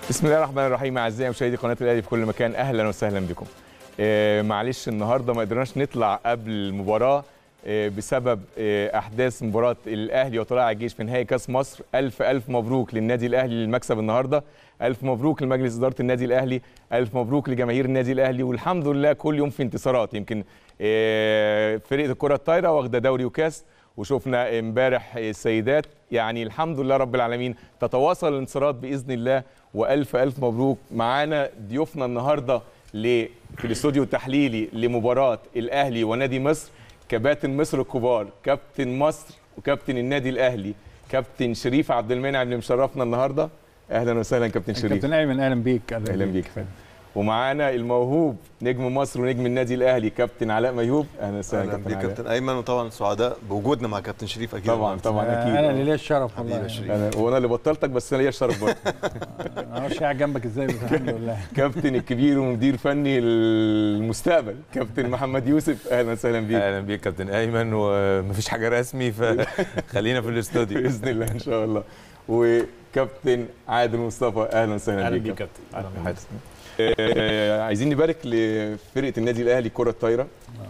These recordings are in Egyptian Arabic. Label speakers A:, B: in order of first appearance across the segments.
A: بسم الله الرحمن الرحيم اعزائي مشاهدي قناه الاهلي في كل مكان اهلا وسهلا بكم. آه معلش النهارده ما قدرناش نطلع قبل المباراه آه بسبب آه احداث مباراه الاهلي وطلائع الجيش في نهائي كاس مصر الف الف مبروك للنادي الاهلي للمكسب النهارده الف مبروك لمجلس اداره النادي الاهلي الف مبروك لجماهير النادي الاهلي والحمد لله كل يوم في انتصارات يمكن آه فرقه الكره الطايره واخده دوري وكاس وشفنا امبارح السيدات يعني الحمد لله رب العالمين تتواصل الانتصارات باذن الله والف الف مبروك معانا ضيوفنا النهارده ل في الاستوديو التحليلي لمباراه الاهلي ونادي مصر كباتن مصر الكبار كابتن مصر وكابتن النادي الاهلي كابتن شريف عبد المنعم اللي مشرفنا النهارده اهلا وسهلا كابتن شريف
B: كابتن ايمن اهلا بيك
A: اهلا بيك فندم ومعانا الموهوب نجم مصر ونجم النادي الاهلي كابتن علاء ميهوب اهلا وسهلا
C: اهلا
A: كابتن
C: بيك
A: علاء
C: كابتن ايمن وطبعا سعداء بوجودنا مع كابتن شريف اكيد
A: طبعا طبعا اكيد
B: انا اللي ليا الشرف
C: حبيبي يا
B: والله
C: شريف.
A: انا وانا اللي بطلتك بس انا ليا الشرف برضه
B: انا معرفش قاعد جنبك ازاي بس الحمد لله
A: كابتن الكبير ومدير فني المستقبل كابتن محمد يوسف اهلا وسهلا بيك
D: اهلا بيك كابتن ايمن ومفيش حاجه رسمي فخلينا في الاستوديو
A: باذن الله ان شاء الله وكابتن عادل مصطفى اهلا وسهلا
E: اهلا
A: بيك
E: بيك كابتن اهلا بيك
A: حاتم. آه، عايزين نبارك لفرقه النادي الاهلي كره الطايره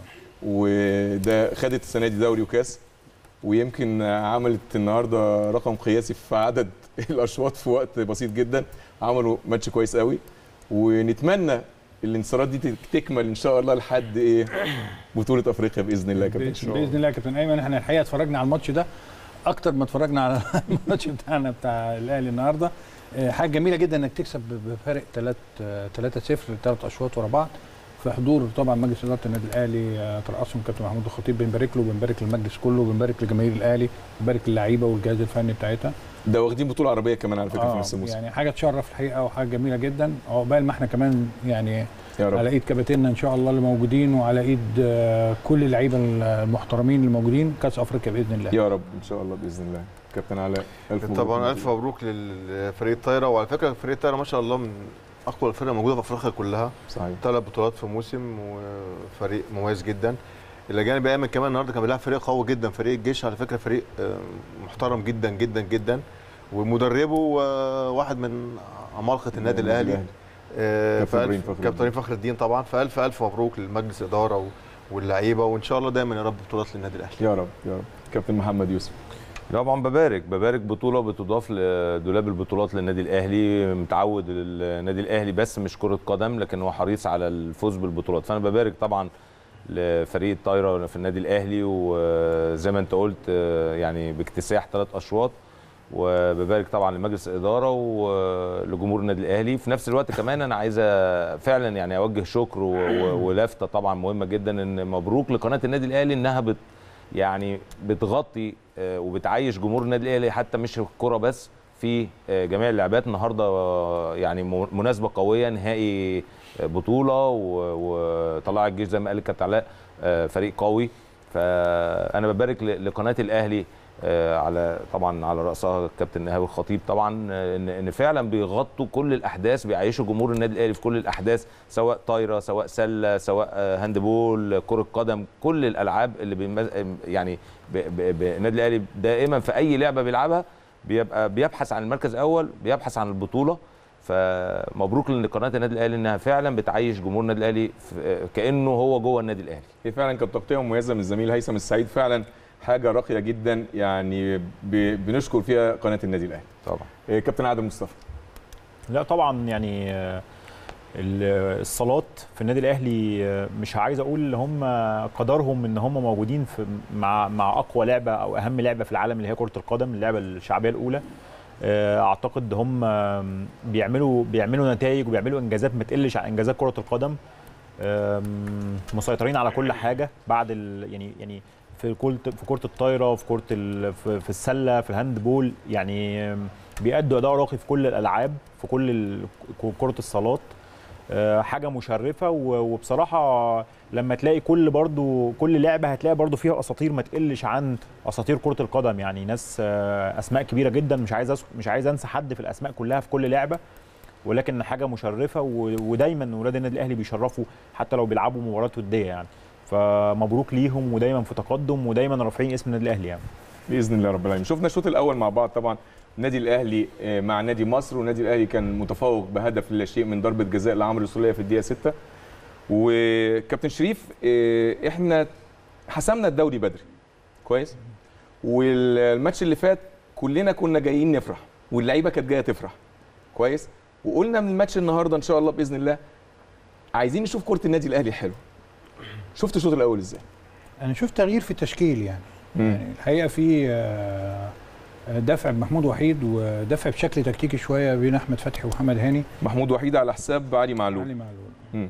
A: وده خدت السنه دي دوري وكاس ويمكن عملت النهارده رقم قياسي في عدد الاشواط في وقت بسيط جدا عملوا ماتش كويس قوي ونتمنى الانتصارات دي تكمل ان شاء الله لحد ايه بطوله افريقيا باذن الله يا كابتن
B: باذن بإذن الله يا كابتن ايمن احنا الحقيقه اتفرجنا على الماتش ده اكتر ما اتفرجنا على الماتش بتاعنا بتاع الاهلي النهارده آه، حاجه جميله جدا انك تكسب بفارق 3 3 0 ثلاث اشواط ورا بعض في حضور طبعا مجلس اداره النادي الاهلي آه، ترأسهم كابتن محمود الخطيب بنبارك له وبنبارك للمجلس كله وبنبارك لجماهير الاهلي وبنبارك للعيبه والجهاز الفني بتاعتها
A: ده واخدين بطوله عربيه كمان على فكره في
B: آه،
A: نفس الموسم
B: يعني حاجه تشرف الحقيقه وحاجه جميله جدا عقبال ما احنا كمان يعني
A: يا رب
B: على ايد كباتننا ان شاء الله اللي موجودين وعلى ايد آه، كل اللعيبه المحترمين اللي موجودين كاس افريقيا باذن الله
A: يا رب ان شاء الله باذن الله كابتن علاء الف مبروك
C: طبعا الف مبروك للفريق الطايره وعلى فكره فريق الطايره ما شاء الله من اقوى الفرق موجوده في افريقيا كلها
A: صحيح
C: ثلاث بطولات في موسم وفريق مميز جدا الى جانب ايمن كمان النهارده كان بيلعب فريق قوي جدا فريق الجيش على فكره فريق آه، محترم جدا جدا جدا ومدربه آه، واحد من عمالقه النادي الاهلي آه،
A: كابتن إبراهيم
C: فألف-
A: فخر الدين.
C: كابتن فخر الدين طبعا فالف الف مبروك للمجلس الاداره و- واللعيبه وان شاء الله دايما يا رب بطولات للنادي الاهلي
A: يا رب يا رب كابتن محمد يوسف
D: طبعا ببارك ببارك بطوله بتضاف لدولاب البطولات للنادي الاهلي متعود النادي الاهلي بس مش كره قدم لكن هو حريص على الفوز بالبطولات فانا ببارك طبعا لفريق الطايره في النادي الاهلي وزي ما انت قلت آه، يعني باكتساح ثلاث اشواط وببارك طبعا لمجلس الاداره ولجمهور النادي الاهلي في نفس الوقت كمان انا عايز فعلا يعني اوجه شكر و- و- ولافته طبعا مهمه جدا ان مبروك لقناه النادي الاهلي انها بت يعني بتغطي آه، وبتعيش جمهور النادي الاهلي حتى مش في الكوره بس في آه، جميع اللعبات النهارده آه، يعني م- مناسبه قويه نهائي آه، بطوله و- وطلع الجيش زي ما قال الكابتن علاء آه، فريق قوي فانا ببارك ل- لقناه الاهلي آه، على طبعا على راسها الكابتن ايهاب الخطيب طبعا آه، ان ان فعلا بيغطوا كل الاحداث بيعيشوا جمهور النادي الاهلي في كل الاحداث سواء طايره سواء سله سواء آه، هاندبول كره قدم كل الالعاب اللي بيمز... يعني ب... ب... ب... النادي الاهلي دائما في اي لعبه بيلعبها بيبقى بيبحث عن المركز الاول بيبحث عن البطوله فمبروك لقناه النادي الاهلي انها فعلا بتعيش جمهور النادي الاهلي في... كانه هو جوه النادي الاهلي
A: هي فعلا كانت تغطيه مميزه من الزميل هيثم السعيد فعلا حاجه راقيه جدا يعني ب- بنشكر فيها قناه النادي الاهلي
D: طبعا
A: إيه، كابتن عادل مصطفى
E: لا طبعا يعني آه، ال- الصالات في النادي الاهلي آه، مش عايز اقول هم قدرهم ان هم موجودين في مع مع اقوى لعبه او اهم لعبه في العالم اللي هي كره القدم اللعبه الشعبيه الاولى آه، اعتقد هم آم، بيعملوا بيعملوا نتائج وبيعملوا انجازات ما تقلش عن انجازات كره القدم آم، مسيطرين على كل حاجه بعد ال يعني يعني في كره في كره الطايره في كره ال- في في السله في الهاند يعني آم، بيأدوا اداء راقي في كل الالعاب في كل ال- كره الصالات آه، حاجه مشرفه و- وبصراحه لما تلاقي كل برضو كل لعبه هتلاقي برضو فيها اساطير ما تقلش عن اساطير كره القدم يعني ناس آه، اسماء كبيره جدا مش عايز أس- مش عايز انسى حد في الاسماء كلها في كل لعبه ولكن حاجه مشرفه و- ودايما ولاد النادي الاهلي بيشرفوا حتى لو بيلعبوا مباريات وديه يعني فمبروك ليهم ودايما في تقدم ودايما رافعين اسم النادي الاهلي يعني
A: باذن الله رب العالمين شفنا الشوط الاول مع بعض طبعا النادي الاهلي آه، مع نادي مصر والنادي الاهلي كان متفوق بهدف لا شيء من ضربه جزاء لعمرو السوليه في الدقيقه 6 وكابتن شريف آه، احنا حسمنا الدوري بدري كويس والماتش اللي فات كلنا كنا جايين نفرح واللعيبه كانت جايه تفرح كويس وقلنا من الماتش النهارده ان شاء الله باذن الله عايزين نشوف كره النادي الاهلي حلوه شفت الشوط الاول ازاي
B: انا شفت تغيير في التشكيل يعني يعني الحقيقه في آه، دفع بمحمود وحيد ودفع بشكل تكتيكي شويه بين احمد فتحي ومحمد هاني
A: محمود وحيد على حساب علي معلول
B: علي معلول
A: مم.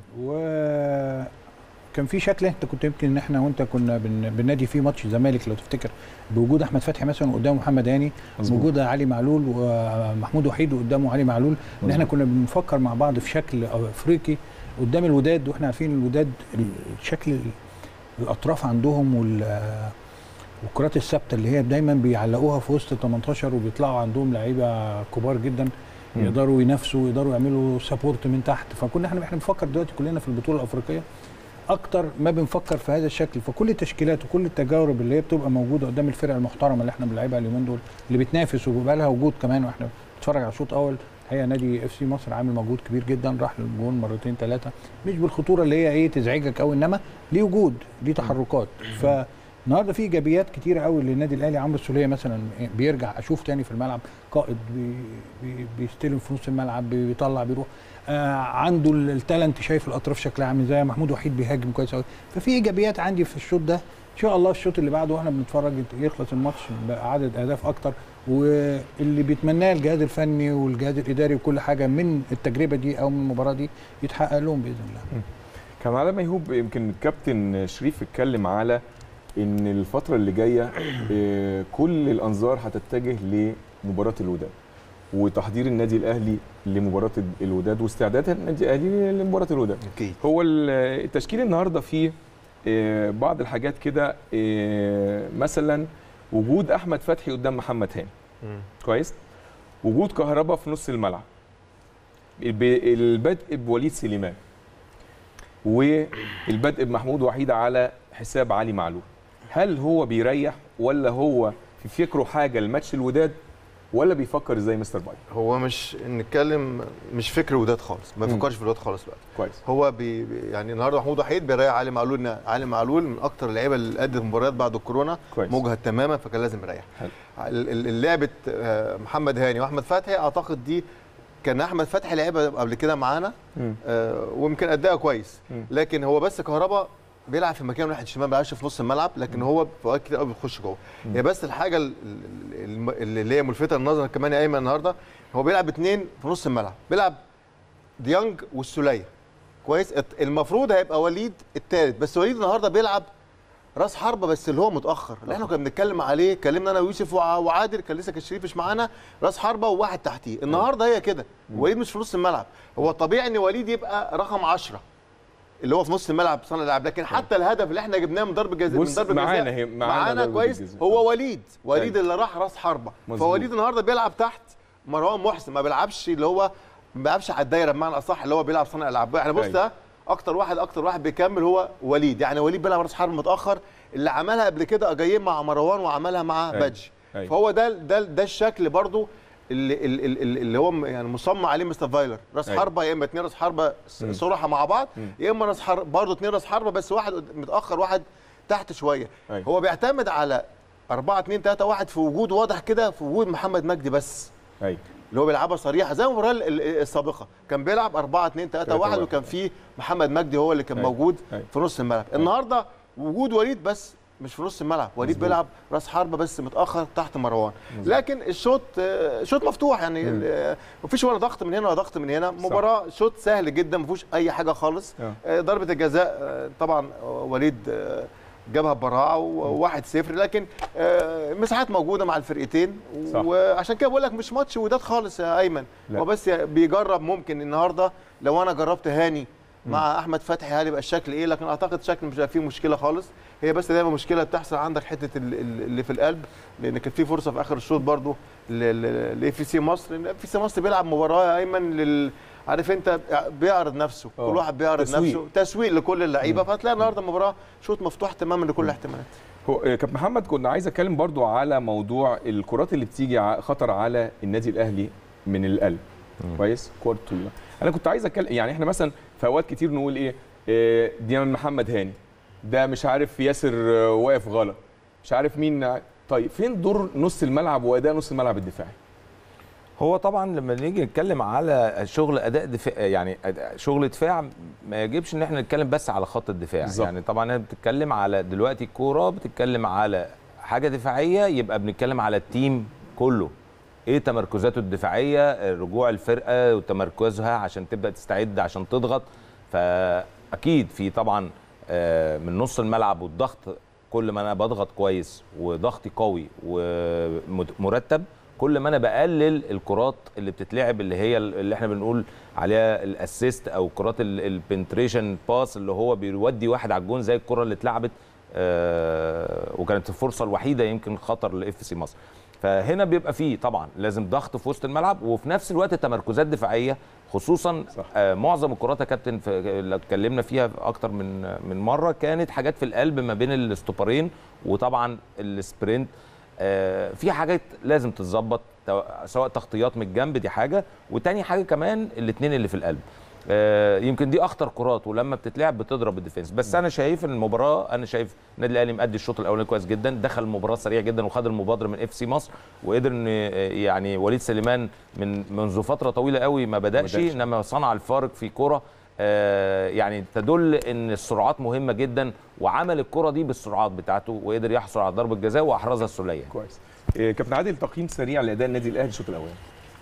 B: وكان في شكل انت كنت يمكن ان احنا وانت كنا بن- بننادي فيه ماتش الزمالك لو تفتكر بوجود احمد فتحي مثلا قدامه محمد هاني
A: مظبوط.
B: وجود علي معلول ومحمود وحيد وقدامه علي معلول ان احنا كنا بنفكر مع بعض في شكل افريقي قدام الوداد واحنا عارفين الوداد الشكل الاطراف عندهم وال والكرات الثابته اللي هي دايما بيعلقوها في وسط ال 18 وبيطلعوا عندهم لعيبه كبار جدا
A: مم.
B: يقدروا ينافسوا ويقدروا يعملوا سبورت من تحت فكنا احنا احنا بنفكر دلوقتي كلنا في البطوله الافريقيه اكتر ما بنفكر في هذا الشكل فكل التشكيلات وكل التجارب اللي هي بتبقى موجوده قدام الفرق المحترمه اللي احنا بنلعبها اليومين دول اللي بتنافس وبيبقى لها وجود كمان واحنا بنتفرج على الشوط الاول الحقيقه نادي اف سي مصر عامل مجهود كبير جدا راح للجون مرتين ثلاثه مش بالخطوره اللي هي ايه تزعجك قوي انما ليه وجود ليه تحركات فالنهارده في ايجابيات كتيره قوي للنادي الاهلي عمرو السوليه مثلا بيرجع اشوف تاني في الملعب قائد بي بي بيستلم في نص الملعب بي- بيطلع بيروح آه عنده ال- التالنت شايف الاطراف شكلها عامل ازاي محمود وحيد بيهاجم كويس قوي ففي ايجابيات عندي في الشوط ده ان شاء الله الشوط اللي بعده واحنا بنتفرج يخلص الماتش بعدد اهداف اكتر واللي بيتمناه الجهاز الفني والجهاز الاداري وكل حاجه من التجربه دي او من المباراه دي يتحقق لهم باذن الله
A: كان على ميهوب يمكن الكابتن شريف اتكلم على ان الفتره اللي جايه آه، كل الانظار هتتجه لمباراه الوداد وتحضير النادي الاهلي لمباراه الوداد واستعداد النادي الاهلي لمباراه الوداد
C: اكيد
A: هو ال- التشكيل النهارده فيه آه، بعض الحاجات كده آه، مثلا وجود احمد فتحي قدام محمد هاني كويس وجود كهربا في نص الملعب الب- البدء بوليد سليمان والبدء بمحمود وحيد على حساب علي معلول هل هو بيريح ولا هو في فكره حاجه لماتش الوداد ولا بيفكر ازاي مستر باي
C: هو مش نتكلم مش فكر وداد خالص ما
A: مم.
C: بيفكرش في الوداد خالص بقى
A: كويس
C: هو بي بي- يعني النهارده محمود وحيد بيريح علي معلول إن علي معلول من اكتر اللعيبه اللي ادت مباريات بعد الكورونا
A: كويس
C: مجهد تماما فكان لازم يريح
A: حلو.
C: ال- ال- ال- لعبه آه، محمد هاني واحمد فتحي اعتقد دي كان احمد فتحي لعبها قبل كده معانا
A: مم.
C: آه، ويمكن اداها كويس
A: مم.
C: لكن هو بس كهربا بيلعب في مكان ناحيه الشمال ما بيلعبش في نص الملعب لكن هو في اوقات كتير قوي بيخش جوه هي بس الحاجه ال- ال- ال- اللي هي ملفته للنظر كمان يا ايمن النهارده هو بيلعب اثنين في نص الملعب بيلعب ديانج والسوليه كويس الت- المفروض هيبقى وليد الثالث بس وليد النهارده بيلعب راس حربه بس اللي هو متاخر اللي احنا كنا بنتكلم عليه اتكلمنا انا ويوسف وع- وعادل كان لسه كان شريف مش معانا راس حربه وواحد تحتيه النهارده هي كده وليد مش في نص الملعب هو الطبيعي ان وليد يبقى رقم 10 اللي هو في نص الملعب صانع الالعاب لكن حتى الهدف اللي احنا جبناه من ضربه جزاء من
A: بص،
C: ضربه
A: معانا
C: جزاء
A: هي- معانا
C: معانا
A: ضربة
C: كويس
A: الجزاء.
C: هو وليد وليد
A: أيوة.
C: اللي راح راس حربه
A: مظبوط.
C: فوليد النهارده بيلعب تحت مروان محسن ما بيلعبش اللي هو ما بيلعبش على الدايره بمعنى اصح اللي هو بيلعب صانع العاب يعني بص
A: أيوة.
C: ده اكتر واحد اكتر واحد بيكمل هو وليد يعني وليد بيلعب راس حرب متاخر اللي عملها قبل كده جايين مع مروان وعملها مع
A: أيوة.
C: بادجي
A: أيوة.
C: فهو ده ده ده الشكل برضو اللي, اللي, اللي اللي هو م- يعني مصمم عليه مستر فايلر راس
A: أيوة.
C: حربه يا اما اتنين راس حربه س-
A: مم.
C: صراحه مع بعض
A: مم.
C: يا اما راس حربه برضه اتنين راس حربه بس واحد قد- متاخر واحد تحت شويه
A: أيوة.
C: هو بيعتمد على 4 2 3 1 في وجود واضح كده في وجود محمد مجدي بس
A: ايوه
C: اللي هو بيلعبها صريحه زي المباراه ال- ال- السابقه كان بيلعب 4 2 3
A: 3
C: 1
A: واحد.
C: وكان فيه محمد مجدي هو اللي كان
A: أيوة.
C: موجود
A: أيوة.
C: في نص الملعب النهارده وجود وليد بس مش في نص الملعب وليد
A: مظبوط.
C: بيلعب راس حربه بس متاخر تحت مروان لكن الشوط آه، شوط مفتوح يعني
A: مم.
C: آه، مفيش ولا ضغط من هنا ولا ضغط من هنا مباراه شوط سهل جدا ما فيهوش اي حاجه خالص
A: آه.
C: آه، ضربه الجزاء آه، طبعا وليد آه، جابها براعه وواحد صفر لكن آه، مساحات موجوده مع الفرقتين
A: صح.
C: وعشان كده بقول لك مش ماتش وداد خالص يا ايمن
A: لا.
C: هو بس بيجرب ممكن النهارده لو انا جربت هاني مع احمد فتحي هل يبقى الشكل ايه لكن اعتقد شكل مش هيبقى فيه مشكله خالص هي بس دايما مشكله بتحصل عندك حته ال- ال- اللي في القلب لان كان في فرصه في اخر الشوط برضو لاي في سي مصر لان في سي مصر بيلعب مباراه يا ايمن لل عارف انت بيعرض نفسه
A: آه.
C: كل واحد بيعرض
A: تسويق.
C: نفسه تسويق لكل اللعيبه فهتلاقي النهارده مباراه شوط مفتوح تماما لكل الاحتمالات
A: هو آه، كابتن محمد كنا عايز اتكلم برضو على موضوع الكرات اللي بتيجي ع- خطر على النادي الاهلي من القلب كويس كور طويله انا كنت عايز اتكلم يعني احنا مثلا في اوقات كتير نقول ايه آه، دي من محمد هاني ده مش عارف ياسر آه، واقف غلط مش عارف مين طيب فين دور نص الملعب واداء نص الملعب الدفاعي
D: هو طبعا لما نيجي نتكلم على شغل اداء دفاع يعني أداء- شغل دفاع ما يجبش ان احنا نتكلم بس على خط الدفاع
A: بالظبط.
D: يعني طبعا انا بتتكلم على دلوقتي الكوره بتتكلم على حاجه دفاعيه يبقى بنتكلم على التيم كله ايه تمركزاته الدفاعيه رجوع الفرقه وتمركزها عشان تبدا تستعد عشان تضغط فاكيد في طبعا آه، من نص الملعب والضغط كل ما انا بضغط كويس وضغطي قوي ومرتب كل ما انا بقلل الكرات اللي بتتلعب اللي هي اللي احنا بنقول عليها الاسيست او كرات البنتريشن باس اللي هو بيودي واحد على الجون زي الكره اللي اتلعبت آه، وكانت الفرصه الوحيده يمكن خطر لاف سي مصر فهنا بيبقى فيه طبعا لازم ضغط في وسط الملعب وفي نفس الوقت تمركزات دفاعيه خصوصا
A: صح.
D: آه معظم الكرات يا كابتن في اللي اتكلمنا فيها اكتر من من مره كانت حاجات في القلب ما بين الاستوبرين وطبعا السبرنت آه في حاجات لازم تتظبط تو- سواء تغطيات من الجنب دي حاجه وتاني حاجه كمان الاثنين اللي في القلب آه، يمكن دي اخطر كرات ولما بتتلعب بتضرب الديفنس بس انا شايف ان المباراه انا شايف النادي الاهلي مادي الشوط الاولاني كويس جدا دخل المباراه سريع جدا وخد المبادره من اف سي مصر وقدر ان آه، يعني وليد سليمان من منذ فتره طويله قوي ما بداش
A: بدأش.
D: انما صنع الفارق في كره آه، يعني تدل ان السرعات مهمه جدا وعمل الكره دي بالسرعات بتاعته وقدر يحصل على ضربه جزاء واحرزها السوليه
A: كويس آه، كابتن عادل تقييم سريع لاداء النادي الاهلي الشوط الاولاني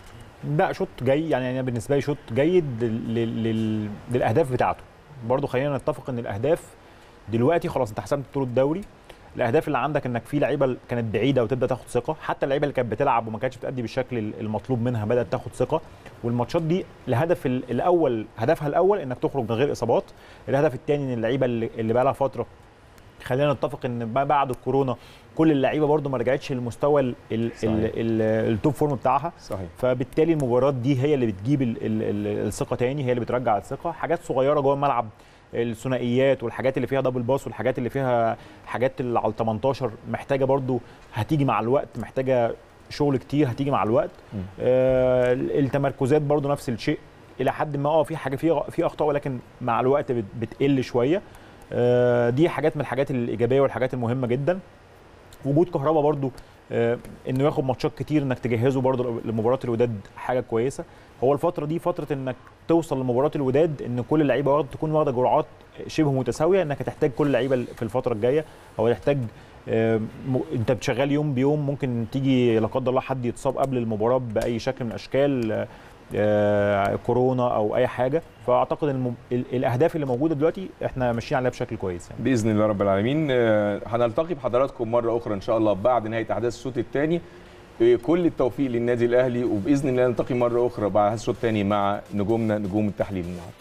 E: لا شوط جاي يعني انا بالنسبه لي شوط جيد لل... لل... للاهداف بتاعته برضو خلينا نتفق ان الاهداف دلوقتي خلاص انت حسمت طول الدوري الاهداف اللي عندك انك في لعيبه كانت بعيده وتبدا تاخد ثقه حتى اللعيبه اللي كانت بتلعب وما كانتش بتادي بالشكل المطلوب منها بدات تاخد ثقه والماتشات دي الهدف ال- الاول هدفها الاول انك تخرج من غير اصابات الهدف الثاني ان اللعيبه اللي, اللي بقى لها فتره خلينا نتفق ان بقى بعد الكورونا كل اللعيبه برضو ما رجعتش للمستوى ال- ال-
A: صحيح.
E: ال- ال- التوب فورم بتاعها
A: صحيح
E: فبالتالي المباريات دي هي اللي بتجيب ال- ال- ال- الثقه تاني هي اللي بترجع الثقه حاجات صغيره جوه الملعب الثنائيات والحاجات اللي فيها دبل باس والحاجات اللي فيها حاجات اللي على ال 18 محتاجه برضو هتيجي مع الوقت محتاجه شغل كتير هتيجي مع الوقت
A: مم.
E: آه التمركزات برضو نفس الشيء الى حد ما اه في حاجه في في اخطاء ولكن مع الوقت بت- بتقل شويه آه دي حاجات من الحاجات الايجابيه والحاجات المهمه جدا وجود كهربا برضو آه، انه ياخد ماتشات كتير انك تجهزه برضو لمباراه الوداد حاجه كويسه هو الفتره دي فتره انك توصل لمباراه الوداد ان كل اللعيبه واخد تكون واخده جرعات شبه متساويه انك هتحتاج كل لعيبه في الفتره الجايه او هتحتاج آه، م- انت بتشغل يوم بيوم ممكن تيجي لا قدر الله حد يتصاب قبل المباراه باي شكل من الاشكال آه، آه، كورونا او اي حاجه فاعتقد ان الم- ال- الاهداف اللي موجوده دلوقتي احنا ماشيين عليها بشكل كويس يعني
A: باذن الله رب العالمين آه، هنلتقي بحضراتكم مره اخرى ان شاء الله بعد نهايه احداث الشوط الثاني كل التوفيق للنادي الاهلي وباذن الله نلتقي مره اخرى بعد الشوط الثاني مع نجومنا نجوم التحليل النهارده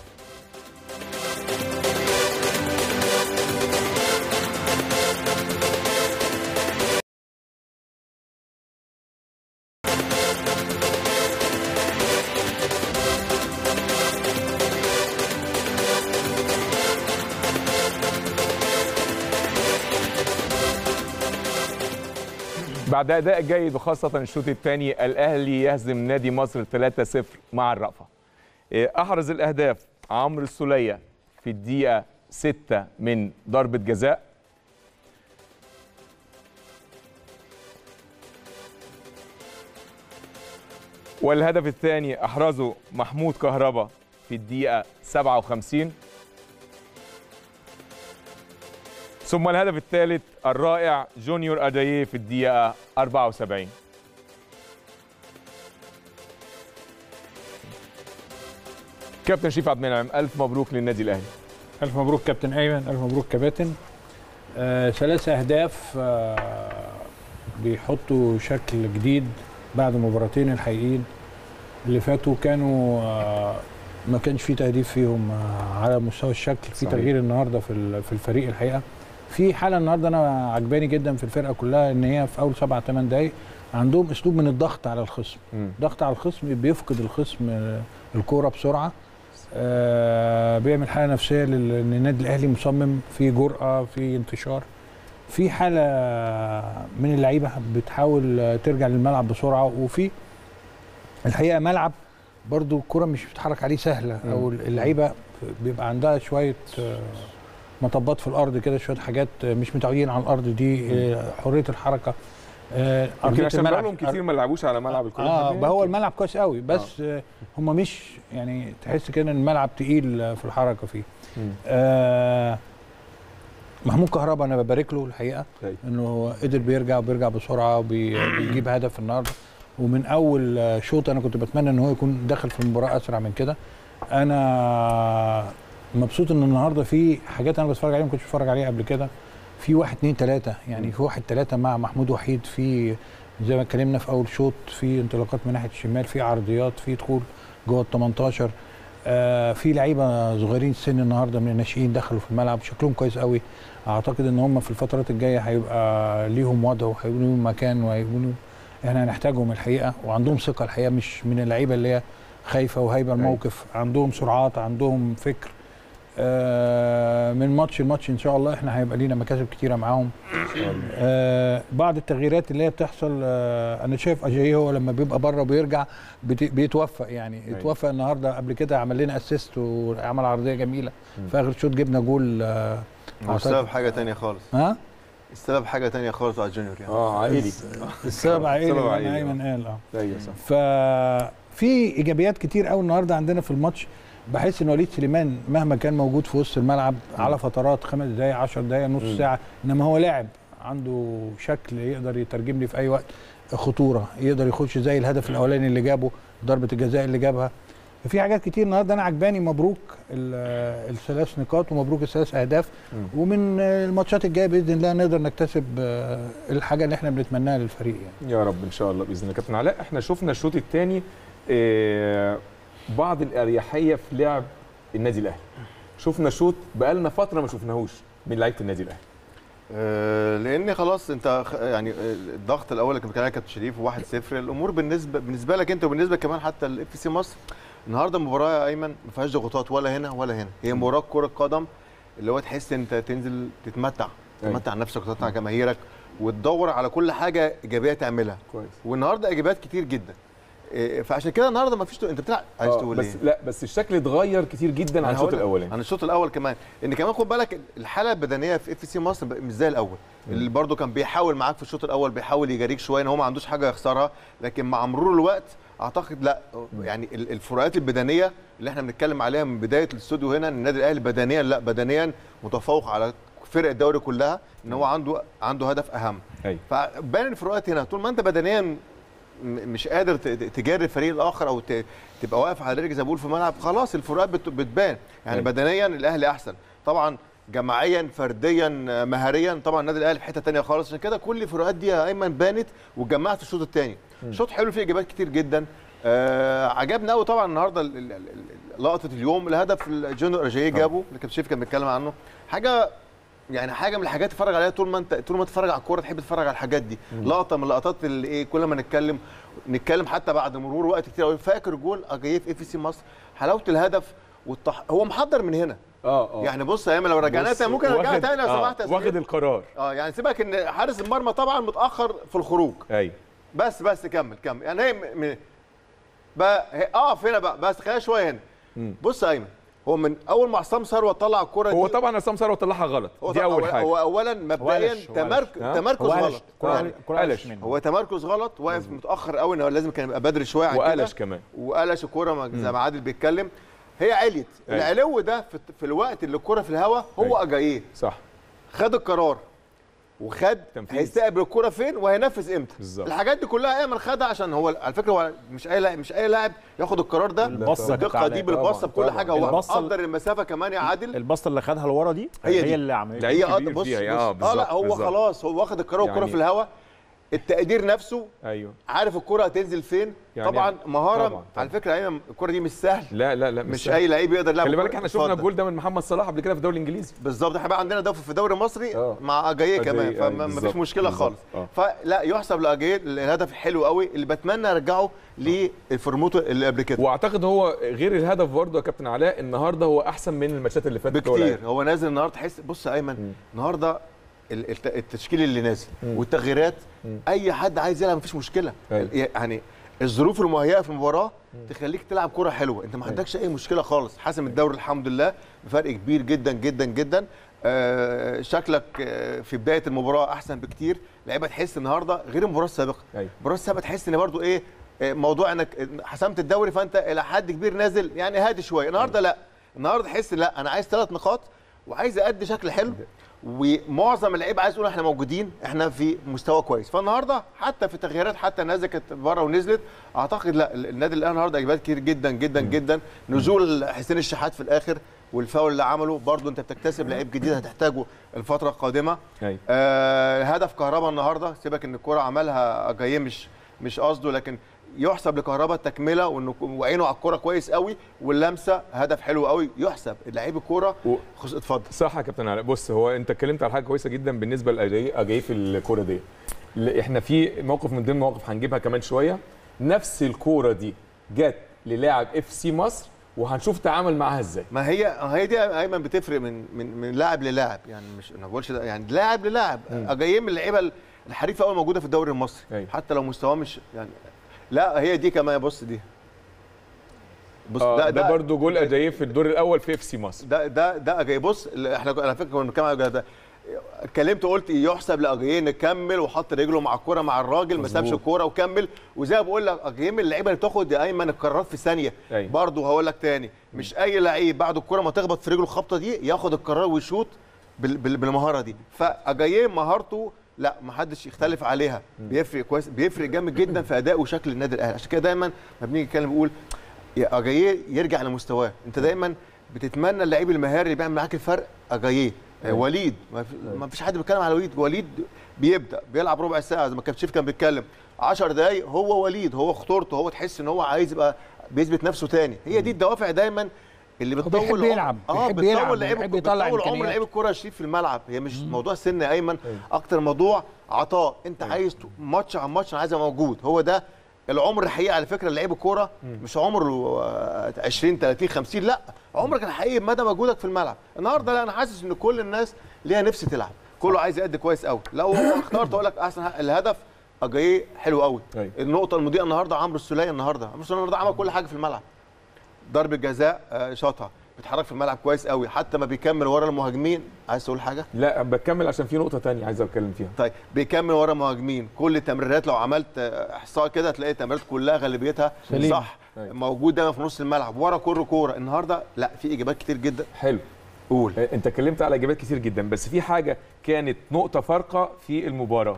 A: بعد اداء جيد وخاصه الشوط الثاني الاهلي يهزم نادي مصر 3-0 مع الرأفة إيه، احرز الاهداف عمرو السوليه في الدقيقه 6 من ضربه جزاء والهدف الثاني احرزه محمود كهربا في الدقيقه 57 ثم الهدف الثالث الرائع جونيور اجاييه في الدقيقه 74 كابتن شريف عبد المنعم الف مبروك للنادي الاهلي
B: الف مبروك كابتن ايمن الف مبروك كباتن آه ثلاث اهداف آه بيحطوا شكل جديد بعد مباراتين الحقيقيين اللي فاتوا كانوا آه ما كانش في تهديف فيهم آه على مستوى الشكل في
A: صحيح.
B: تغيير النهارده في ال- في الفريق الحقيقه في حاله النهارده انا عجباني جدا في الفرقه كلها ان هي في اول سبعة ثمان دقائق عندهم اسلوب من الضغط على الخصم ضغط على الخصم بيفقد الخصم آه، الكوره بسرعه آه بيعمل حاله نفسيه لل- ان النادي الاهلي مصمم في جرأه في انتشار في حاله من اللعيبه بتحاول ترجع للملعب بسرعه وفي الحقيقه ملعب برضو الكره مش بتتحرك عليه سهله او اللعيبه بيبقى عندها شويه آه، مطبات في الارض كده شويه حاجات آه، مش متعودين على الارض دي آه، حريه الحركه آه،
A: يمكن
B: أرضية
A: عشان
B: الملعب.
A: بقالهم كتير ما لعبوش على ملعب الكره
B: اه
A: الحديدية.
B: بقى هو الملعب كويس قوي بس آه. هم مش يعني تحس كده ان الملعب تقيل آه، في الحركه فيه
A: مم.
B: آه محمود كهربا انا ببارك له الحقيقه
A: أيوة.
B: انه هو قدر بيرجع وبيرجع بسرعه وبيجيب هدف النهارده ومن اول آه، شوط انا كنت بتمنى ان هو يكون داخل في المباراه اسرع من كده انا مبسوط ان النهارده في حاجات انا بتفرج عليها ما كنتش بتفرج عليها قبل كده في واحد اتنين تلاته يعني في واحد تلاته مع محمود وحيد في زي ما اتكلمنا في اول شوط في انطلاقات من ناحيه الشمال في عرضيات في دخول جوه ال 18 آه في لعيبه صغيرين السن النهارده من الناشئين دخلوا في الملعب شكلهم كويس قوي اعتقد ان هم في الفترات الجايه هيبقى ليهم وضع وهيبقوا ليهم مكان وهيكونوا احنا هنحتاجهم الحقيقه وعندهم ثقه الحقيقه مش من اللعيبه اللي هي خايفه وهايبه الموقف عندهم سرعات عندهم فكر آه من ماتش لماتش ان شاء الله احنا هيبقى لينا مكاسب كتيره معاهم آه بعض التغييرات اللي هي بتحصل آه انا شايف اجاي هو لما بيبقى بره وبيرجع بت- بيتوفق يعني
A: أيوة.
B: اتوفق النهارده قبل كده عمل لنا اسيست وعمل عرضيه جميله في اخر شوط جبنا جول آه
C: والسبب حاجه تانية خالص
B: ها
C: السبب حاجه تانية خالص على الجونيور يعني
A: اه عائلي
B: السبب عائلي
A: السبب
B: زي ما
A: عائلي،
B: ايمن قال اه
A: ايوه صح
B: ففي ايجابيات كتير قوي النهارده عندنا في الماتش بحس ان وليد سليمان مهما كان موجود في وسط الملعب على فترات خمس دقائق 10 دقائق نص ساعه انما هو لاعب عنده شكل يقدر يترجم لي في اي وقت خطوره يقدر يخش زي الهدف الاولاني اللي جابه ضربه الجزاء اللي جابها ففي حاجات كتير النهارده انا عجباني مبروك ال- الثلاث نقاط ومبروك الثلاث اهداف ومن الماتشات الجايه باذن الله نقدر نكتسب آه، الحاجه اللي احنا بنتمناها للفريق يعني
A: يا رب ان شاء الله باذن الله كابتن علاء احنا شفنا الشوط الثاني بعض الاريحيه في لعب النادي الاهلي شفنا شوط بقالنا فتره ما شفناهوش من لعيبه النادي الاهلي
C: آه، لان خلاص انت خ- يعني آه، الضغط الاول اللي كان بيتكلم عليه كابتن شريف 1-0 الامور بالنسبه بالنسبه لك انت وبالنسبه كمان حتى الاف سي مصر النهارده المباراه يا ايمن ما فيهاش ضغوطات ولا هنا ولا هنا هي مباراه كره قدم اللي هو تحس انت تنزل تتمتع
A: أيوة.
C: تتمتع نفسك وتتمتع جماهيرك وتدور على كل حاجه ايجابيه تعملها
A: كويس
C: والنهارده ايجابيات كتير جدا إيه، فعشان كده النهارده ما فيش انت بتلعب عايز
A: آه،
C: تقول
A: بس
C: ايه
A: لا بس الشكل اتغير كتير جدا عن
C: أنا
A: الشوط
C: هقول لك
A: الاولاني
C: عن الشوط الاول كمان ان كمان خد بالك الحاله البدنيه في اف سي مصر بقى مش زي الاول اللي برده كان بيحاول معاك في الشوط الاول بيحاول يجاريك شويه ان هو ما عندوش حاجه يخسرها لكن مع مرور الوقت اعتقد لا يعني ال- الفروقات البدنيه اللي احنا بنتكلم عليها من بدايه الاستوديو هنا ان النادي الاهلي بدنيا لا بدنيا متفوق على فرق الدوري كلها ان هو عنده عنده هدف اهم
A: ايوه
C: فبان الفروقات هنا طول ما انت بدنيا م- مش قادر ت- ت- تجاري الفريق الاخر او ت- تبقى واقف على رجلك زي ما بقول في الملعب خلاص الفروقات بت- بتبان يعني
A: أيوة.
C: بدنيا الاهلي احسن طبعا جماعيا فرديا مهاريا طبعا النادي الاهلي في حته تانية خالص عشان كده كل الفروقات دي يا ايمن بانت واتجمعت في الشوط الثاني شوط حلو فيه ايجابيات كتير جدا آه عجبنا قوي طبعا النهارده ال- ال- ال- لقطه اليوم الهدف اللي جونيور اجاي جابه اللي كابتن شريف كان بيتكلم عنه حاجه يعني حاجه من الحاجات تتفرج عليها طول ما انت طول ما تتفرج على الكوره تحب تتفرج على الحاجات دي لقطه من اللقطات اللي ايه كل ما نتكلم نتكلم حتى بعد مرور وقت كتير قوي فاكر جول اجاي في اف سي مصر حلاوه الهدف والتح... هو محضر من هنا
A: اه اه
C: يعني بص يا ايمن لو رجعناها
A: بص،
C: تاني ممكن ارجعها
A: واخد-
C: تاني لو
A: آه،
C: سمحت يا
A: واخد
C: سيدي.
A: القرار
C: اه يعني سيبك ان حارس المرمى طبعا متاخر في الخروج
A: ايوه
C: بس بس كمل كمل يعني هي م... م... بقى هي- اقف هنا بقى بس خلينا شويه هنا
A: مم.
C: بص يا ايمن هو من اول ما عصام ثروت طلع الكره
A: هو
C: دي
A: طبعا عصام ثروت طلعها غلط
C: هو
A: دي
C: طبعاً
A: اول
C: هو-
A: حاجه
C: هو اولا مبدئيا
E: قلش، هو
C: تمرك...
A: ها؟
C: تمركز
E: هو قلش
C: غلط
E: كرة
C: يعني
E: كرة قلش
A: قلش.
E: منه
C: هو تمركز غلط واقف متاخر قوي ان هو لازم كان يبقى بدري شويه عن كده
A: وقلش كمان
C: وقلش الكوره ما- زي ما عادل بيتكلم هي عليت
A: أيوة.
C: العلو ده في, في الوقت اللي الكوره في الهواء هو
A: أيوة.
C: اجاييه
A: صح
C: خد القرار وخد
A: تنفيذ.
C: هيستقبل الكوره فين وهينفذ امتى
A: بالظبط.
C: الحاجات دي كلها ايمن خدها عشان هو على فكره هو مش اي لاعب مش اي لاعب ياخد القرار ده
E: البصة كانت
C: بالدقه
E: عليه.
C: دي بالبصه
A: طبعاً،
C: بكل
A: طبعاً.
C: حاجه هو
E: البصة
C: قدر المسافه كمان يا عادل
E: البصه اللي خدها لورا دي
C: هي
E: هي,
C: دي.
E: اللي عملت
A: ده
C: هي
A: كبير
C: قد- بص,
A: فيها،
C: بص
A: آه،
C: اه
A: بالظبط،
C: لا هو
A: بالظبط.
C: خلاص هو واخد القرار والكره
A: يعني-
C: في الهواء التقدير نفسه
A: ايوه
C: عارف الكره هتنزل فين
A: يعني
C: طبعا مهاره
A: طبعاً،
C: على فكره ايمن الكره دي مش سهل
A: لا لا لا
C: مش
A: سهل.
C: اي لعيب يقدر يلعب
A: خلي بالك
C: الكرة.
A: احنا شفنا
C: اتفضل.
A: الجول ده من محمد صلاح قبل كده في الدوري الانجليزي
C: بالظبط احنا بقى عندنا ده في الدوري المصري
A: آه.
C: مع اجاييه
A: أجاييه،
C: كمان
A: أيوة،
C: فما فيش
A: بالظبط،
C: مشكله
A: بالظبط.
C: خالص
A: آه.
C: فلا يحسب لاجاييه الهدف الحلو قوي اللي بتمنى ارجعه للفورموتو اللي قبل كده
A: واعتقد هو غير الهدف برضه يا كابتن علاء النهارده هو احسن من الماتشات اللي فاتت اللي هو
C: بكتير
A: لعبها.
C: هو نازل النهارده تحس بص يا ايمن النهارده ال- الت- التشكيل اللي نازل والتغييرات اي حد عايز يلعب مفيش مشكله
A: أيوة.
C: يعني الظروف المهيئه في المباراه تخليك تلعب كره حلوه انت ما عندكش اي مشكله خالص حاسم الدوري الحمد لله بفرق كبير جدا جدا جدا آه شكلك آه في بدايه المباراه احسن بكتير لعيبه تحس النهارده غير المباراه السابقه
A: أيوة.
C: المباراه السابقه تحس ان برضو ايه آه، موضوع انك حسمت الدوري فانت الى حد كبير نازل يعني هادي شويه النهارده لا النهارده تحس لا انا عايز ثلاث نقاط وعايز ادي شكل حلو ومعظم اللعيبه عايز يقول احنا موجودين احنا في مستوى كويس فالنهارده حتى في تغييرات حتى الناس كانت بره ونزلت اعتقد لا النادي الاهلي النهارده اجابات كتير جدا جدا جدا نزول حسين الشحات في الاخر والفاول اللي عمله برضو انت بتكتسب لعيب جديد هتحتاجه الفتره القادمه
A: أيوة.
C: آه هدف كهربا النهارده سيبك ان الكره عملها جايه مش مش قصده لكن يحسب لكهربا التكمله وانه وعينه على الكوره كويس قوي واللمسه هدف حلو قوي يحسب لعيب الكوره
A: و-
C: خص- اتفضل
A: صح يا كابتن علاء بص هو انت اتكلمت على حاجه كويسه جدا بالنسبه لاجاي في الكوره دي ل- احنا في موقف من ضمن المواقف هنجيبها كمان شويه نفس الكوره دي جت للاعب اف سي مصر وهنشوف تعامل معاها ازاي
C: ما هي هي دي ايمن بتفرق من من من لاعب للاعب يعني مش انا ما بقولش ده يعني لاعب للاعب جايين من اللعيبه الحريفه قوي موجوده في الدوري المصري
A: أيوة.
C: حتى لو مستواه مش يعني لا هي دي كمان بص دي بص
A: آه ده, ده برضه جول اجاييه في الدور الاول في اف سي مصر
C: ده ده ده اجاي بص احنا على فكره كنا بنتكلم على ده اتكلمت قلت يحسب لاجاييه نكمل وحط رجله مع الكوره مع الراجل ما سابش
A: مظبوط.
C: الكوره وكمل وزي ما بقول لك اجاييه من اللعيبه اللي بتاخد يا ايمن القرارات في ثانيه
A: أيوة.
C: برضه هقول لك تاني مش اي لعيب بعد الكوره ما تخبط في رجله الخبطه دي ياخد القرار ويشوط بال- بال- بالمهاره دي فاجاييه مهارته لا ما حدش يختلف عليها بيفرق كويس بيفرق جامد جدا في اداء وشكل النادي الاهلي عشان كده دايما ما بنيجي نتكلم بنقول يا اجاييه يرجع لمستواه انت دايما بتتمنى اللعيب المهاري اللي بيعمل معاك الفرق اجاييه آه، وليد ما في- ما فيش حد بيتكلم على وليد وليد بيبدا بيلعب ربع ساعه زي ما كابتن شريف كان بيتكلم 10 دقايق هو وليد هو خطورته هو تحس ان هو عايز يبقى بيثبت نفسه تاني هي دي الدوافع دايما اللي
B: هو
C: بتطول
B: بيحب
C: عمر-
B: يلعب،
C: اه
B: بيحب يلعب،
C: بتطول لعيب
B: بيحب يطلع
C: بتطول عمر
B: إمكانيات.
C: لعيب الكوره يا شريف في الملعب هي مش موضوع سن يا ايمن اكتر موضوع عطاء انت عايز ت- ماتش عن ماتش انا عايز ابقى موجود هو ده العمر الحقيقي على فكره لعيب الكوره مش عمره آه، 20 30 50 لا عمرك الحقيقي مدى مجهودك في الملعب النهارده لا انا حاسس ان كل الناس ليها نفس تلعب كله عايز يأدي كويس قوي لو هو اخترت اقول لك احسن ه- الهدف اجاييه حلو قوي
A: أيوة.
C: النقطه المضيئه النهارده عمرو السوليه النهارده عمرو السوليه النهارده عمل كل حاجه في الملعب ضربه جزاء آه، شاطها بيتحرك في الملعب كويس قوي حتى ما بيكمل ورا المهاجمين عايز تقول حاجه
A: لا بكمل عشان في نقطه تانية عايز اتكلم فيها
C: طيب بيكمل ورا المهاجمين كل التمريرات لو عملت آه، احصاء كده هتلاقي التمريرات كلها غالبيتها
B: سليم.
C: صح
A: أيوة.
C: موجود دايما في نص الملعب ورا كل كوره النهارده لا في اجابات كتير جدا
A: حلو
C: قول
A: آه، انت اتكلمت على اجابات كتير جدا بس في حاجه كانت نقطه فارقه في المباراه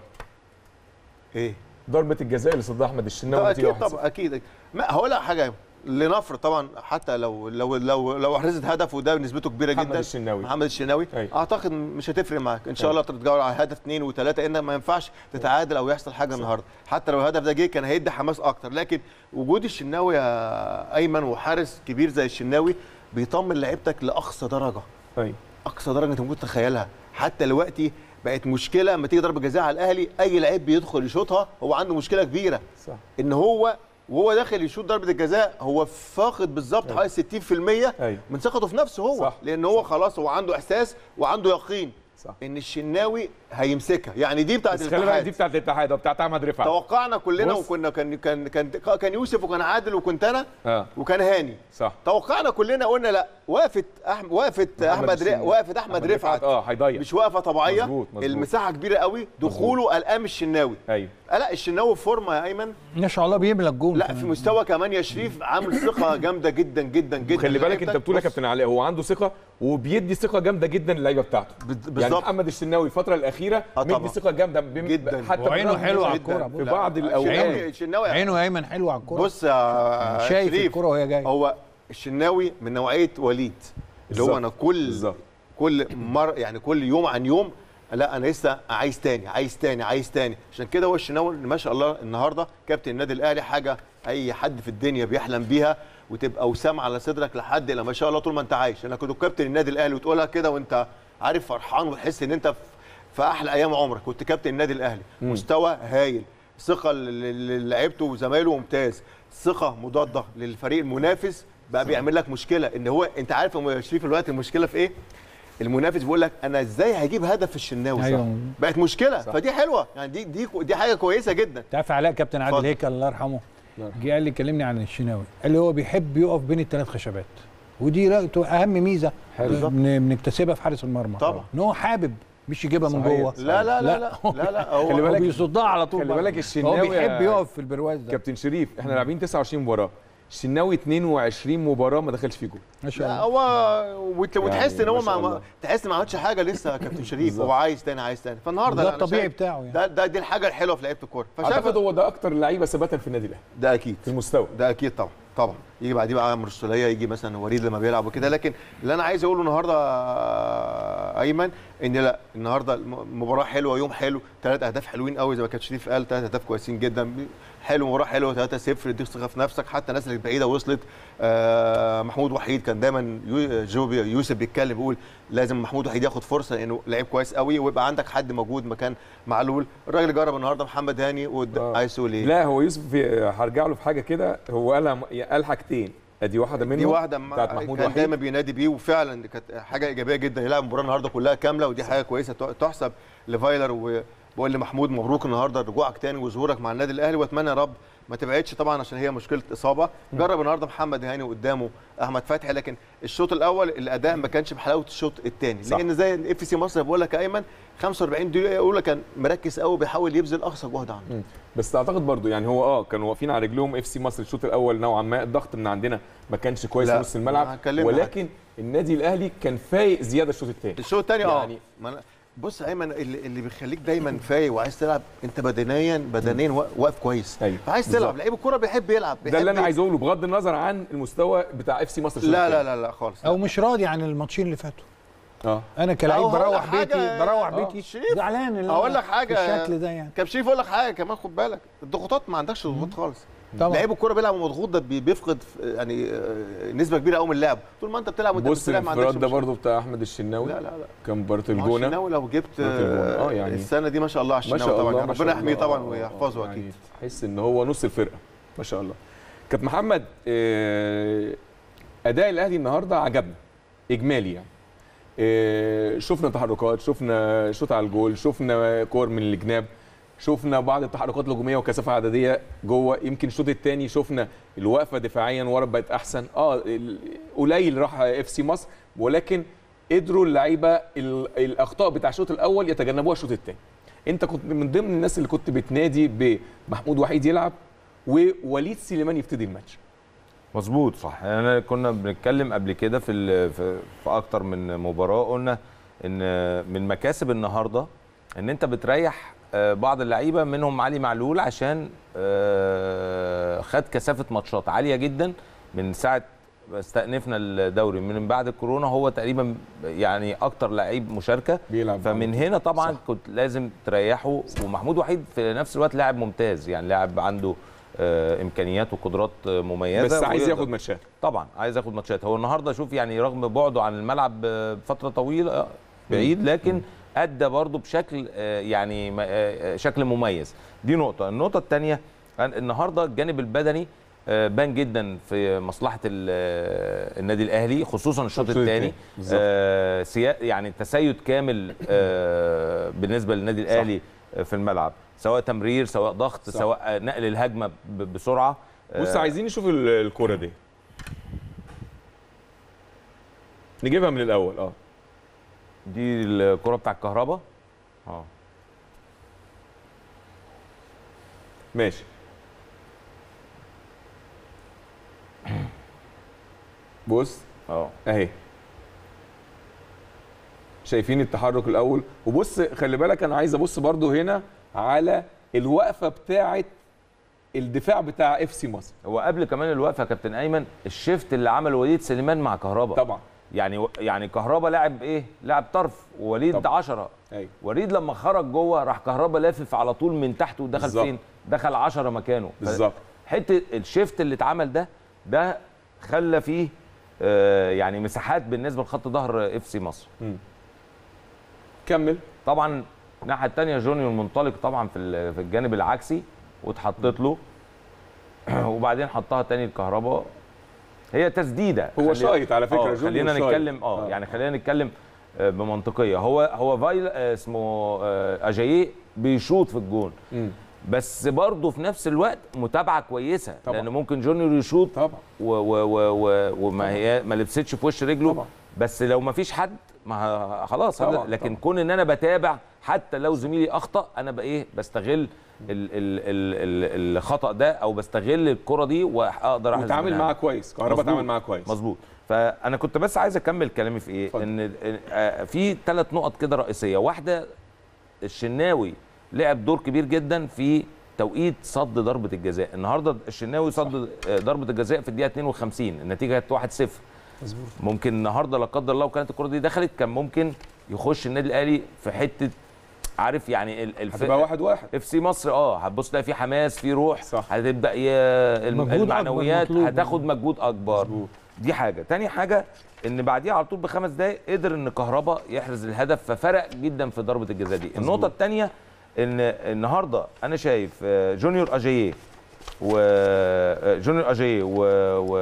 C: ايه
A: ضربه الجزاء اللي صدها احمد الشناوي
C: طبعا
A: نتيجة
C: اكيد
A: 1-0.
C: طبعا اكيد ما هقول لك حاجه لنفرض طبعا حتى لو لو لو لو احرزت هدف وده نسبته كبيره
A: محمد
C: جدا
A: الشناوي.
C: محمد الشناوي
A: أيوة.
C: اعتقد مش هتفرق معاك ان شاء
A: أيوة.
C: الله تتجاوز على هدف اثنين وثلاثه ان ما ينفعش تتعادل او يحصل حاجه النهارده حتى لو الهدف ده جه كان هيدي حماس اكتر لكن وجود الشناوي يا ايمن وحارس كبير زي الشناوي بيطمن لعيبتك لاقصى درجه
A: ايوه
C: اقصى درجه انت ممكن تتخيلها حتى دلوقتي بقت مشكله لما تيجي ضربه جزاء على الاهلي اي لعيب بيدخل يشوطها هو عنده مشكله كبيره
A: صح
C: ان هو وهو داخل يشوط ضربه الجزاء هو فاقد بالظبط حوالي 60%
A: أيوة.
C: من ثقته في نفسه هو
A: صح.
C: لان هو خلاص هو عنده احساس وعنده يقين
A: صح
C: ان الشناوي هيمسكها يعني دي بتاعت
A: بس خلي بالك
C: الاتحاد
A: دي بتاعت الاتحاد وبتاعت احمد رفعت
C: توقعنا كلنا
A: بص.
C: وكنا كان كان كان كان يوسف وكان عادل وكنت انا
A: اه
C: وكان هاني
A: صح
C: توقعنا كلنا قلنا لا وقفت أحم... وقفت احمد ر...
A: الشناوي.
C: وقفت احمد رفعت
A: اه هيضيع
C: مش واقفه طبيعيه
A: مظبوط، مظبوط.
C: المساحه كبيره قوي دخوله قلقان الشناوي
A: ايوه
C: آه لا الشناوي في فورمه يا ايمن
B: ما شاء الله بيملى الجون
C: لا
B: كمان.
C: في مستوى كمان يا شريف عامل ثقه جامده جدا جدا جدا
A: خلي بالك انت
C: لعيبتك.
A: بتقول يا
C: بص،
A: كابتن علاء هو عنده ثقه وبيدي ثقه جامده جدا للعيبه بتاعته
C: بت-
A: يعني
C: بالظبط
A: محمد الشناوي الفتره الاخيره
C: آه
A: مدي
C: طبعا.
A: ثقه جامده بم-
C: جدا.
A: حتى
B: وعينه
A: بالرغم
B: حلوة
A: من-
B: على الكورة.
A: في بعض الاوقات
C: الشناوي الشناوي
B: عينه ايمن حلو على الكوره
C: بص يا
B: شايف
C: شريف
B: الكرة وهي جاية.
C: هو الشناوي من نوعيه وليد اللي هو
A: بالظبط.
C: انا كل
A: بالظبط.
C: كل مر يعني كل يوم عن يوم لا انا لسه عايز تاني عايز تاني عايز تاني عشان كده هو الشناوي اللي ما شاء الله النهارده كابتن النادي الاهلي حاجه اي حد في الدنيا بيحلم بيها وتبقى وسام على صدرك لحد لما شاء الله طول ما انت عايش انا كنت كابتن النادي الاهلي وتقولها كده وانت عارف فرحان وتحس ان انت في- في احلى ايام عمرك كنت كابتن النادي الاهلي مستوى هايل ثقه للعيبته وزمايله ممتاز ثقه مضاده للفريق المنافس بقى بيعمل لك مشكله ان هو انت عارف يا شريف الوقت المشكله في ايه المنافس بيقول لك انا ازاي هجيب هدف في الشناوي
B: ايوه
C: بقت مشكله فدي حلوه يعني دي دي دي حاجه كويسه جدا
B: تعرف علاء كابتن عادل
C: اتفضل.
B: هيكل الله يرحمه
A: الله
B: جه قال لي كلمني عن الشناوي قال لي هو بيحب يقف بين الثلاث خشبات ودي رأيته اهم ميزه
C: بالظبط.
B: بن- بنكتسبها في حارس المرمى
C: طبعا.
B: ان هو حابب مش يجيبها من
A: صحيح.
B: جوه
C: لا لا لا لا لا لا هو
A: خلي
B: هو
A: بالك-
B: بيصدها على طول
A: خلي
B: بقى.
A: بالك
B: هو
A: الشناوي
B: بيحب
A: يا
B: يقف في البرواز ده
A: كابتن شريف احنا لاعبين 29 مباراه الشناوي 22 مباراه ما دخلش فيه جول
B: ما شاء
C: لا
B: الله
C: هو وت- وتحس
A: يعني
C: ان هو
A: ما شاء
C: ما
A: الله.
C: تحس ما عملش حاجه لسه يا كابتن شريف
A: بالظبط.
C: هو عايز تاني عايز تاني فالنهارده
B: ده
C: لا، أنا
B: الطبيعي
C: شايف
B: بتاعه يعني
C: ده ده دي الحاجه الحلوه في لعيبه الكوره فشايف
A: اعتقد هو ده اكتر لعيبه ثباتا في النادي الاهلي
C: ده اكيد
A: في المستوى
C: ده اكيد طبعا طبعا يجي بعديه بقى عمرو السوليه يجي مثلا وليد لما بيلعب وكده لكن اللي انا عايز اقوله النهارده آه، ايمن ان لا النهارده الم- مباراه حلوه يوم حلو ثلاث اهداف حلوين قوي زي ما كان شريف قال ثلاث اهداف كويسين جدا حلو مباراه حلوه 3 0 اديك ثقه في نفسك حتى الناس اللي بعيده وصلت آه، محمود وحيد كان دايما يو- جو بي- يوسف بيتكلم بيقول لازم محمود وحيد ياخد فرصه لانه لعيب كويس قوي ويبقى عندك حد موجود مكان معلول الراجل جرب النهارده محمد هاني ود-
A: آه.
C: عايز تقول ايه؟
A: لا هو يوسف في- هرجع له في حاجه كده هو قال قال حاجتين ادي واحده منهم
C: دي واحده ما
A: بتاعت محمود
C: كان
A: وحيد
C: دايما بينادي بيه وفعلا دي كانت حاجه ايجابيه جدا يلعب المباراه النهارده كلها كامله ودي حاجه كويسه ت- تحسب لفايلر وبقول لمحمود مبروك النهارده رجوعك تاني وظهورك مع النادي الاهلي واتمنى يا رب ما تبعدش طبعا عشان هي مشكله اصابه جرب النهارده محمد هاني قدامه احمد فتحي لكن الشوط الاول الاداء ما كانش بحلاوه الشوط الثاني
A: صح.
C: لان زي اف سي مصر بقول لك يا ايمن 45 دقيقه اولى كان مركز قوي بيحاول يبذل اقصى جهد عنده
A: مم. بس اعتقد برضو يعني هو اه كانوا واقفين على رجلهم اف سي مصر الشوط الاول نوعا ما الضغط من عندنا ما كانش كويس
C: لا،
A: في نص الملعب
C: هكلمك.
A: ولكن النادي الاهلي كان فايق زياده الشوط الثاني
C: الشوط الثاني اه
A: يعني-
C: ما أنا- بص يا ايمن اللي, اللي بيخليك دايما فايق وعايز تلعب انت بدنيا بدنيا وا- واقف كويس
A: أيوة،
C: فعايز
A: بالظبط.
C: تلعب لعيب الكوره بيحب يلعب
A: ده اللي
C: بيحب
A: انا عايز اقوله بغض النظر عن المستوى بتاع اف سي مصر الشوط
C: لا
A: التاني.
C: لا لا لا خالص
B: او مش راضي عن الماتشين اللي فاتوا
A: اه
B: انا كلاعب
C: أو هقول
B: بروح
C: لك
B: بيتي
C: حاجة-
B: بروح
C: آه،
B: بيتي
C: شريف،
B: زعلان إن
C: هقول
B: أنا
C: لك حاجة-
B: بالشكل ده يعني
C: كابتن شريف اقول لك حاجه كمان خد بالك الضغوطات ما عندكش ضغوط خالص
B: طبعا
C: لعيب الكوره بيلعب مضغوط ده بي- بيفقد يعني آه، نسبه كبيره قوي من اللعب طول ما انت بتلعب وانت
A: بص
C: بتلعب ما عندكش
A: الانفراد ده
C: مشكلة.
A: برضو بتاع احمد الشناوي
C: لا لا لا
A: كان مباراه
C: ما هو
A: الجونه
C: الشناوي لو جبت
A: بطولة الجونة. آه،
C: آه،
A: يعني-
C: السنه دي ما شاء الله على
A: ما
C: الشناوي
A: شاء
C: طبعا
A: الله
C: يعني
A: ما شاء
C: ربنا يحميه
A: الله.
C: طبعا
A: آه،
C: ويحفظه
A: يعني
C: اكيد
A: تحس ان هو نص الفرقه ما شاء الله كابتن محمد آه، اداء الاهلي النهارده عجبنا اجمالي يعني آه، شفنا تحركات شفنا شوط على الجول شفنا كور من الجناب شفنا بعض التحركات الهجوميه وكثافه عدديه جوه يمكن الشوط الثاني شفنا الوقفه دفاعيا ورا بقت احسن اه ال- قليل راح اف سي مصر ولكن قدروا اللعيبه ال- الاخطاء بتاع الشوط الاول يتجنبوها الشوط الثاني انت كنت من ضمن الناس اللي كنت بتنادي بمحمود وحيد يلعب ووليد سليمان يبتدي الماتش
D: مظبوط صح انا كنا بنتكلم قبل كده في ال- في, في اكتر من مباراه قلنا ان من مكاسب النهارده ان انت بتريح آه، بعض اللعيبه منهم علي معلول عشان آه، خد كثافه ماتشات عاليه جدا من ساعه استأنفنا الدوري من بعد الكورونا هو تقريبا يعني اكتر لعيب مشاركه
A: بيلعب
D: فمن هنا طبعا
A: صح.
D: كنت لازم تريحه ومحمود وحيد في نفس الوقت لاعب ممتاز يعني لاعب عنده آه، امكانيات وقدرات آه، مميزه
A: بس عايز
D: ويقدر-
A: ياخد ماتشات
D: طبعا عايز ياخد ماتشات هو النهارده شوف يعني رغم بعده عن الملعب آه، بفتره طويله آه، بعيد لكن ادى برضه بشكل آه، يعني م- آه، آه، شكل مميز دي نقطه النقطه الثانيه النهارده الجانب البدني آه، بان جدا في مصلحه ال- آه، النادي الاهلي خصوصا الشوط
A: الشوط
D: الثاني
A: التاني، بالظبط.
D: آه، سيا- يعني تسيد كامل آه، بالنسبه للنادي الاهلي آه، في الملعب سواء تمرير سواء ضغط
A: صح.
D: سواء آه، نقل الهجمه ب- بسرعه
A: بص
D: آه،
A: عايزين نشوف ال- الكوره دي نجيبها من الاول اه
D: دي الكره بتاع الكهرباء اه
A: ماشي بص
D: اه
A: اهي شايفين التحرك الاول وبص خلي بالك انا عايز ابص برضو هنا على الوقفه بتاعه الدفاع بتاع اف سي مصر
D: هو قبل كمان الوقفه يا كابتن ايمن الشيفت اللي عمله وليد سليمان مع كهربا
A: طبعا
D: يعني يعني كهربا لاعب ايه لاعب طرف ووليد
A: طبعا.
D: 10
A: ايوه
D: وليد لما خرج جوه راح كهربا لافف على طول من تحت ودخل
A: بالظبط.
D: فين دخل 10 مكانه ف-
A: بالظبط
D: حته الشيفت اللي اتعمل ده ده خلى فيه آه يعني مساحات بالنسبه لخط ظهر اف سي مصر
A: كمل
D: طبعا الناحيه الثانيه جونيور منطلق طبعا في ال- في الجانب العكسي واتحطت له وبعدين حطها تاني الكهرباء هي تسديده
A: هو
D: خلي-
A: شايط على فكره
D: آه
A: جونيور
D: خلينا
A: شايط.
D: نتكلم اه يعني خلينا نتكلم آه، بمنطقيه هو هو فايل آه، اسمه آه، اجاييه بيشوط في الجون
A: مم.
D: بس برضه في نفس الوقت متابعه كويسه
A: طبعا.
D: لان ممكن جونيور يشوط
A: طبعا
D: و و و و وما هي ما لبستش في وش رجله
A: طبعا.
D: بس لو ما فيش حد ما ه- خلاص هذا
A: طبعا،
D: لكن
A: طبعا.
D: كون ان انا بتابع حتى لو زميلي اخطا انا بقى ايه بستغل ال ال ال ال الخطا ده او بستغل الكره دي واقدر احرز
A: وتعامل
D: منها.
A: معاه كويس كهربا
D: مظبوط.
A: تعامل معاه كويس
D: مظبوط فانا كنت بس عايز اكمل كلامي في ايه
A: اتفضل.
D: ان آه، في ثلاث نقط كده رئيسيه واحده الشناوي لعب دور كبير جدا في توقيت صد ضربه الجزاء النهارده الشناوي صد آه، ضربه الجزاء في الدقيقه 52 النتيجه كانت 1-0
A: مظبوط
D: ممكن النهارده لا قدر الله وكانت الكره دي دخلت كان ممكن يخش النادي الاهلي في حته عارف يعني ال- الف...
A: هتبقى واحد واحد
D: اف سي مصر اه هتبص تلاقي في حماس في روح
A: صح.
D: هتبدا ي... الم-
B: مجهود أكبر
D: المعنويات
B: مطلوب.
D: هتاخد مجهود اكبر
A: مظبوط.
D: دي حاجه تاني حاجه ان بعديها على طول بخمس دقائق قدر ان كهربا يحرز الهدف ففرق جدا في ضربه الجزاء دي النقطه الثانيه ان النهارده انا شايف آه، جونيور اجاييه وجونيور اجاييه و و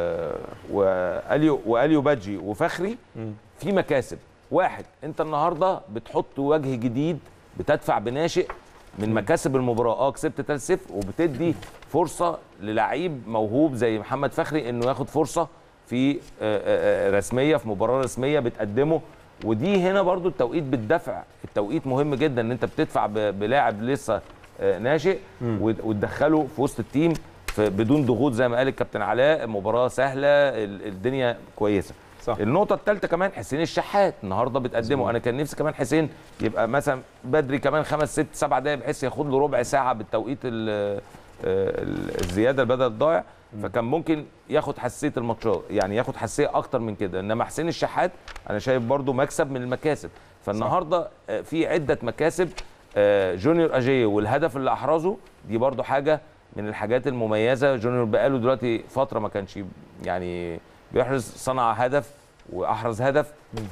D: واليو واليو بادجي وفخري في مكاسب واحد انت النهارده بتحط وجه جديد بتدفع بناشئ من مكاسب المباراه اه كسبت 3-0 وبتدي فرصه للعيب موهوب زي محمد فخري انه ياخد فرصه في آه، آه، آه، رسميه في مباراه رسميه بتقدمه ودي هنا برضو التوقيت بالدفع التوقيت مهم جدا ان انت بتدفع ب- بلاعب لسه آه، ناشئ وت- وتدخله في وسط التيم في بدون ضغوط زي ما قال الكابتن علاء مباراه سهله ال- الدنيا كويسه
A: صح.
D: النقطة الثالثة كمان حسين الشحات النهارده بتقدمه انا كان نفسي كمان حسين يبقى مثلا بدري كمان خمس ست سبع دقايق بحيث ياخد له ربع ساعة بالتوقيت ال- ال- الزيادة البدل الضايع فكان ممكن ياخد حساسية الماتشات يعني ياخد حساسية أكتر من كده إنما حسين الشحات أنا شايف برضو مكسب من المكاسب فالنهارده آه، في عدة مكاسب آه، جونيور أجيه والهدف اللي أحرزه دي برضو حاجة من الحاجات المميزة جونيور بقاله دلوقتي فترة ما كانش يعني بيحرز صنع هدف واحرز هدف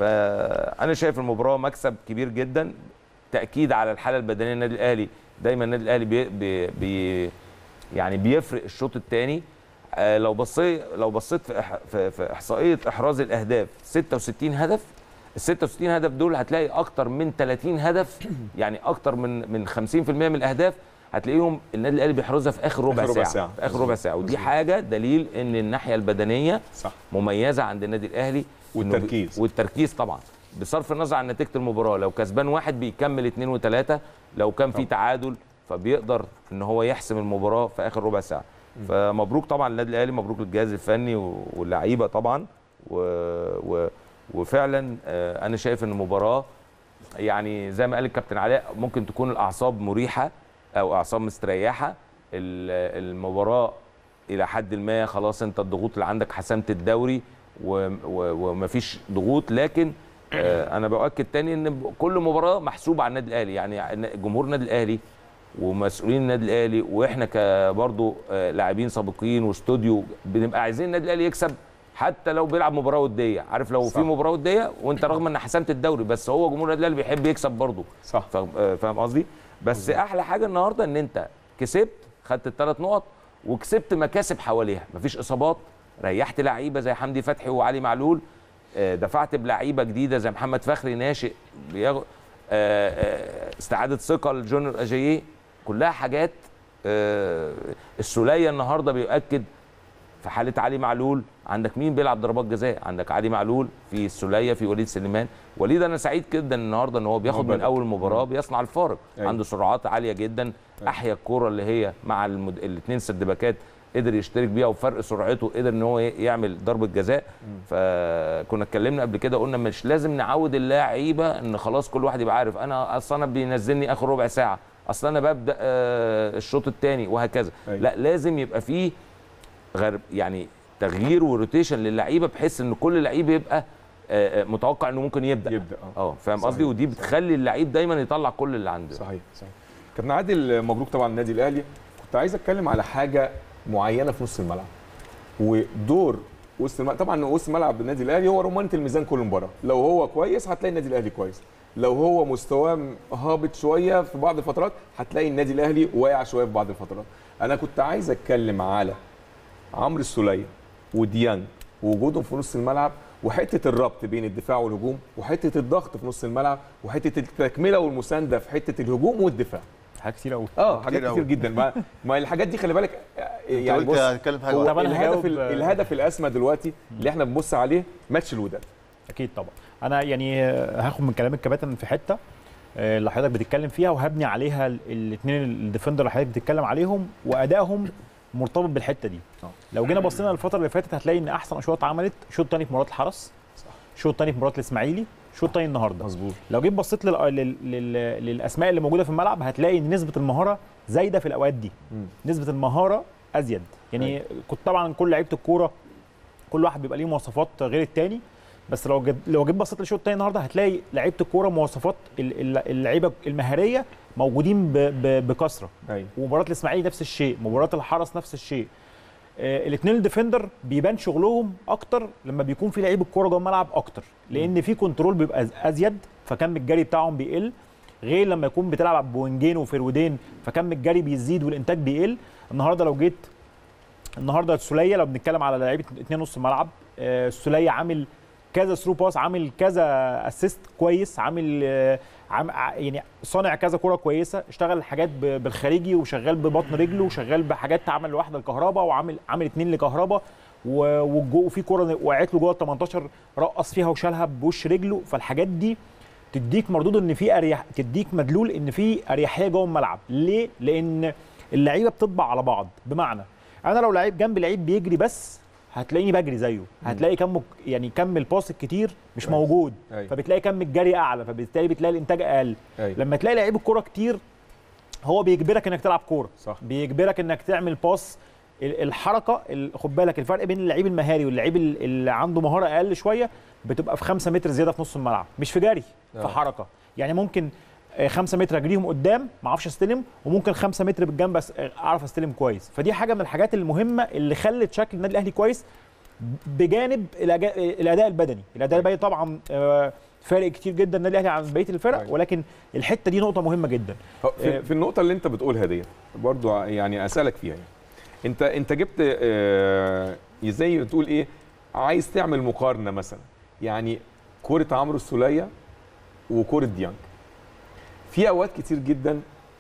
D: فانا شايف المباراه مكسب كبير جدا تاكيد على الحاله البدنيه للنادي الاهلي دايما النادي الاهلي بي بي بي يعني بيفرق الشوط الثاني لو بصيت لو بصيت في, إح في, في احصائيه احراز الاهداف 66 هدف ال 66 هدف دول هتلاقي اكتر من 30 هدف يعني اكتر من من 50% من الاهداف هتلاقيهم النادي الاهلي بيحرزها في اخر ربع,
A: آخر ربع
D: ساعة.
A: ساعة.
D: في اخر ربع ساعه ودي
A: مظبوط.
D: حاجه دليل ان الناحيه البدنيه
A: صح
D: مميزه عند النادي الاهلي إنه
A: والتركيز.
D: بي- والتركيز طبعا بصرف النظر عن نتيجه المباراه لو كسبان واحد بيكمل اثنين وثلاثه لو كان في
A: طبعا.
D: تعادل فبيقدر ان هو يحسم المباراه في اخر ربع ساعه فمبروك طبعا للنادي الاهلي مبروك للجهاز الفني و- واللعيبه طبعا و... و... وفعلا آه، انا شايف ان المباراه يعني زي ما قال الكابتن علاء ممكن تكون الاعصاب مريحه او اعصاب مستريحه ال- المباراه الى حد ما خلاص انت الضغوط اللي عندك حسمت الدوري و- و- ومفيش ضغوط لكن آه، انا باكد تاني ان ب- كل مباراه محسوبه على النادي الاهلي يعني جمهور النادي الاهلي ومسؤولين النادي الاهلي واحنا كبرضه لاعبين سابقين واستوديو بنبقى عايزين النادي الاهلي يكسب حتى لو بيلعب مباراه وديه عارف لو
A: صح.
D: في مباراه وديه وانت رغم ان حسمت الدوري بس هو جمهور النادي الاهلي بيحب يكسب برضه
A: صح
D: فاهم آه، فاهم قصدي بس احلى حاجه النهارده ان انت كسبت خدت الثلاث نقط وكسبت مكاسب حواليها مفيش اصابات ريحت لعيبه زي حمدي فتحي وعلي معلول آه، دفعت بلعيبه جديده زي محمد فخري ناشئ بياخد آه، آه، استعاده ثقه لجونيور اجاييه كلها حاجات آه، السوليه النهارده بيؤكد في حاله علي معلول عندك مين بيلعب ضربات جزاء عندك علي معلول في السوليه في وليد سليمان وليد انا سعيد جدا النهارده ان هو بياخد من
A: بدأ.
D: اول مباراه بيصنع الفارق
A: أيوة.
D: عنده سرعات عاليه جدا احيا الكوره اللي هي مع المد... الاثنين سدباكات قدر يشترك بيها وفرق سرعته قدر ان هو ي- يعمل ضربه جزاء فكنا اتكلمنا قبل كده قلنا مش لازم نعود اللعيبه ان خلاص كل واحد يبقى عارف انا اصل انا بينزلني اخر ربع ساعه اصل انا ببدا آه، الشوط الثاني وهكذا
A: أيوة.
D: لا لازم يبقى فيه غير يعني تغيير وروتيشن للعيبه بحيث ان كل لعيب يبقى آه، آه، متوقع انه ممكن يبدا
A: يبدا اه
D: اه فاهم
A: صحيح.
D: قصدي ودي بتخلي اللعيب دايما يطلع كل اللي عنده
A: صحيح صحيح كابتن عادل مبروك طبعا النادي الاهلي كنت عايز اتكلم على حاجه معينه في نص الملعب ودور وسط الملعب طبعا وسط الملعب النادي الاهلي هو رمانه الميزان كل مباراه لو هو كويس هتلاقي النادي الاهلي كويس لو هو مستواه هابط شويه في بعض الفترات هتلاقي النادي الاهلي واقع شويه في بعض الفترات انا كنت عايز اتكلم على عمرو السوليه وديانج ووجودهم في نص الملعب وحته الربط بين الدفاع والهجوم وحته الضغط في نص الملعب وحته التكمله والمسانده في حته الهجوم والدفاع
E: حاجات كتير قوي
A: اه حاجات
C: كتير
A: كتير
C: أوي.
A: جدا ما, ما الحاجات دي خلي بالك آه،
C: يعني
A: يعني بص
C: هتكلم في حاجه
A: هو
C: واحدة.
E: طب أنا
A: الهدف
E: هجاوب-
A: ال- الهدف الاسمى دلوقتي اللي احنا بنبص عليه ماتش الوداد
E: اكيد طبعا انا يعني آه، هاخد من كلام الكباتن في حته آه، اللي حضرتك بتتكلم فيها وهبني عليها الاثنين الديفندر اللي حضرتك بتتكلم عليهم وادائهم مرتبط بالحته دي
A: آه.
E: لو جينا بصينا الفتره اللي فاتت هتلاقي ان احسن اشواط اتعملت شوط تاني في مباراه الحرس شوط تاني في مباراه الاسماعيلي شوط تاني النهارده
A: مظبوط
E: لو جيت بصيت لل... لل... لل... للاسماء اللي موجوده في الملعب هتلاقي ان نسبه المهاره زايده في الاوقات دي
A: مم.
E: نسبه المهاره ازيد يعني كنت طبعا كل لعيبه الكوره كل واحد بيبقى ليه مواصفات غير التاني بس لو جد... لو جيت بصيت للشوط التاني النهارده هتلاقي لعيبه الكوره مواصفات ال- ال- اللعيبه المهاريه موجودين ب... ب... بكثره
A: ايوه
E: ومباراه الاسماعيلي نفس الشيء مباراه الحرس نفس الشيء آه الاثنين الديفندر بيبان شغلهم اكتر لما بيكون في لعيب الكوره جوه الملعب اكتر لان في كنترول بيبقى أز- ازيد فكم الجري بتاعهم بيقل غير لما يكون بتلعب بوينجين وفرودين فكم الجري بيزيد والانتاج بيقل النهارده لو جيت النهارده السوليه لو بنتكلم على لعيبه اتنين نص ملعب آه، السوليه عامل كذا ثرو باس عامل كذا اسيست كويس عامل آه، عام ع- يعني صانع كذا كوره كويسه اشتغل حاجات ب- بالخارجي وشغال ببطن رجله وشغال بحاجات عمل واحده لكهربا وعامل عامل اتنين لكهربا و- والجو وفي كوره وقعت له جوه ال 18 رقص فيها وشالها بوش رجله فالحاجات دي تديك مردود ان في اريح تديك مدلول ان في اريحيه جوه الملعب ليه لان اللعيبه بتطبع على بعض بمعنى انا لو لعيب جنب لعيب بيجري بس هتلاقيني بجري زيه هتلاقي كم يعني كم الباص الكتير مش
A: كويس.
E: موجود
A: أيوة.
E: فبتلاقي كم الجري اعلى فبالتالي بتلاقي الانتاج اقل
A: ايوه
E: لما تلاقي لعيب الكوره كتير هو بيجبرك انك تلعب كوره
A: صح
E: بيجبرك انك تعمل باص ال- الحركه ال- خد بالك الفرق بين اللعيب المهاري واللعيب ال- اللي عنده مهاره اقل شويه بتبقى في 5 متر زياده في نص الملعب مش في جري
A: آه.
E: في حركه يعني ممكن 5 متر اجريهم قدام ما اعرفش استلم وممكن 5 متر بالجنب بس اعرف استلم كويس فدي حاجه من الحاجات المهمه اللي خلت شكل النادي الاهلي كويس بجانب الأجا- الاداء البدني الاداء البدني طبعا آه، فارق كتير جدا النادي الاهلي عن بقيه الفرق
A: أيوة.
E: ولكن الحته دي نقطه مهمه جدا
A: هو
E: آه.
A: في, في النقطة اللي أنت بتقولها ديت برضو ع- يعني أسألك فيها يعني. أنت أنت جبت آه، زي ما تقول إيه عايز تعمل مقارنة مثلا يعني كرة عمرو السولية وكرة ديانج في أوقات كتير جدا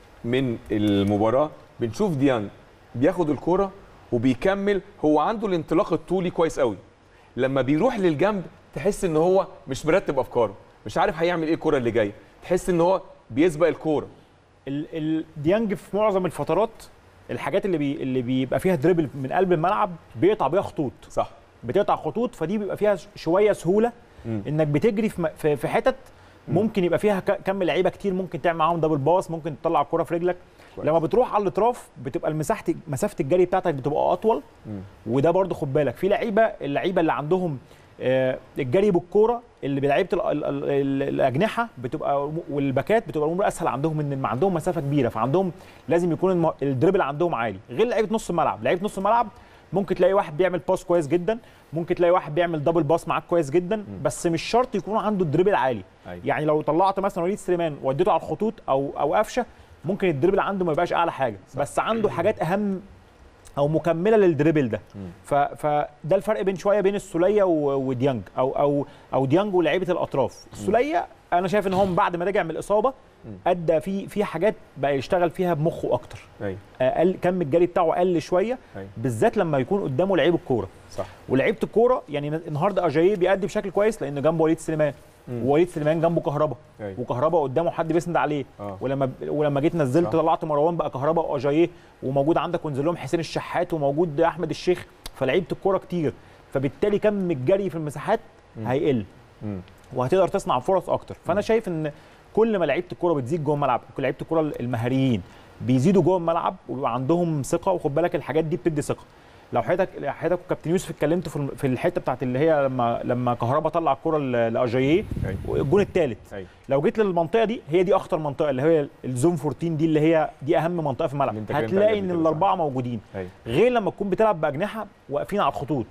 A: من المباراة بنشوف ديانج بياخد الكرة وبيكمل هو عنده الانطلاق الطولي كويس قوي لما بيروح للجنب تحس ان هو مش مرتب افكاره مش عارف هيعمل ايه الكرة اللي جايه تحس ان هو بيسبق الكوره
E: ال- ال- ديانج في معظم الفترات الحاجات اللي بي اللي بيبقى فيها دريبل من قلب الملعب بيقطع بيها خطوط
A: صح
E: بتقطع خطوط فدي بيبقى فيها ش- شويه سهوله
A: مم.
E: انك بتجري في م- في, في حتت ممكن يبقى فيها ك- كم لعيبه كتير ممكن تعمل معاهم دبل باص ممكن تطلع الكره في رجلك
A: كويس.
E: لما بتروح على الاطراف بتبقى المساحه مسافه الجري بتاعتك بتبقى اطول
A: مم.
E: وده برضه خد بالك في لعيبه اللعيبه اللي عندهم آه، الجري بالكوره اللي بلعيبه ال- ال- ال- ال- الاجنحه بتبقى والباكات بتبقى الامور اسهل عندهم ان ما عندهم مسافه كبيره فعندهم لازم يكون الم- الدريبل عندهم عالي غير لعيبه نص الملعب لعيبه نص الملعب ممكن تلاقي واحد بيعمل باس كويس جدا ممكن تلاقي واحد بيعمل دبل باس معاك كويس جدا بس مش شرط يكون عنده الدريبل عالي
A: أيوة.
E: يعني لو طلعت مثلا وليد سليمان وديته على الخطوط او او قفشه ممكن الدريبل عنده ما يبقاش اعلى حاجه بس عنده حاجات اهم او مكمله للدريبل ده ف... فده الفرق بين شويه بين السوليه و... وديانج او او او ديانج ولاعيبه الاطراف السوليه انا شايف ان هو من بعد ما رجع من الاصابه ادى في في حاجات بقى يشتغل فيها بمخه اكتر
A: ايوه
E: اقل كم الجري بتاعه قل شويه
A: أيوة.
E: بالذات لما يكون قدامه لعيب الكوره
A: صح
E: ولعيبه الكوره يعني النهارده اجاييه بيأدي بشكل كويس لان جنبه وليد سليمان
A: مم.
E: ووليد سليمان جنبه كهربا
A: أيوة.
E: وكهربا قدامه حد بيسند عليه
A: آه.
E: ولما ولما جيت نزلت
A: صح.
E: طلعت مروان بقى كهربا واجاييه وموجود عندك ونزل لهم حسين الشحات وموجود احمد الشيخ فلعيبه الكوره كتير فبالتالي كم الجري في المساحات هيقل
A: مم.
E: وهتقدر تصنع فرص اكتر فانا شايف ان كل ما لعيبه الكوره بتزيد جوه الملعب كل لعيبه الكوره المهاريين بيزيدوا جوه الملعب ويبقى عندهم ثقه وخد بالك الحاجات دي بتدي ثقه لو حضرتك حضرتك وكابتن يوسف اتكلمتوا في الم- في الحته بتاعت اللي هي لما لما كهربا طلع الكوره ل- لاجاييه
A: أيوة.
E: الجون الثالث
A: أيوة.
E: لو جيت للمنطقه دي هي دي اخطر منطقه اللي هي الزون 14 دي اللي هي دي اهم منطقه في الملعب
A: اللي أنت اتكلمت عليها
E: هتلاقي
A: قبل
E: ان
A: كده،
E: الاربعه موجودين
A: ايوه
E: غير لما تكون بتلعب باجنحه واقفين على الخطوط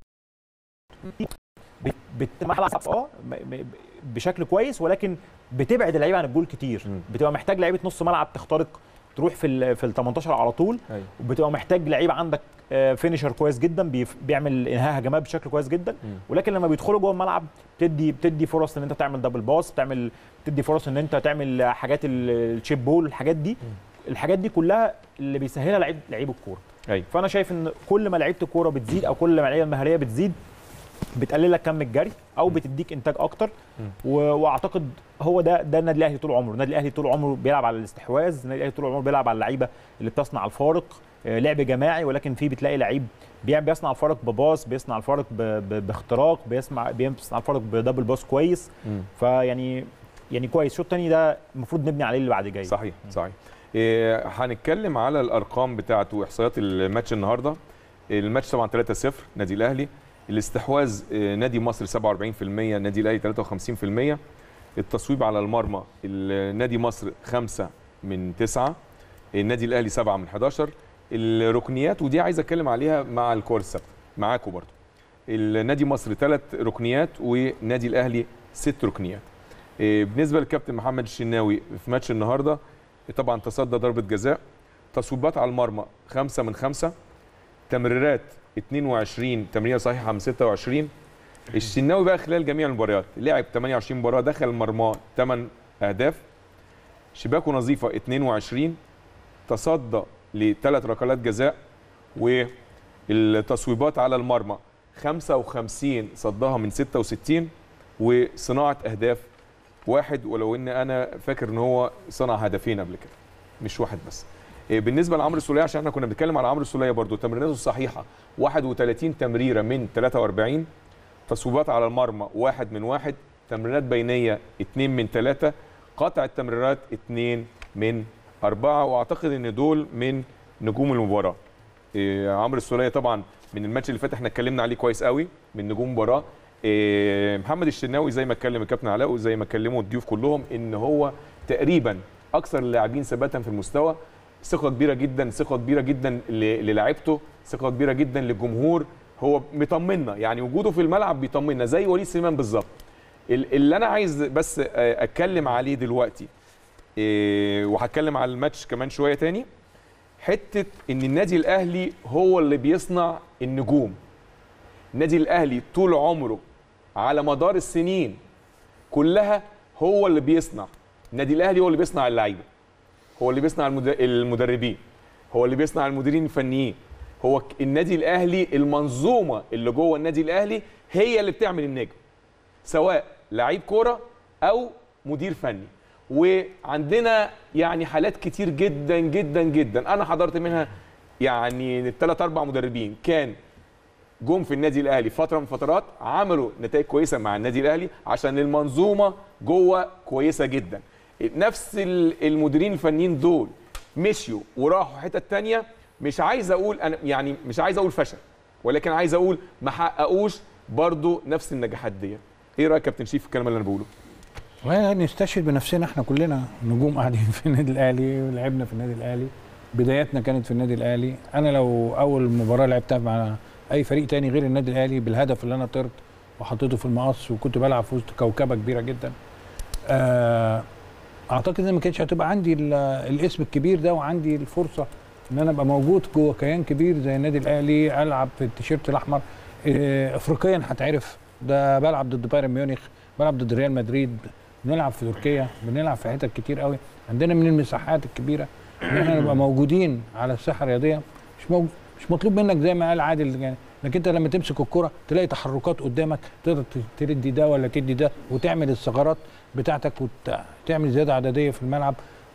E: بت- بتلعب اه م- م- بشكل كويس ولكن بتبعد اللعيبه عن الجول كتير
A: مم.
E: بتبقى محتاج لعيبه نص ملعب تخترق تروح في ال في ال 18 على طول
A: أيوة.
E: وبتبقى محتاج لعيب عندك فينيشر كويس جدا بيف- بيعمل انهاء هجمات بشكل كويس جدا
A: مم.
E: ولكن لما بيدخلوا جوه الملعب بتدي بتدي فرص ان انت تعمل دبل باس بتعمل بتدي فرص ان انت تعمل حاجات ال- الشيب بول الحاجات دي الحاجات دي كلها اللي بيسهلها لعيب لعيب الكوره
A: أيوة.
E: فانا شايف ان كل ما لعيبه الكوره بتزيد او كل ما اللعيبه المهاريه بتزيد بتقلل لك كم الجري او بتديك انتاج اكتر و... واعتقد هو ده ده النادي الاهلي طول عمره النادي الاهلي طول عمره بيلعب على الاستحواذ النادي الاهلي طول عمره بيلعب على اللعيبه اللي بتصنع الفارق آه، لعب جماعي ولكن فيه بتلاقي لعيب بيع- بيصنع الفارق بباص بيصنع الفارق ب... ب... باختراق بيسمع بيصنع الفارق بدبل باص كويس
A: مم.
E: فيعني يعني كويس الشوط الثاني ده المفروض نبني عليه اللي بعد جاي
A: صحيح صحيح إيه، هنتكلم على الارقام بتاعته واحصائيات الماتش النهارده الماتش طبعا 3-0 نادي الاهلي الاستحواذ إيه، نادي مصر 47% نادي الاهلي 53% التصويب على المرمى نادي مصر 5 من 9 النادي الاهلي 7 من 11 الركنيات ودي عايز اتكلم عليها مع الكور الثابته معاكم برضو النادي مصر ثلاث ركنيات ونادي الاهلي ست ركنيات إيه، بالنسبه للكابتن محمد الشناوي في ماتش النهارده طبعا تصدى ضربه جزاء تصويبات على المرمى خمسة من خمسة تمريرات 22 تمريره صحيحه من 26 الشناوي بقى خلال جميع المباريات لعب 28 مباراه دخل مرماه 8 اهداف شباكه نظيفه 22 تصدى لثلاث ركلات جزاء والتصويبات على المرمى 55 صدها من 66 وصناعه اهداف واحد ولو ان انا فاكر ان هو صنع هدفين قبل كده مش واحد بس إيه، بالنسبه لعمرو السوليه عشان احنا كنا بنتكلم على عمرو السوليه برضو تمريراته الصحيحه 31 تمريره من 43 تصويبات على المرمى واحد من واحد تمريرات بينيه اثنين من ثلاثه قطع التمريرات اثنين من اربعه واعتقد ان دول من نجوم المباراه إيه، عمرو السوليه طبعا من الماتش اللي فات احنا اتكلمنا عليه كويس قوي من نجوم المباراه إيه، محمد الشناوي زي ما اتكلم الكابتن علاء وزي ما اتكلموا الضيوف كلهم ان هو تقريبا اكثر اللاعبين ثباتا في المستوى ثقه كبيره جدا ثقه كبيره جدا ل- للاعيبته ثقه كبيره جدا للجمهور هو مطمنا يعني وجوده في الملعب بيطمنا زي وليد سليمان بالظبط ال- اللي انا عايز بس آه، اتكلم عليه دلوقتي إيه، وهتكلم على الماتش كمان شويه تاني حته ان النادي الاهلي هو اللي بيصنع النجوم النادي الاهلي طول عمره على مدار السنين كلها هو اللي بيصنع النادي الاهلي هو اللي بيصنع اللعيبه هو اللي بيصنع المد- المدربين هو اللي بيصنع المديرين الفنيين هو ك- النادي الاهلي المنظومه اللي جوه النادي الاهلي هي اللي بتعمل النجم سواء لعيب كوره او مدير فني وعندنا يعني حالات كتير جدا جدا جدا انا حضرت منها يعني ثلاث اربع مدربين كان جم في النادي الاهلي فتره من فترات عملوا نتائج كويسه مع النادي الاهلي عشان المنظومه جوه كويسه جدا نفس ال- المديرين الفنيين دول مشيوا وراحوا حتت تانية مش عايز اقول انا يعني مش عايز اقول فشل ولكن عايز اقول ما حققوش برضو نفس النجاحات دي ايه رايك يا كابتن شيف في الكلام اللي انا بقوله
B: والله نستشهد بنفسنا احنا كلنا نجوم قاعدين في النادي الاهلي ولعبنا في النادي الاهلي بداياتنا كانت في النادي الاهلي انا لو اول مباراه لعبتها مع اي فريق تاني غير النادي الاهلي بالهدف اللي انا طرت وحطيته في المقص وكنت بلعب في وسط كوكبه كبيره جدا آه، اعتقد ان ما كانش هتبقى عندي ال- الاسم الكبير ده وعندي الفرصه ان انا ابقى موجود جوه كيان كبير زي النادي الاهلي العب في التيشيرت الاحمر آه، افريقيا هتعرف ده بلعب ضد بايرن ميونخ بلعب ضد ريال مدريد بنلعب في تركيا بنلعب في حتت كتير قوي عندنا من المساحات الكبيره ان احنا نبقى موجودين على الساحه الرياضيه مش موجود مش مطلوب منك زي ما قال عادل يعني انك انت لما تمسك الكره تلاقي تحركات قدامك تقدر ت- تدي ده ولا تدي ده وتعمل الثغرات بتاعتك وتعمل زياده عدديه في الملعب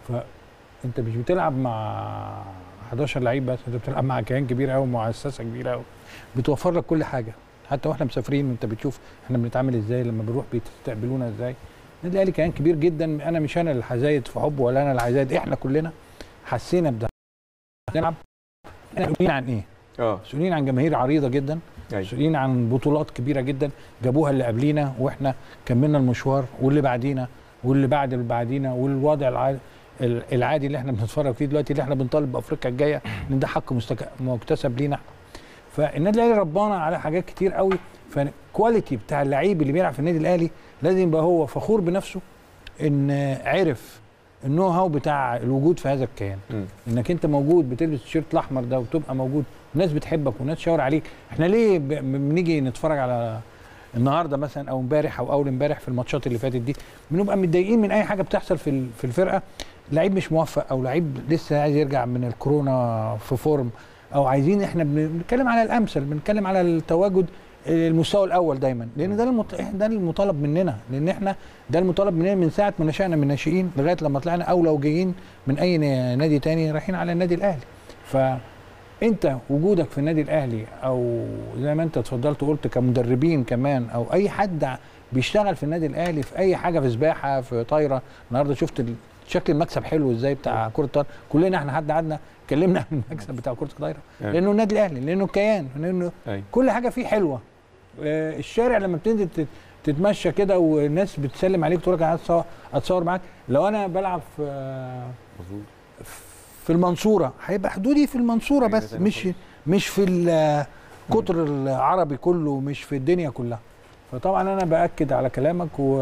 B: فانت مش بتلعب مع 11 لعيب بس انت بتلعب مع كيان كبير قوي مؤسسه كبيره قوي بتوفر لك كل حاجه حتى واحنا مسافرين انت بتشوف احنا بنتعامل ازاي لما بنروح بيستقبلونا ازاي النادي الاهلي كيان كبير جدا انا مش انا اللي هزايد في حبه ولا انا اللي هزايد احنا كلنا حسينا بده نلعب احنا مسؤولين عن ايه؟
A: اه
B: مسؤولين عن جماهير عريضه جدا
A: ايوه
B: مسؤولين عن بطولات كبيره جدا جابوها اللي قبلينا واحنا كملنا المشوار واللي بعدينا واللي بعد اللي بعدينا والوضع العادي العادي اللي احنا بنتفرج فيه دلوقتي اللي احنا بنطالب بافريقيا الجايه ان ده حق مستك- مكتسب لينا فالنادي الاهلي ربانا على حاجات كتير قوي فالكواليتي بتاع اللعيب اللي بيلعب في النادي الاهلي لازم يبقى هو فخور بنفسه ان عرف النو هاو بتاع الوجود في هذا الكيان
A: مم.
B: انك انت موجود بتلبس التيشيرت الاحمر ده وتبقى موجود الناس بتحبك والناس تشاور عليك احنا ليه ب- بنيجي نتفرج على النهارده مثلا او امبارح او اول امبارح في الماتشات اللي فاتت دي بنبقى متضايقين من اي حاجه بتحصل في ال- في الفرقه لعيب مش موفق او لعيب لسه عايز يرجع من الكورونا في فورم او عايزين احنا بن- بنتكلم على الامثل بنتكلم على التواجد المستوى الاول دايما لان ده المط... ده المطالب مننا لان احنا ده المطالب مننا من ساعه ما نشانا من الناشئين لغايه لما طلعنا او لو جايين من اي ن- نادي تاني رايحين على النادي الاهلي فانت وجودك في النادي الاهلي او زي ما انت اتفضلت وقلت كمدربين كمان او اي حد ع- بيشتغل في النادي الاهلي في اي حاجه في سباحه في طايره النهارده شفت ال- شكل المكسب حلو ازاي بتاع كره الطايره كلنا احنا حد قعدنا اتكلمنا عن المكسب بتاع كره الطايره
A: أيوة.
B: لانه النادي الاهلي لانه كيان لانه
A: أيوة.
B: كل حاجه فيه حلوه آه، الشارع لما بتنزل تت- تتمشى كده والناس بتسلم عليك تقول لك أنا عايز أتصور- اتصور معاك لو انا بلعب في آه، في المنصوره هيبقى حدودي في المنصوره بس مش مش في القطر العربي كله مش في الدنيا كلها فطبعا انا باكد على كلامك و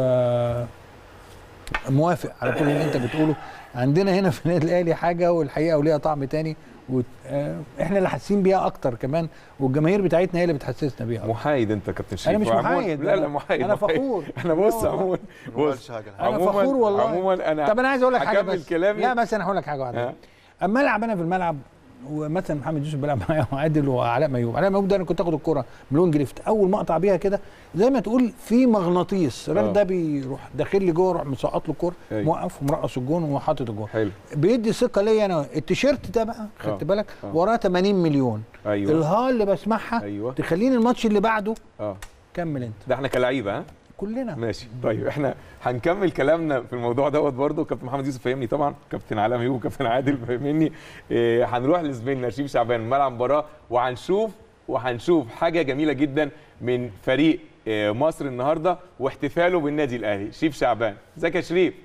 B: موافق على كل اللي انت بتقوله عندنا هنا في النادي الاهلي حاجه والحقيقه وليها طعم تاني واحنا اللي حاسين بيها اكتر كمان والجماهير بتاعتنا هي اللي بتحسسنا بيها
A: محايد انت يا كابتن شريف
B: انا مش
A: وعموماً-
B: محايد
A: لا لا
B: أنا-
A: محايد
B: انا
A: محايد.
B: فخور
A: انا بص
B: لا والله.
A: عموما
C: ما
A: بص
C: قالش حاجه
B: انا
A: عموماً-
B: فخور والله
A: عموما انا
B: طب انا عايز اقول لك حاجه
A: هكمل
B: بس
A: كلامي
B: لا بس انا هقول لك حاجه واحده
A: ها؟
B: اما العب انا في الملعب ومثلا محمد يوسف بيلعب معايا وعادل وعلاء ميوب علاء ميوب ده انا كنت اخد الكره بلونج ليفت اول ما اقطع بيها كده زي ما تقول في مغناطيس الراجل
A: آه.
B: ده بيروح داخل لي جوه اروح مسقط له الكوره
A: أيوة.
B: موقف ومرقص الجون وحاطط الجون
A: حلو
B: بيدي ثقه ليا انا التيشيرت ده بقى خدت
A: آه.
B: بالك
A: آه.
B: وراه 80 مليون
A: ايوه
B: الها اللي بسمعها
A: ايوه
B: تخليني الماتش اللي بعده
A: اه
B: كمل انت
A: ده احنا كلعيبه ها
B: كلنا
A: ماشي طيب احنا هنكمل كلامنا في الموضوع دوت برضه كابتن محمد يوسف فهمني طبعا كابتن علاء ميوب وكابتن عادل فهمني إيه هنروح لزميلنا شريف شعبان ملعب مباراه وهنشوف وهنشوف حاجه جميله جدا من فريق إيه، مصر النهارده واحتفاله بالنادي الاهلي شريف شعبان ازيك يا شريف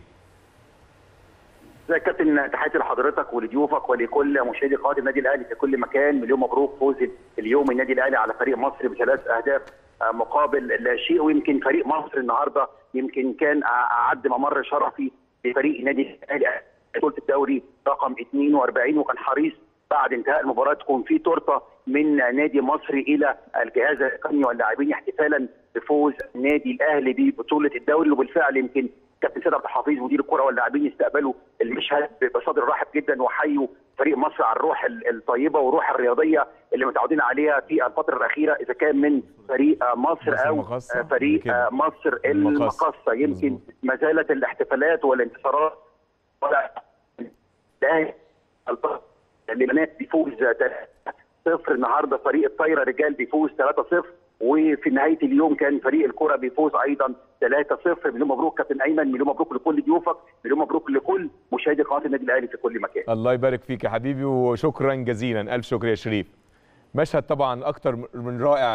F: ازيك يا كابتن تحياتي لحضرتك ولضيوفك ولكل مشاهدي قناه النادي الاهلي في كل مكان مليون مبروك فوز اليوم النادي الاهلي على فريق مصر بثلاث اهداف آه، مقابل لا شيء ويمكن فريق مصر النهارده يمكن كان اعد ممر شرفي لفريق النادي الاهلي بطوله الدوري رقم 42 وكان حريص بعد انتهاء المباراه تكون في تورته من نادي مصر الى الجهاز الفني واللاعبين احتفالا بفوز النادي الاهلي ببطوله الدوري وبالفعل يمكن كابتن سيد عبد الحفيظ مدير الكره واللاعبين استقبلوا المشهد بصدر رحب جدا وحيوا فريق مصر على الروح ال- الطيبه والروح الرياضيه اللي متعودين عليها في الفتره الاخيره اذا كان من فريق آه، مصر
A: مصر
F: او
A: المقاصة.
F: آه، فريق
A: كده.
F: آه، مصر
A: المقاصة.
F: المقاصه يمكن
A: مظبوط.
F: ما زالت الاحتفالات والانتصارات ولا لا اللي بنات بيفوز 3-0 النهارده فريق الطايره رجال بيفوز 3-0 وفي نهايه اليوم كان فريق الكره بيفوز ايضا 3-0 مليون مبروك كابتن ايمن مليون مبروك لكل ضيوفك مليون مبروك لكل مشاهدي قناه النادي الاهلي في كل مكان
A: الله يبارك فيك يا حبيبي وشكرا جزيلا الف شكر يا شريف مشهد طبعا اكتر من رائع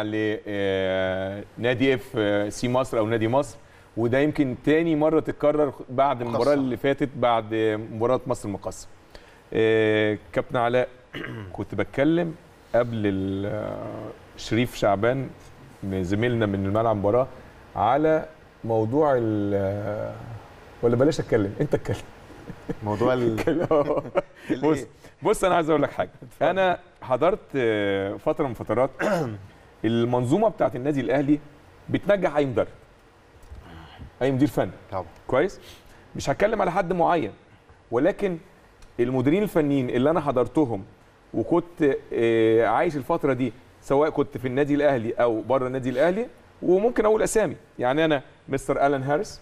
A: لنادي اف سي مصر او نادي مصر وده يمكن تاني مره تتكرر بعد المباراه
C: مقصة.
A: اللي فاتت بعد مباراه مصر المقصه آه، كابتن علاء كنت بتكلم قبل ال- آه، شريف شعبان زميلنا من الملعب مباراه على موضوع ال- آه، ولا بلاش اتكلم انت اتكلم
C: موضوع ال...
A: بص بص انا عايز اقول لك حاجه انا حضرت آه، فتره من فترات المنظومه بتاعت النادي الاهلي بتنجح اي مدرب اي مدير فني
C: طبعا
A: كويس مش هتكلم على حد معين ولكن المديرين الفنيين اللي انا حضرتهم وكنت آه، عايش الفتره دي سواء كنت في النادي الاهلي او بره النادي الاهلي وممكن اقول اسامي يعني انا مستر الان هاريس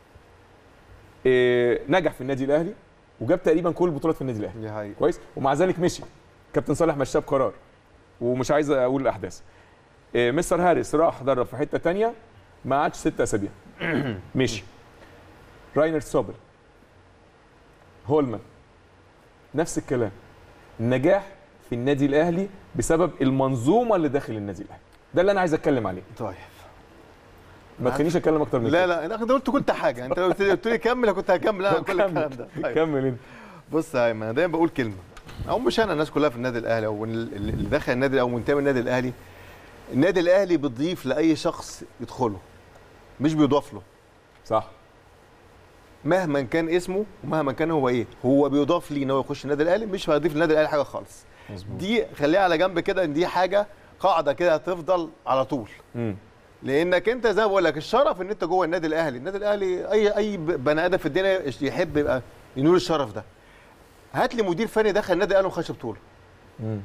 A: آه، نجح في النادي الاهلي وجاب تقريبا كل البطولات في النادي الاهلي
C: دي حقيقة
A: كويس ومع ذلك مشي كابتن صالح مشاه بقرار ومش عايز اقول الاحداث آه، مستر هاريس راح درب في حته تانية ما قعدش ست اسابيع مشي راينر سوبر هولمان نفس الكلام النجاح في النادي الاهلي بسبب المنظومه اللي داخل النادي الاهلي ده اللي انا عايز اتكلم عليه
C: طيب
A: ما تخلينيش اتكلم اكتر من
C: لا
A: كده
C: لا انا كنت قلت كل حاجه انت لو قلت لي- قلت لي كمل كنت هكمل انا كل الكلام ده طيب.
A: كمل انت
C: بص يا ايمن انا دايما بقول كلمه او مش انا الناس كلها في النادي الاهلي او اللي اللي داخل النادي او منتمي النادي الاهلي النادي الاهلي بيضيف لاي شخص يدخله مش بيضاف له
A: صح
C: مهما كان اسمه ومهما كان هو ايه هو بيضاف ليه ان هو يخش النادي الاهلي مش هيضيف للنادي الاهلي حاجه خالص
A: مظبوط
C: دي خليها على جنب كده ان دي حاجه قاعده كده هتفضل على طول
A: مم.
C: لانك انت زي ما بقول لك الشرف ان انت جوه النادي الاهلي النادي الاهلي اي اي بني ادم في الدنيا يحب يبقى ينول الشرف ده هات لي مدير فني دخل النادي الاهلي وما خدش بطوله
A: مم.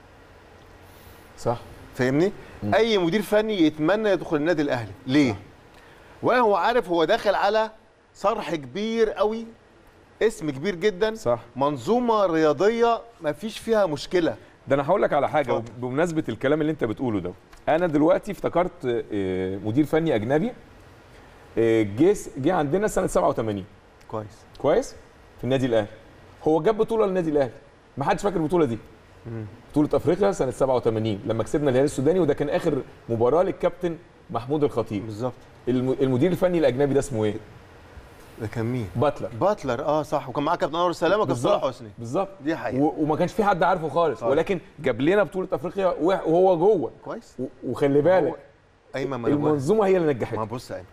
A: صح
C: فاهمني اي مدير فني يتمنى يدخل النادي الاهلي ليه ولا هو عارف هو داخل على صرح كبير قوي اسم كبير جدا
A: صح
C: منظومه رياضيه ما فيش فيها مشكله
A: ده انا هقول لك على حاجه
C: اتفضل.
A: بمناسبه الكلام اللي انت بتقوله ده انا دلوقتي افتكرت آه، مدير فني اجنبي آه، جه جه عندنا سنه 87
C: كويس
A: كويس في النادي الاهلي هو جاب بطوله للنادي الاهلي ما حدش فاكر البطوله دي بطوله افريقيا سنه 87 لما كسبنا الهلال السوداني وده كان اخر مباراه للكابتن محمود الخطيب
C: بالظبط
A: الم- المدير الفني الاجنبي ده اسمه ايه
C: ده كان مين
A: باتلر
C: باتلر اه صح وكان معاه كابتن انور السلامه وكابتن صلاح حسني
A: بالظبط
C: دي حقيقه
A: و- وما كانش في حد عارفه خالص
C: خالص.
A: ولكن جاب لنا بطوله افريقيا وح- وهو جوه
C: كويس
A: و- وخلي بالك
C: ايمن ما انا بقول
A: المنظومه هي اللي
C: ما
A: نجحتها
C: بص يا ايمن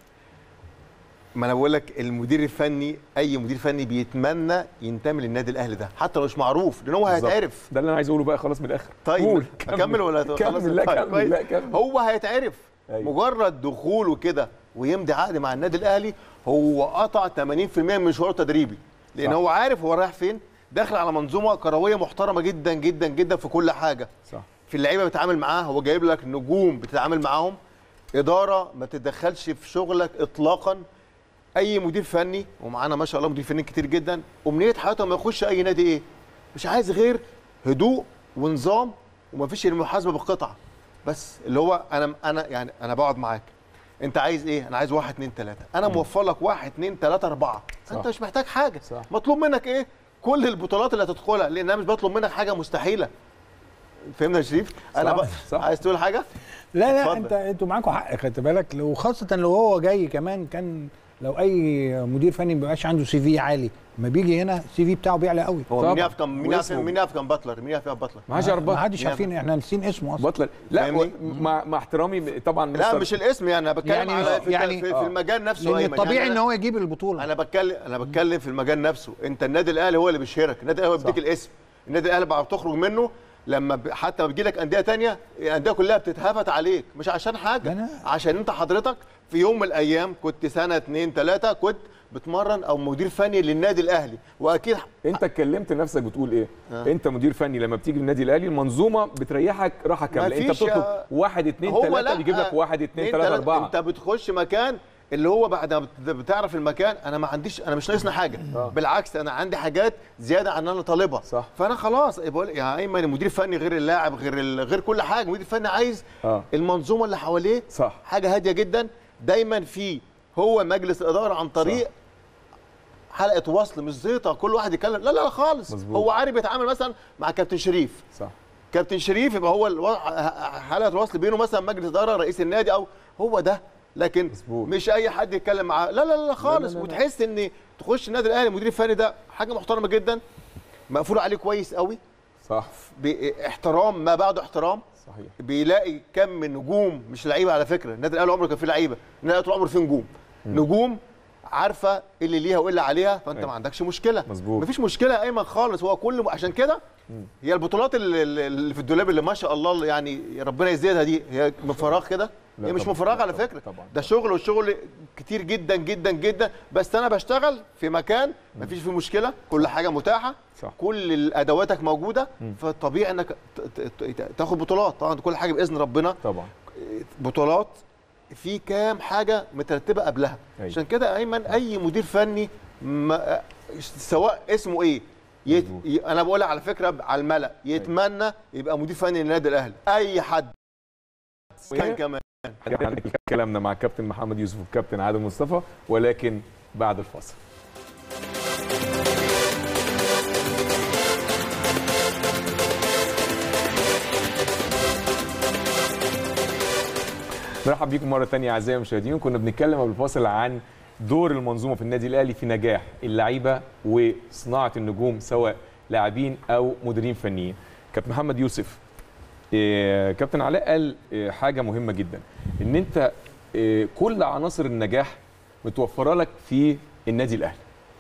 C: ما انا بقول لك المدير الفني اي مدير فني بيتمنى ينتمي للنادي الاهلي ده حتى لو مش معروف لان هو
A: بالظبط.
C: هيتعرف
A: ده اللي انا عايز اقوله بقى خلاص من الاخر
C: طيب
A: قول.
C: اكمل ولا خلاص؟
A: كمل لا
C: طيب،
A: كمل
C: كويس.
A: لا كمل
C: هو هيتعرف
A: أيوة.
C: مجرد دخوله كده ويمضي عقد مع النادي الاهلي هو قطع 80% من مشواره التدريبي لان
A: صح.
C: هو عارف هو رايح فين داخل على منظومه كرويه محترمه جدا جدا جدا في كل حاجه
A: صح
C: في اللعيبه بتتعامل معاه هو جايب لك نجوم بتتعامل معاهم اداره ما تتدخلش في شغلك اطلاقا اي مدير فني ومعانا ما شاء الله مدير فنيين كتير جدا امنيه حياته ما يخش اي نادي ايه مش عايز غير هدوء ونظام ومفيش المحاسبه بالقطعه بس اللي هو انا انا يعني انا بقعد معاك انت عايز ايه انا عايز واحد اتنين تلاته انا موفر لك واحد اتنين تلاته اربعه
A: صح.
C: انت مش محتاج حاجه
A: صح.
C: مطلوب منك ايه كل البطولات اللي هتدخلها لان انا مش بطلب منك حاجه مستحيله فهمنا يا شريف انا
A: صح،
C: بقى
A: صح.
C: عايز تقول حاجه
B: لا لا
C: اتفضل.
B: انت انتوا معاكم حق خدت بالك لو خاصه لو هو جاي كمان كان لو اي مدير فني ما بيبقاش عنده سي في عالي ما بيجي هنا السي في بتاعه بيعلى قوي
C: هو
A: طبعا.
C: مين يعرف كم مين يعرف
A: واسمه.
C: مين يعرف كم باتلر مين يعرف كم باتلر
A: ما حدش يعرف
B: ما
A: بطل
B: حدش عارفين احنا ناسيين اسمه اصلا
A: بطل لا
C: فاهمني؟
A: و- مع مع احترامي طبعا
C: لا
A: مستر-
C: مش الاسم يعني انا بتكلم
B: يعني-
C: على في,
B: يعني-
C: في, في المجال نفسه
B: لان
C: أيمن.
B: الطبيعي
C: يعني
B: ان
C: أنا-
B: هو يجيب البطوله
C: انا بتكلم انا بتكلم في المجال نفسه انت النادي الاهلي هو اللي بيشهرك النادي الاهلي هو بيديك الاسم النادي الاهلي بعد تخرج منه لما ب... حتى بتجي لك انديه تانية الانديه كلها بتتهافت عليك مش عشان حاجه
B: أنا-
C: عشان انت حضرتك في يوم من الايام كنت سنه اتنين تلاته كنت بتمرن او مدير فني للنادي الاهلي واكيد
A: انت اتكلمت نفسك بتقول ايه
C: آه.
A: انت مدير فني لما بتيجي النادي الاهلي المنظومه بتريحك راحه كامله انت
C: مفيش
A: بتطلب
C: يا-
A: واحد اتنين
C: هو
A: تلاته
C: لا
A: بيجيب لك واحد اتنين تلاته
C: تلاتة،
A: اربعه
C: انت بتخش مكان اللي هو بعد ما بت- بتعرف المكان انا ما عنديش انا مش ناقصنا حاجه
A: آه.
C: بالعكس انا عندي حاجات زياده عن انا طالبها
A: صح.
C: فانا خلاص بقول يا ايمن المدير الفني غير اللاعب غير ال... غير كل حاجه المدير الفني عايز
A: اه
C: المنظومه اللي حواليه
A: صح
C: حاجه هاديه جدا دايما في هو مجلس اداره عن طريق حلقه وصل مش زيطه كل واحد يتكلم لا لا لا خالص
A: مظبوط.
C: هو عارف يتعامل مثلا مع كابتن شريف
A: صح
C: كابتن شريف يبقى هو الو... حلقه وصل بينه مثلا مجلس اداره رئيس النادي او هو ده لكن
A: مظبوط.
C: مش اي حد يتكلم معاه لا لا لا خالص
A: لا، لا.
C: وتحس ان تخش النادي الاهلي المدير الفني ده حاجه محترمه جدا مقفول عليه كويس قوي
A: صح
C: باحترام ما بعده احترام
A: صحيح
C: بيلاقي كم من نجوم مش لعيبه على فكره النادي الاهلي عمره كان فيه لعيبه النادي الاهلي طول عمره فيه نجوم نجوم عارفه ايه اللي ليها وايه اللي عليها فانت
A: أيوة.
C: ما عندكش مشكله
A: مظبوط.
C: مفيش مشكله يا ايمن خالص هو كل عشان كده هي البطولات اللي, اللي في الدولاب اللي ما شاء الله يعني ربنا يزيدها دي هي من فراغ كده
A: لا
C: هي مش
A: طبعاً،
C: من فراغ
A: لا
C: على
A: طبعاً،
C: فكره
A: طبعاً.
C: ده شغل والشغل كتير جدا جدا جدا بس انا بشتغل في مكان مفيش فيه مشكله كل حاجه متاحه
A: صح.
C: كل ادواتك موجوده فالطبيعي انك ت- ت- ت- تاخد بطولات طبعا كل حاجه باذن ربنا
A: طبعا
C: بطولات في كام حاجه مترتبه قبلها
A: أيوة.
C: عشان كده يا ايمن اي مدير فني ما سواء اسمه ايه يت...
A: مظبوط.
C: ي... انا بقولها على فكره على الملا يتمنى يبقى مدير فني للنادي الاهلي اي حد كان كمان
A: كلامنا مع كابتن محمد يوسف والكابتن عادل مصطفى ولكن بعد الفاصل مرحب بيكم مره ثانيه اعزائي المشاهدين كنا بنتكلم قبل الفاصل عن دور المنظومه في النادي الاهلي في نجاح اللعيبه وصناعه النجوم سواء لاعبين او مديرين فنيين كابتن محمد يوسف إيه، كابتن علاء قال إيه، حاجه مهمه جدا ان انت إيه، كل عناصر النجاح متوفره لك في النادي الاهلي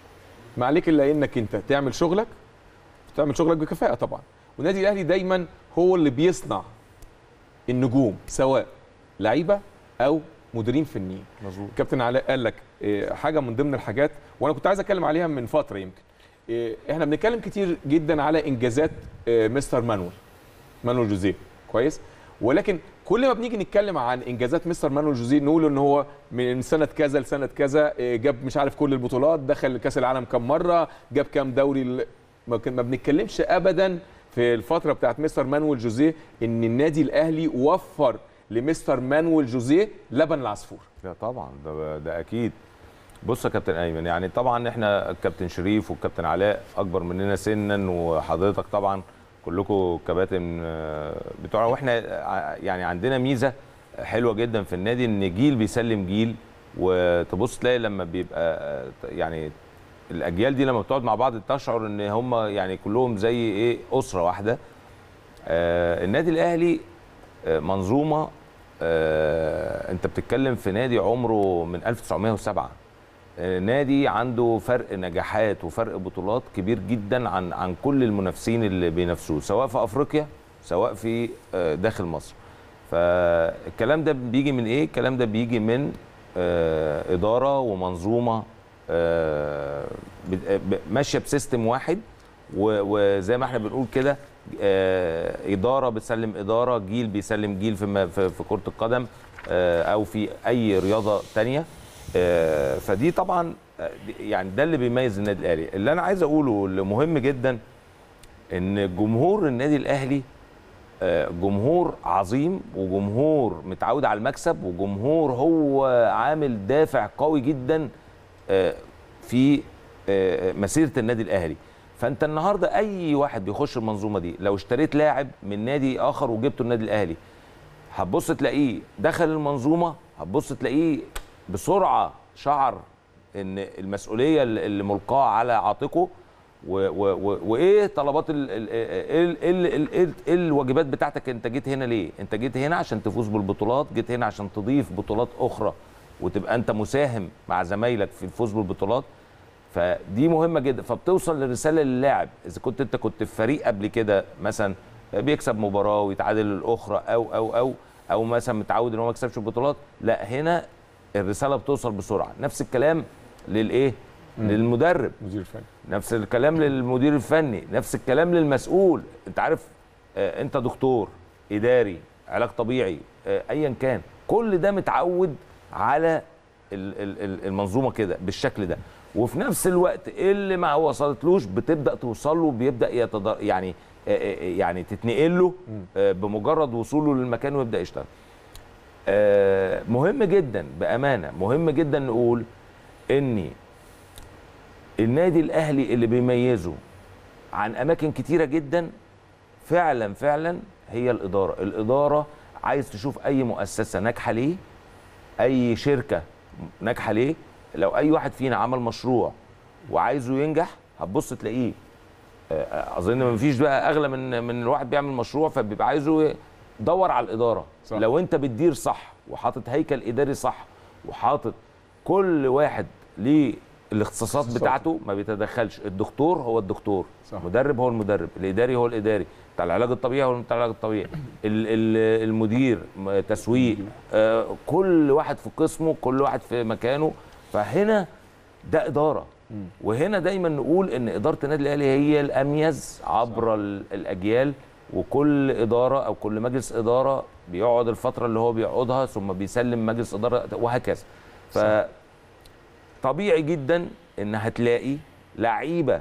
A: ما عليك الا انك انت تعمل شغلك تعمل شغلك بكفاءه طبعا والنادي الاهلي دايما هو اللي بيصنع النجوم سواء لعيبه او مديرين فنيين
D: مظبوط
A: كابتن علاء قال لك إيه، حاجه من ضمن الحاجات وانا كنت عايز اتكلم عليها من فتره يمكن إيه، احنا بنتكلم كتير جدا على انجازات إيه، مستر مانويل مانويل جوزيه كويس ولكن كل ما بنيجي نتكلم عن انجازات مستر مانويل جوزيه نقول ان هو من سنه كذا لسنه كذا إيه، جاب مش عارف كل البطولات دخل كاس العالم كم مره جاب كام دوري ال- ما كن- ما بنتكلمش ابدا في الفتره بتاعت مستر مانويل جوزيه ان النادي الاهلي وفر لمستر مانويل جوزيه لبن العصفور
D: لا طبعا ده ده اكيد بص يا كابتن ايمن يعني طبعا احنا الكابتن شريف والكابتن علاء اكبر مننا سنا وحضرتك طبعا كلكم كباتن آه، بتوع واحنا ع- يعني عندنا ميزه حلوه جدا في النادي ان جيل بيسلم جيل وتبص تلاقي لما بيبقى آه، يعني الاجيال دي لما بتقعد مع بعض تشعر ان هم يعني كلهم زي ايه اسره واحده آه النادي الاهلي آه منظومه آه انت بتتكلم في نادي عمره من 1907 آه نادي عنده فرق نجاحات وفرق بطولات كبير جدا عن عن كل المنافسين اللي بينافسوه سواء في افريقيا سواء في آه داخل مصر فالكلام ده بيجي من ايه الكلام ده بيجي من آه اداره ومنظومه آه بت- ب- ماشيه بسيستم واحد و- وزي ما احنا بنقول كده آه، اداره بتسلم اداره جيل بيسلم جيل في م- في في كره القدم آه، او في اي رياضه تانية آه، فدي طبعا آه، دي- يعني ده اللي بيميز النادي الاهلي اللي انا عايز اقوله اللي مهم جدا ان جمهور النادي الاهلي آه، جمهور عظيم وجمهور متعود على المكسب وجمهور هو عامل دافع قوي جدا آه، في آه، مسيره النادي الاهلي فانت النهارده اي واحد بيخش المنظومه دي لو اشتريت لاعب من نادي اخر وجبته النادي الاهلي هتبص تلاقيه دخل المنظومه هتبص تلاقيه بسرعه شعر ان المسؤوليه اللي اللي ملقاه على عاتقه و- و- و- وايه طلبات ال ال ال ال ال ال ال الواجبات بتاعتك انت جيت هنا ليه انت جيت هنا عشان تفوز بالبطولات جيت هنا عشان تضيف بطولات اخرى وتبقى انت مساهم مع زمايلك في الفوز بالبطولات فدي مهمه جدا فبتوصل للرساله للاعب اذا كنت انت كنت في فريق قبل كده مثلا بيكسب مباراه ويتعادل الاخرى او او او او مثلا متعود ان هو ما يكسبش البطولات لا هنا الرساله بتوصل بسرعه نفس الكلام للايه للمدرب
A: مدير الفني
D: نفس الكلام للمدير الفني نفس الكلام للمسؤول انت عارف آه، انت دكتور اداري علاج طبيعي آه، ايا كان كل ده متعود على ال- ال- ال- المنظومه كده بالشكل ده وفي نفس الوقت اللي ما وصلتلوش بتبدا توصل له بيبدا يتض... يعني آه، آه، يعني تتنقل له آه، بمجرد وصوله للمكان ويبدا يشتغل آه، مهم جدا بامانه مهم جدا نقول اني النادي الاهلي اللي بيميزه عن اماكن كتيره جدا فعلا فعلا هي الاداره الاداره عايز تشوف اي مؤسسه ناجحه ليه اي شركه ناجحه ليه لو اي واحد فينا عمل مشروع وعايزه ينجح هتبص تلاقيه آه، اظن ما فيش بقى اغلى من من الواحد بيعمل مشروع فبيبقى عايزه دور على الاداره
A: صح.
D: لو انت بتدير صح وحاطط هيكل اداري صح وحاطط كل واحد ليه الاختصاصات
A: اختصاصاته.
D: بتاعته ما بيتدخلش الدكتور هو الدكتور
A: صح.
D: المدرب هو المدرب الاداري هو الاداري بتاع العلاج الطبيعي هو بتاع العلاج الطبيعي ال- ال- المدير م- تسويق آه، كل واحد في قسمه كل واحد في مكانه فهنا ده اداره وهنا دايما نقول ان اداره النادي الاهلي هي الاميز عبر ال- الاجيال وكل اداره او كل مجلس اداره بيقعد الفتره اللي هو بيقعدها ثم بيسلم مجلس اداره وهكذا ف طبيعي جدا ان هتلاقي لعيبه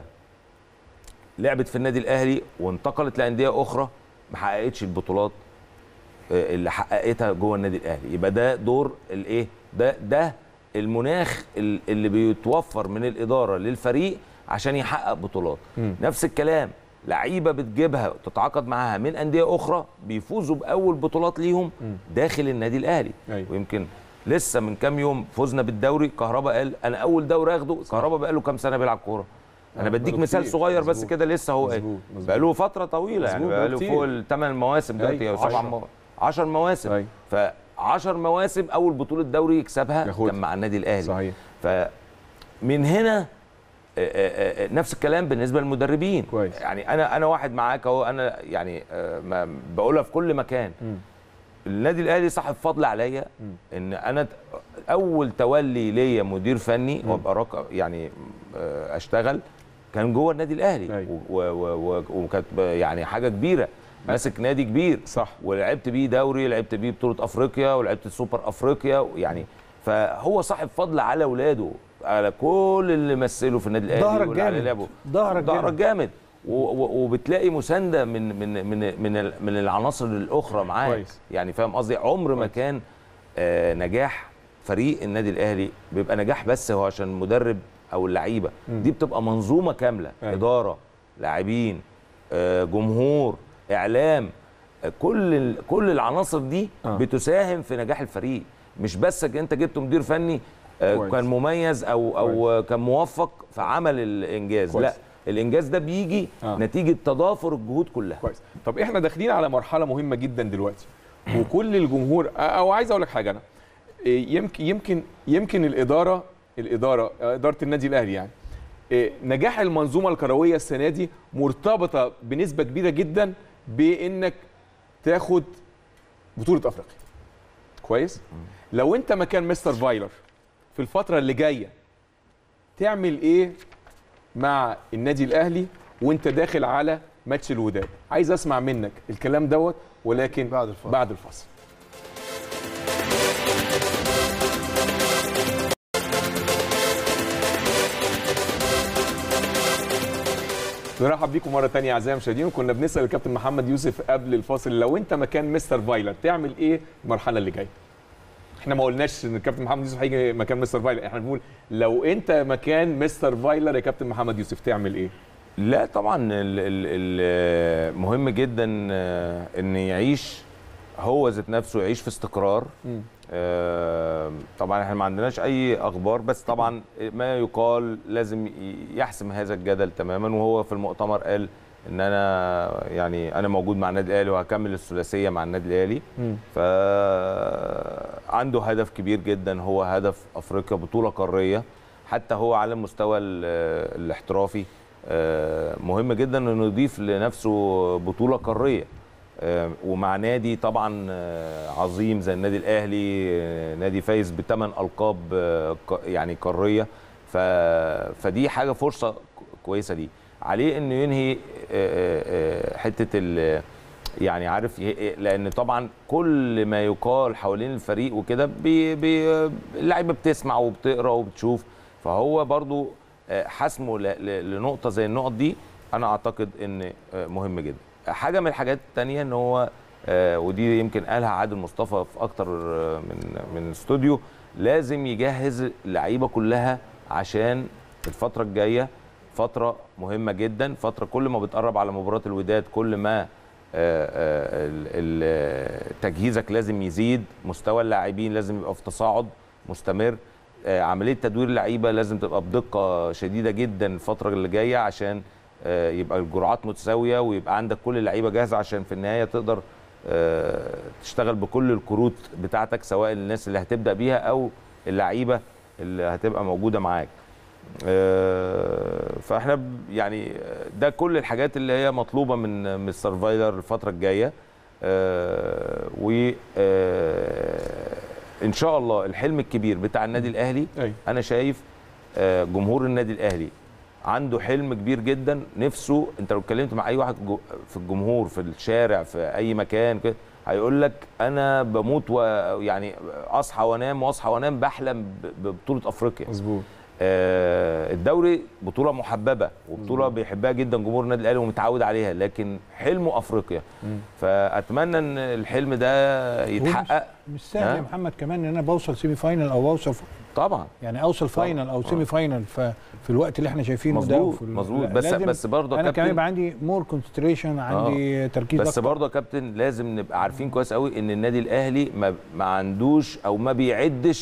D: لعبت في النادي الاهلي وانتقلت لانديه اخرى ما حققتش البطولات آه، اللي حققتها جوه النادي الاهلي يبقى ده دور الايه ده ده المناخ ال- اللي بيتوفر من الاداره للفريق عشان يحقق بطولات
A: مم.
D: نفس الكلام لعيبه بتجيبها وتتعاقد معاها من انديه اخرى بيفوزوا باول بطولات ليهم
A: مم.
D: داخل النادي الاهلي
A: أيوة.
D: ويمكن لسه من كام يوم فزنا بالدوري كهربا قال انا اول دوري اخده كهربا بقى له كام سنه بيلعب كوره انا
A: آه،
D: بديك
A: بقاله
D: مثال
A: كتير.
D: صغير بس
A: مظبوط.
D: كده لسه هو
A: مظبوط، مظبوط.
D: بقى له فتره طويله يعني
A: مظبوط،
D: بقى
A: بقاله
D: له
A: كتير.
D: فوق الثمان مواسم دلوقتي
A: أيوة،
D: او سبع
A: عشرة.
D: مو... 10 مواسم
A: أيوة.
D: ف 10 مواسم اول بطوله دوري يكسبها
A: ياخدها.
D: كان مع النادي الاهلي
A: صحيح
D: فمن هنا آه، آه، آه، نفس الكلام بالنسبه للمدربين
A: كويس.
D: يعني انا انا واحد معاك اهو انا يعني آه، ما بقولها في كل مكان
A: مم.
D: النادي الاهلي صاحب فضل عليا ان انا ت- اول تولي ليا مدير فني وابقى رق- يعني آه، اشتغل كان جوه النادي الاهلي
A: أيوة.
D: و- و- و- وكانت ب- يعني حاجه كبيره ماسك نادي كبير
A: صح
D: ولعبت بيه دوري لعبت بيه بطوله افريقيا ولعبت سوبر افريقيا يعني فهو صاحب فضل على اولاده على كل اللي مثلوا في النادي الاهلي
B: ظهرك
D: واللي على
B: جامد.
D: لعبه
B: ظهرك
D: ظهرك
B: جامد.
D: جامد و- و- وبتلاقي مسانده من من من من ال- من العناصر الاخرى معاك
A: كويس.
D: يعني فاهم قصدي عمر ما
A: كويس.
D: كان آه نجاح فريق النادي الاهلي بيبقى نجاح بس هو عشان المدرب او اللعيبه
A: مم.
D: دي بتبقى منظومه كامله
A: أيوة.
D: اداره لاعبين آه جمهور اعلام آه كل ال- كل العناصر دي
A: آه.
D: بتساهم في نجاح الفريق مش بس انت جبت مدير فني آه
A: كويس.
D: كان مميز او او آه، كان موفق في عمل الانجاز
A: كويس.
D: لا الانجاز ده بيجي
A: آه.
D: نتيجه تضافر الجهود كلها
A: كويس طب احنا داخلين على مرحله مهمه جدا دلوقتي وكل الجمهور او عايز اقول لك حاجه انا إيه، يمكن يمكن يمكن الاداره الاداره اداره النادي الاهلي يعني إيه، نجاح المنظومه الكرويه السنه دي مرتبطه بنسبه كبيره جدا بانك تاخد بطوله افريقيا كويس لو انت مكان مستر فايلر في الفتره اللي جايه تعمل ايه مع النادي الاهلي وانت داخل على ماتش الوداد عايز اسمع منك الكلام دوت ولكن
C: بعد الفاصل.
A: بعد الفاصل نرحب بيكم مره تانية اعزائي المشاهدين وكنا بنسال الكابتن محمد يوسف قبل الفاصل لو انت مكان مستر فايلر تعمل ايه المرحله اللي جايه احنا ما قلناش ان الكابتن محمد يوسف هيجي مكان مستر فايلر احنا بنقول لو انت مكان مستر فايلر يا كابتن محمد يوسف تعمل ايه
D: لا طبعا ال ال ال مهم جدا آه، ان يعيش هو ذات نفسه يعيش في استقرار آه، طبعا احنا ما عندناش اي اخبار بس طبعا ما يقال لازم ي- يحسم هذا الجدل تماما وهو في المؤتمر قال ان انا يعني انا موجود مع النادي الاهلي وهكمل الثلاثيه مع النادي الاهلي فعنده هدف كبير جدا هو هدف افريقيا بطوله قاريه حتى هو على المستوى ال- الاحترافي آه، مهم جدا انه يضيف لنفسه بطوله قاريه آه، ومع نادي طبعا آه، عظيم زي النادي الاهلي آه، نادي فايز بثمان القاب آه، ق- يعني قاريه ف... فدي حاجه فرصه ك- كويسه ليه عليه انه ينهي آه، آه، آه، حته ال يعني عارف ي- لان طبعا كل ما يقال حوالين الفريق وكده بي بي اللعيبه بتسمع وبتقرا وبتشوف فهو برضو آه، حسمه ل- ل- لنقطه زي النقط دي انا اعتقد ان آه، مهم جدا حاجه من الحاجات التانية ان هو آه، ودي يمكن قالها عادل مصطفى في اكتر آه، من من استوديو لازم يجهز اللعيبه كلها عشان الفتره الجايه فتره مهمه جدا فتره كل ما بتقرب على مباراه الوداد كل ما آه، آه، ال- ال- تجهيزك لازم يزيد مستوى اللاعبين لازم يبقى في تصاعد مستمر آه، عمليه تدوير اللعيبه لازم تبقى بدقه شديده جدا الفتره اللي جايه عشان آه، يبقى الجرعات متساويه ويبقى عندك كل اللعيبه جاهزه عشان في النهايه تقدر آه، تشتغل بكل الكروت بتاعتك سواء الناس اللي هتبدا بيها او اللعيبه اللي هتبقى موجوده معاك آه، فاحنا ب- يعني ده كل الحاجات اللي هي مطلوبه من من السرفايلر الفتره الجايه و آه، ان شاء الله الحلم الكبير بتاع النادي الاهلي
A: ايوه
D: انا شايف آه، جمهور النادي الاهلي عنده حلم كبير جدا نفسه انت لو اتكلمت مع اي واحد جو- في الجمهور في الشارع في اي مكان كده هيقول لك انا بموت ويعني اصحى وانام واصحى وانام بحلم ب- ببطوله افريقيا
A: مظبوط
D: آه، الدوري بطوله محببه وبطوله بيحبها جدا جمهور النادي الاهلي ومتعود عليها لكن حلمه افريقيا فاتمنى ان الحلم ده يتحقق
B: مش سهل
D: ها؟
B: يا محمد كمان ان انا بوصل سيمي فاينل او اوصل
D: طبعا
B: يعني اوصل فاينل او سيمي فاينل ففي الوقت اللي احنا شايفينه ده
D: مظبوط
B: وفي ال-
D: مظبوط
B: لا،
D: بس
B: لازم
D: بس برضه يا
B: انا كمان
D: كابتن
B: يبقى عندي مور كونسنتريشن عندي تركيز
D: بس
B: أكتر.
D: برضه يا كابتن لازم نبقى عارفين كويس قوي ان النادي الاهلي ما, ما عندوش او ما بيعدش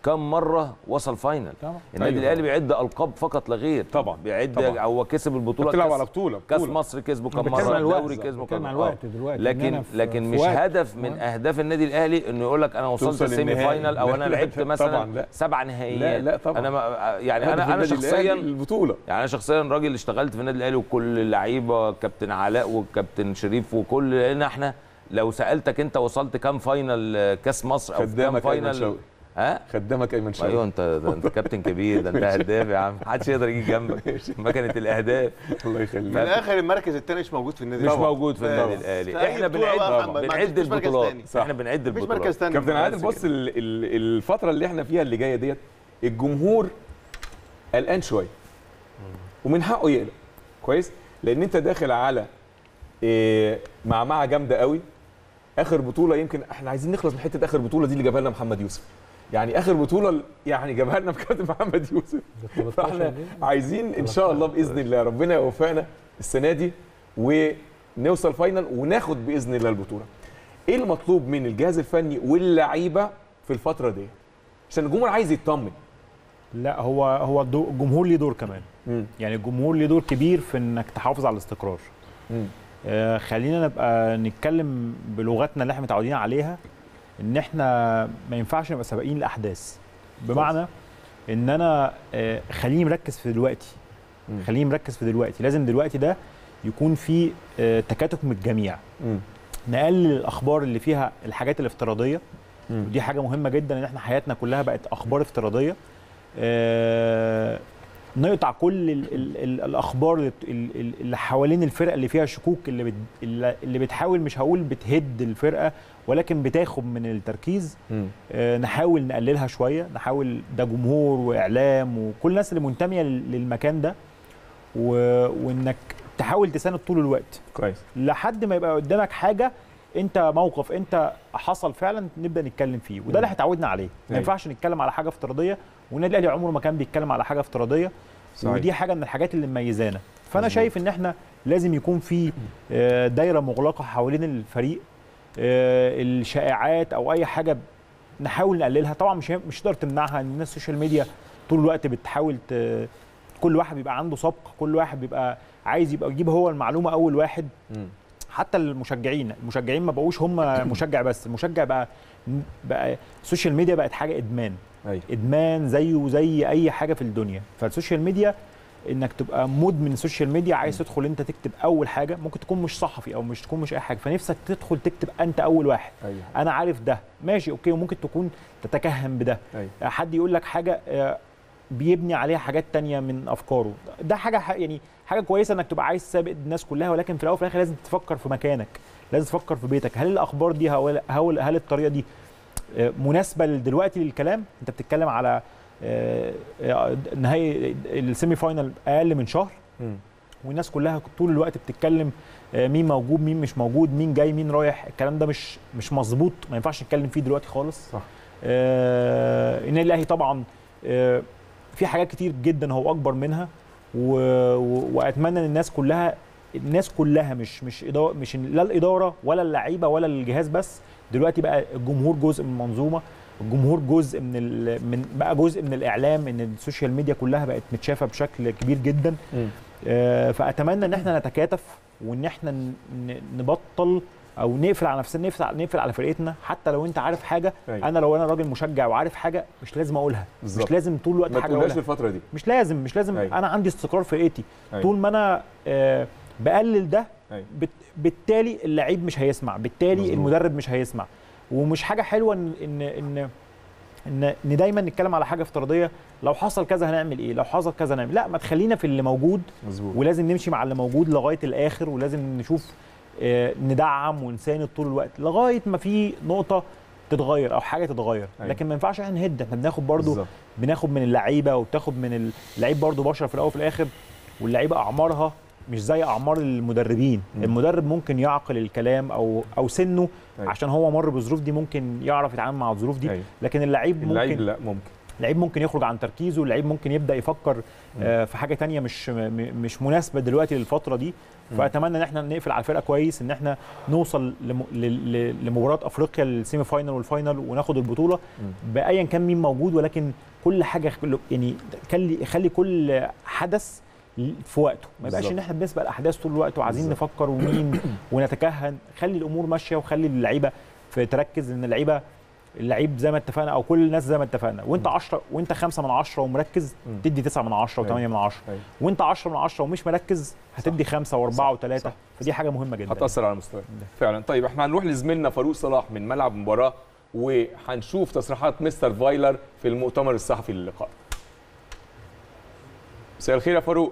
D: كم مره وصل فاينل
B: طبعا.
D: النادي
A: أيوة
D: الاهلي بيعد القاب فقط لا غير
A: طبعا.
D: بيعد
A: طبعا.
D: هو كسب البطوله
A: بتلعب
D: كاس-
A: على بطوله
D: كاس
A: بطولة.
D: مصر كسبه كم
B: بتكلم على
D: مره
B: الوقت.
D: الدوري كسبه
B: بتكلم
D: كم
B: على
D: آه.
B: الوقت دلوقتي، إن
D: لكن
B: أنا في-
D: لكن
B: في
D: مش
B: وقت.
D: هدف من اهداف النادي الاهلي انه يقول لك انا وصلت
A: توصل
D: السيمي
A: للنهائي.
D: فاينل او
A: لا،
D: انا
A: لا،
D: لعبت
A: طبعاً
D: مثلا
A: لا.
D: سبع نهائيات
A: لا لا طبعا
D: انا ما يعني
A: هدف
D: انا انا
A: النادي
D: شخصيا
A: الأهلي البطوله
D: يعني انا شخصيا راجل اشتغلت في النادي الاهلي وكل اللعيبه كابتن علاء وكابتن شريف وكل لان احنا لو سالتك انت وصلت كام فاينل آه، كاس مصر او في كام
A: خدامك ايمن
D: فاينل
A: شوقي
D: ها
A: خدامك ايمن شوقي
D: ايوه انت ده انت كابتن كبير ده انت هداف يا عم محدش يقدر يجي جنبك مكنه الاهداف
A: الله
C: في
A: يخليك
C: الاخر المركز الثاني مش موجود في النادي
D: مش
C: الأهلي.
D: موجود في النادي
C: في
D: الاهلي
C: أي
D: احنا
C: بطولة بقى
D: بنعد
C: محمد، ما
D: بنعد
C: عنديش مركز
D: البطولات
C: تاني.
D: احنا بنعد
C: مفيش
D: البطولات
C: مركز ثاني
A: كابتن عادل بص ال- ال- الفتره اللي احنا فيها اللي جايه ديت الجمهور قلقان شويه ومن حقه يقلق كويس لان انت داخل على إيه، معمعه جامده قوي اخر بطوله يمكن احنا عايزين نخلص من حته اخر بطوله دي اللي جابها لنا محمد يوسف يعني اخر بطوله يعني جابها لنا كابتن محمد يوسف فاحنا عايزين ان شاء الله باذن الله ربنا يوفقنا السنه دي ونوصل فاينل وناخد باذن الله البطوله ايه المطلوب من الجهاز الفني واللعيبه في الفتره دي عشان الجمهور عايز يطمن
E: لا هو هو الدو- الجمهور ليه دور كمان
A: مم.
E: يعني الجمهور ليه دور كبير في انك تحافظ على الاستقرار
A: مم.
E: آه، خلينا نبقى نتكلم بلغتنا اللي احنا متعودين عليها ان احنا ما ينفعش نبقى سابقين الاحداث بمعنى ان انا آه، خليني مركز في دلوقتي
A: مم.
E: خليني مركز في دلوقتي لازم دلوقتي ده يكون في آه، تكاتف من الجميع
A: مم.
E: نقلل الاخبار اللي فيها الحاجات الافتراضيه
A: مم.
E: ودي حاجه مهمه جدا ان احنا حياتنا كلها بقت اخبار افتراضيه آه، نقطع كل ال ال ال الاخبار اللي بت- ال- ال- اللي حوالين الفرقه اللي فيها شكوك اللي بت اللي اللي بتحاول مش هقول بتهد الفرقه ولكن بتاخد من التركيز
A: مم.
E: آه، نحاول نقللها شويه نحاول ده جمهور واعلام وكل الناس اللي منتميه لل- للمكان ده و... وانك تحاول تساند طول الوقت
A: كويس
E: لحد ما يبقى قدامك حاجه انت موقف انت حصل فعلا نبدا نتكلم فيه وده اللي احنا اتعودنا عليه ما
A: أيوة.
E: ينفعش نتكلم على حاجه افتراضيه والنادي الاهلي عمره ما كان بيتكلم على حاجه افتراضيه
A: صحيح.
E: ودي حاجه من الحاجات اللي مميزانا فانا
A: مظبوط.
E: شايف ان احنا لازم يكون في آه، دايره مغلقه حوالين الفريق آه، الشائعات او اي حاجه نحاول نقللها طبعا مش مش تقدر تمنعها ان الناس السوشيال ميديا طول الوقت بتحاول ت... كل واحد بيبقى عنده سبق كل واحد بيبقى عايز يبقى يجيب هو المعلومه اول واحد
A: مم.
E: حتى المشجعين المشجعين ما بقوش هم مشجع بس المشجع بقى بقى السوشيال ميديا بقت حاجه ادمان
A: ايوه
E: ادمان زيه زي اي حاجه في الدنيا فالسوشيال ميديا انك تبقى مدمن السوشيال ميديا عايز تدخل انت تكتب اول حاجه ممكن تكون مش صحفي او مش تكون مش اي حاجه فنفسك تدخل تكتب انت اول واحد
A: ايوه
E: انا عارف ده ماشي اوكي وممكن تكون تتكهن بده
A: ايوه
E: حد يقول لك حاجه آه، بيبني عليها حاجات تانية من افكاره ده حاجه ح- يعني حاجه كويسه انك تبقى عايز تسابق الناس كلها ولكن في الاول وفي الاخر لازم تفكر في مكانك لازم تفكر في بيتك هل الاخبار دي هل, هل, هل الطريقه دي آه، مناسبه دلوقتي للكلام انت بتتكلم على آه، آه، نهائي السيمي فاينال اقل من شهر
A: مم.
E: والناس كلها طول الوقت بتتكلم آه، مين موجود مين مش موجود مين جاي مين رايح الكلام ده مش مش مظبوط ما ينفعش نتكلم فيه دلوقتي خالص
A: صح.
E: آه النادي الاهلي طبعا آه في حاجات كتير جدا هو اكبر منها و... و... واتمنى ان الناس كلها الناس كلها مش مش إدارة مش لا الاداره ولا اللعيبه ولا الجهاز بس دلوقتي بقى الجمهور جزء من المنظومه الجمهور جزء من ال... من بقى جزء من الاعلام ان السوشيال ميديا كلها بقت متشافه بشكل كبير جدا
A: مم.
E: آه، فاتمنى ان احنا نتكاتف وان احنا ن- ن- نبطل او نقفل على نفسنا نقفل على نقفل على فرقتنا حتى لو انت عارف حاجه
A: أيوة.
E: انا لو انا راجل مشجع وعارف حاجه مش لازم اقولها
A: بالظبط.
E: مش لازم طول الوقت
A: ما
E: حاجه
A: تقولهاش
E: اقولها
A: الفتره دي
E: مش لازم مش لازم
A: أيوة.
E: انا عندي استقرار فرقتي
A: أيوة.
E: طول ما انا آه، بقلل ده
A: أيوة.
E: بت- بالتالي اللعيب مش هيسمع بالتالي
A: مظبوط.
E: المدرب مش هيسمع ومش حاجه حلوه ان ان ان ان ان دايما نتكلم على حاجه افتراضيه لو حصل كذا هنعمل ايه لو حصل كذا هنعمل لا ما تخلينا في اللي موجود
A: مظبوط
E: ولازم نمشي مع اللي موجود لغايه الاخر ولازم نشوف آه، ندعم ونساند طول الوقت لغايه ما في نقطه تتغير او حاجه تتغير
A: أيوة.
E: لكن ما ينفعش احنا نهد احنا بناخد برضو
A: بالظبط.
E: بناخد من اللعيبه وبتاخد من اللعيب برضو بشر في الاول وفي الاخر واللعيبه اعمارها مش زي اعمار المدربين
A: مم.
E: المدرب ممكن يعقل الكلام او او سنه
A: أيوة.
E: عشان هو مر بالظروف دي ممكن يعرف يتعامل مع الظروف دي
A: أيوة.
E: لكن اللعيب
A: اللعيب
E: ممكن
A: لا ممكن
E: لعيب ممكن يخرج عن تركيزه اللعيب ممكن يبدا يفكر آه، في حاجه تانية مش م- م- مش مناسبه دلوقتي للفتره دي فاتمنى ان احنا نقفل على الفرقه كويس ان احنا نوصل لم- ل- ل- لمباراه افريقيا السيمي فاينال والفاينال وناخد البطوله بايا كان مين موجود ولكن كل حاجه خل- يعني خلي خلي كل حدث في وقته ما يبقاش
A: بالظبط.
E: ان احنا بنسبق الاحداث طول الوقت وعايزين نفكر ومين ونتكهن خلي الامور ماشيه وخلي اللعيبه في تركز ان اللعيبه اللعيب زي ما اتفقنا او كل الناس زي ما اتفقنا وانت 10 وانت 5 من 10 ومركز تدي 9 من 10 و8 من 10
A: أيوة.
E: وانت 10 من 10 ومش مركز هتدي 5 و4 و3
A: صح.
E: فدي حاجه مهمه جدا
A: هتاثر على مستواه فعلا طيب احنا هنروح لزميلنا فاروق صلاح من ملعب المباراه وهنشوف تصريحات مستر فايلر في المؤتمر الصحفي للقاء مساء الخير يا فاروق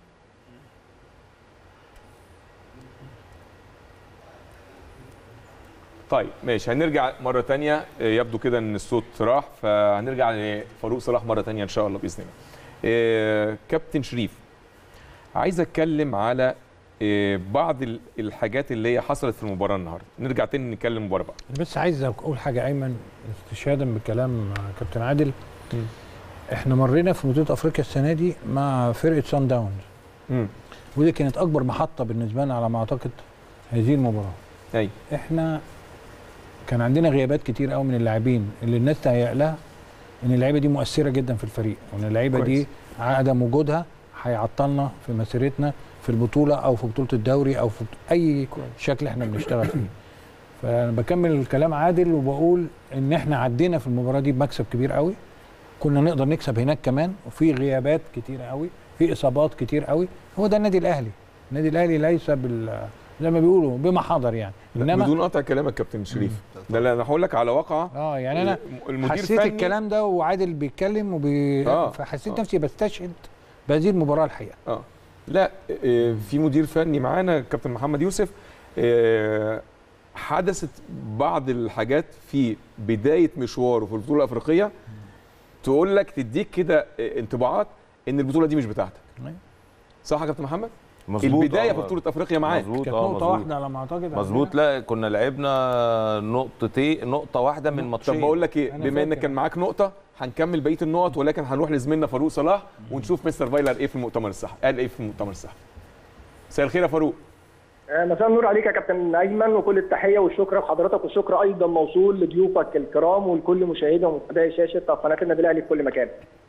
A: طيب ماشي هنرجع مرة تانية آه، يبدو كده ان الصوت راح فهنرجع لفاروق صلاح مرة تانية ان شاء الله بإذن الله آه، كابتن شريف عايز اتكلم على آه، بعض ال- الحاجات اللي هي حصلت في المباراة النهاردة نرجع تاني نتكلم المباراة بقى
B: أنا بس عايز اقول حاجه ايمن استشهادا بكلام كابتن عادل احنا مرينا في بطوله افريقيا السنه دي مع فرقه سان داونز
A: امم
B: ودي كانت اكبر محطه بالنسبه لنا على ما اعتقد هذه المباراه
A: ايوه
B: احنا كان عندنا غيابات كتير قوي من اللاعبين اللي الناس تهيأ لها ان اللعيبه دي مؤثره جدا في الفريق وان اللعيبه دي
A: كويس.
B: عدم وجودها هيعطلنا في مسيرتنا في البطوله او في بطوله الدوري او في اي شكل احنا بنشتغل فيه فانا بكمل الكلام عادل وبقول ان احنا عدينا في المباراه دي بمكسب كبير قوي كنا نقدر نكسب هناك كمان وفي غيابات كتير قوي في اصابات كتير قوي هو ده النادي الاهلي النادي الاهلي ليس بال زي ما بيقولوا بما حضر يعني انما
A: بدون قطع كلامك كابتن شريف ده اللي انا هقول لك على واقعة
B: اه يعني انا
A: المدير
B: حسيت
A: فني-
B: الكلام ده وعادل بيتكلم وبي...
A: آه،
B: فحسيت
A: آه.
B: نفسي بستشهد بهذه المباراه الحقيقه
A: اه لا آه، في مدير فني معانا كابتن محمد يوسف آه، حدثت بعض الحاجات في بدايه مشواره في البطوله الافريقيه تقول لك تديك كده آه، انطباعات ان البطوله دي مش بتاعتك
B: أيوة.
A: صح يا كابتن محمد
D: مظبوط
A: البدايه
D: آه.
A: في بطوله افريقيا معاك
D: مظبوط
B: كانت
D: اه
B: نقطه
D: مظبوط
B: واحده على ما اعتقد
D: مظبوط لا كنا لعبنا نقطتين نقطه واحده من
A: طب
D: ماتشين
A: بقول لك ايه
B: أنا
A: بما انك
B: فاكر.
A: كان معاك نقطه هنكمل بقيه النقط ولكن هنروح لزميلنا فاروق صلاح ونشوف مستر فايلر ايه في المؤتمر الصحفي قال ايه في المؤتمر الصحفي مساء الخير يا فاروق
G: مساء النور عليك يا كابتن ايمن وكل التحيه والشكر لحضرتك والشكر ايضا موصول لضيوفك الكرام ولكل مشاهدي ومتابعي شاشه قناه النادي الاهلي في كل مكان.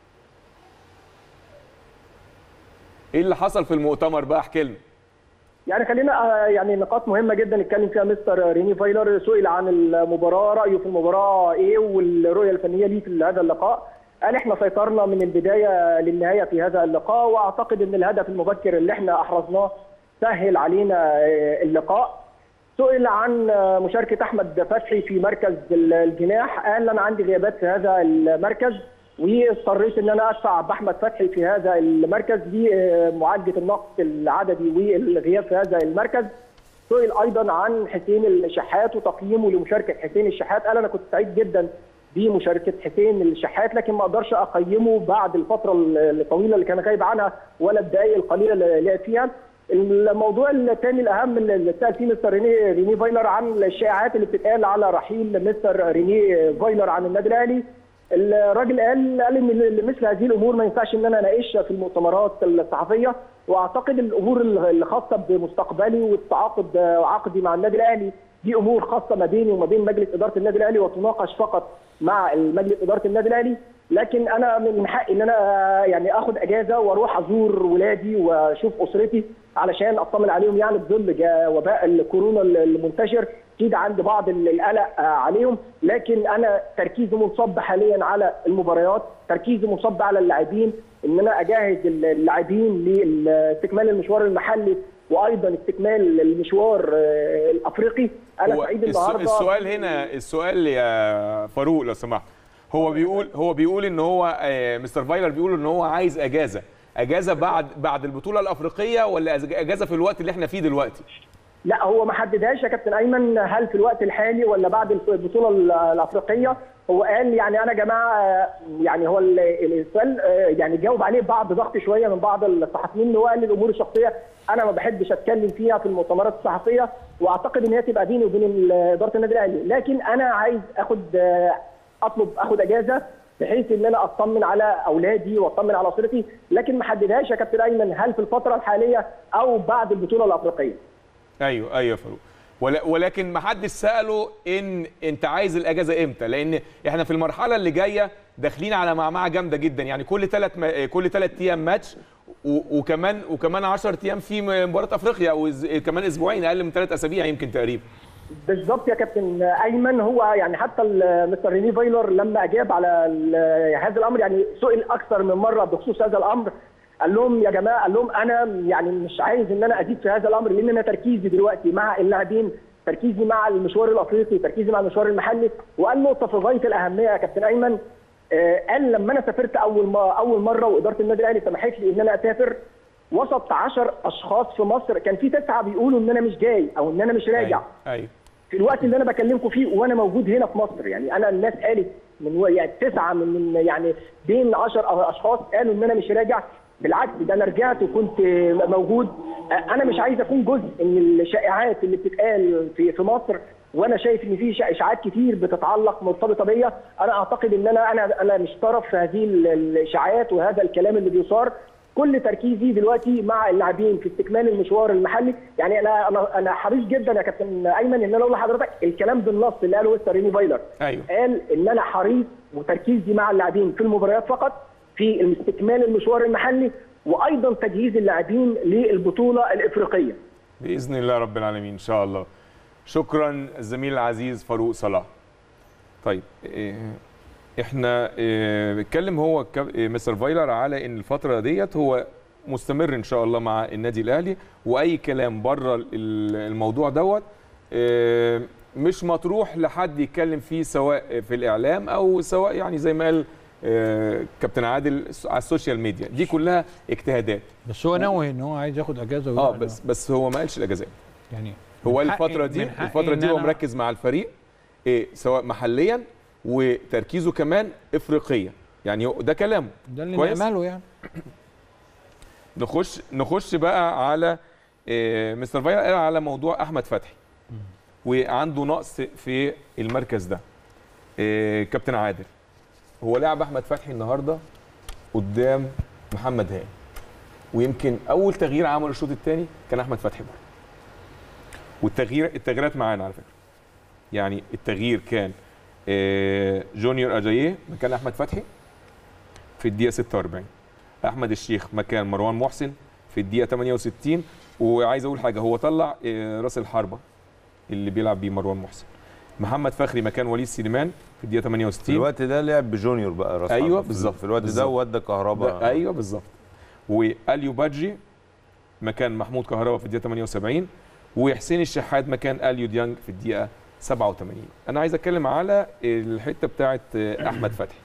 A: ايه اللي حصل في المؤتمر بقى احكي لنا
G: يعني خلينا آه، يعني نقاط مهمه جدا نتكلم فيها مستر ريني فايلر سئل عن المباراه رايه في المباراه ايه والرؤيه الفنيه ليه في هذا اللقاء قال احنا سيطرنا من البدايه للنهايه في هذا اللقاء واعتقد ان الهدف المبكر اللي احنا احرزناه سهل علينا آه، اللقاء سئل عن آه، مشاركه احمد فتحي في مركز الجناح قال انا عندي غيابات في هذا المركز واضطريت ان انا ادفع باحمد فتحي في هذا المركز لمعالجه النقص العددي والغياب في هذا المركز سئل ايضا عن حسين الشحات وتقييمه لمشاركه حسين الشحات قال انا كنت سعيد جدا بمشاركه حسين الشحات لكن ما اقدرش اقيمه بعد الفتره الطويله اللي كان غايب عنها ولا الدقائق القليله اللي لعب فيها الموضوع الثاني الاهم اللي سال فيه مستر ريني ريني فايلر عن الشائعات اللي بتتقال على رحيل مستر ريني فايلر عن النادي الاهلي الراجل قال قال ان مثل هذه الامور ما ينفعش ان انا اناقشها في المؤتمرات الصحفيه واعتقد الامور اللي خاصه بمستقبلي والتعاقد عقدي مع النادي الاهلي دي امور خاصه ما بيني وما بين مجلس اداره النادي الاهلي وتناقش فقط مع مجلس اداره النادي الاهلي لكن انا من حقي ان انا يعني اخد اجازه واروح ازور ولادي واشوف اسرتي علشان اطمن عليهم يعني بظل وباء الكورونا المنتشر اكيد عندي بعض القلق عليهم لكن انا تركيزي منصب حاليا على المباريات تركيزي منصب على اللاعبين ان انا اجهز اللاعبين لاستكمال المشوار المحلي وايضا استكمال المشوار الافريقي انا سعيد النهارده
A: السؤال هنا السؤال يا فاروق لو سمحت هو بيقول هو بيقول ان هو مستر فايلر بيقول ان هو عايز اجازه اجازه بعد بعد البطوله الافريقيه ولا اجازه في الوقت اللي احنا فيه دلوقتي
G: لا هو ما حددهاش يا كابتن ايمن هل في الوقت الحالي ولا بعد البطوله الافريقيه هو قال يعني انا يا جماعه يعني هو السؤال يعني جاوب عليه بعض ضغط شويه من بعض الصحفيين اللي هو قال الامور الشخصيه انا ما بحبش اتكلم فيها في المؤتمرات الصحفيه واعتقد ان هي تبقى بيني وبين اداره النادي الاهلي لكن انا عايز اخد اطلب اخد اجازه بحيث ان انا اطمن على اولادي واطمن على اسرتي لكن ما حددهاش يا كابتن ايمن هل في الفتره الحاليه او بعد البطوله الافريقيه
A: ايوه ايوه يا فاروق ولا- ولكن ما حدش ساله ان انت عايز الاجازه امتى لان احنا في المرحله اللي جايه داخلين على معمعه جامده جدا يعني كل ثلاث كل ثلاث ايام ماتش و- وكمان وكمان 10 ايام في مباراه افريقيا او إز- كمان اسبوعين اقل من ثلاث اسابيع يمكن تقريبا
G: بالظبط يا كابتن ايمن هو يعني حتى ال- مستر ريني فايلر لما اجاب على ال- هذا الامر يعني سئل اكثر من مره بخصوص هذا الامر قال لهم يا جماعه قال لهم انا يعني مش عايز ان انا ازيد في هذا الامر لان انا تركيزي دلوقتي مع اللاعبين تركيزي مع المشوار الافريقي تركيزي مع المشوار المحلي وقال نقطه في غايه الاهميه يا كابتن ايمن آه، قال لما انا سافرت اول ما اول مره واداره النادي الاهلي سمحت لي ان انا اسافر وسط 10 اشخاص في مصر كان في تسعه بيقولوا ان انا مش جاي او ان انا مش راجع
A: ايوه ايوه
G: في الوقت اللي انا بكلمكم فيه وانا موجود هنا في مصر يعني انا الناس قالت من و- يعني تسعه من, من يعني بين 10 اشخاص قالوا ان انا مش راجع بالعكس ده انا رجعت وكنت موجود انا مش عايز اكون جزء من الشائعات اللي بتتقال في في مصر وانا شايف ان في شا- اشاعات كتير بتتعلق مرتبطه بيا انا اعتقد ان انا انا انا مش طرف في هذه ال- الاشاعات وهذا الكلام اللي بيثار كل تركيزي دلوقتي مع اللاعبين في استكمال المشوار المحلي يعني انا انا انا حريص جدا يا كابتن ايمن ان انا اقول لحضرتك الكلام بالنص اللي قاله مستر ريني فايلر
A: ايوه
G: قال ان انا حريص وتركيزي مع اللاعبين في المباريات فقط في استكمال المشوار المحلي وايضا تجهيز اللاعبين للبطوله الافريقيه
A: باذن الله رب العالمين ان شاء الله شكرا الزميل العزيز فاروق صلاح طيب إيه، احنا إيه، بيتكلم هو كاب- إيه، مستر فايلر على ان الفتره ديت هو مستمر ان شاء الله مع النادي الاهلي واي كلام بره ال- الموضوع دوت إيه، مش مطروح لحد يتكلم فيه سواء في الاعلام او سواء يعني زي ما قال إيه، كابتن عادل على السوشيال ميديا دي كلها اجتهادات
B: بس هو ناوي ان هو عايز ياخد اجازه
A: اه
B: ويروح
A: بس بس هو ما قالش الاجازات
B: يعني
A: هو
B: من حقي-
A: الفترة دي
B: من حقي
A: الفترة
B: إن
A: دي هو
B: أنا-
A: مركز مع الفريق إيه سواء محليا وتركيزه كمان افريقيا يعني هو- ده كلامه
B: ده اللي
A: كويس.
B: نعمله يعني
A: نخش نخش بقى على إيه مستر فايلر قال على موضوع احمد فتحي وعنده نقص في المركز ده إيه كابتن عادل هو لعب احمد فتحي النهارده قدام محمد هاني ويمكن اول تغيير عمله الشوط الثاني كان احمد فتحي برضه والتغيير التغييرات معانا على فكره يعني التغيير كان آه، جونيور اجاييه مكان احمد فتحي في الدقيقه 46 احمد الشيخ مكان مروان محسن في الدقيقه 68 وعايز اقول حاجه هو طلع آه، راس الحربه اللي بيلعب بيه مروان محسن محمد فخري مكان وليد سليمان في الدقيقه
D: في
A: 68
D: الوقت ده لعب بجونيور بقى راس
A: أيوة،
D: حربة. في-
A: بالظبط،
D: في الوقت ده
A: بالظبط.
D: ودى
A: ده
D: كهرباء
A: ايوه بالظبط واليو بادجي مكان محمود كهربا في الدقيقه 78 وحسين الشحات مكان اليو ديانج في الدقيقه 87 انا عايز اتكلم على الحته بتاعه احمد فتحي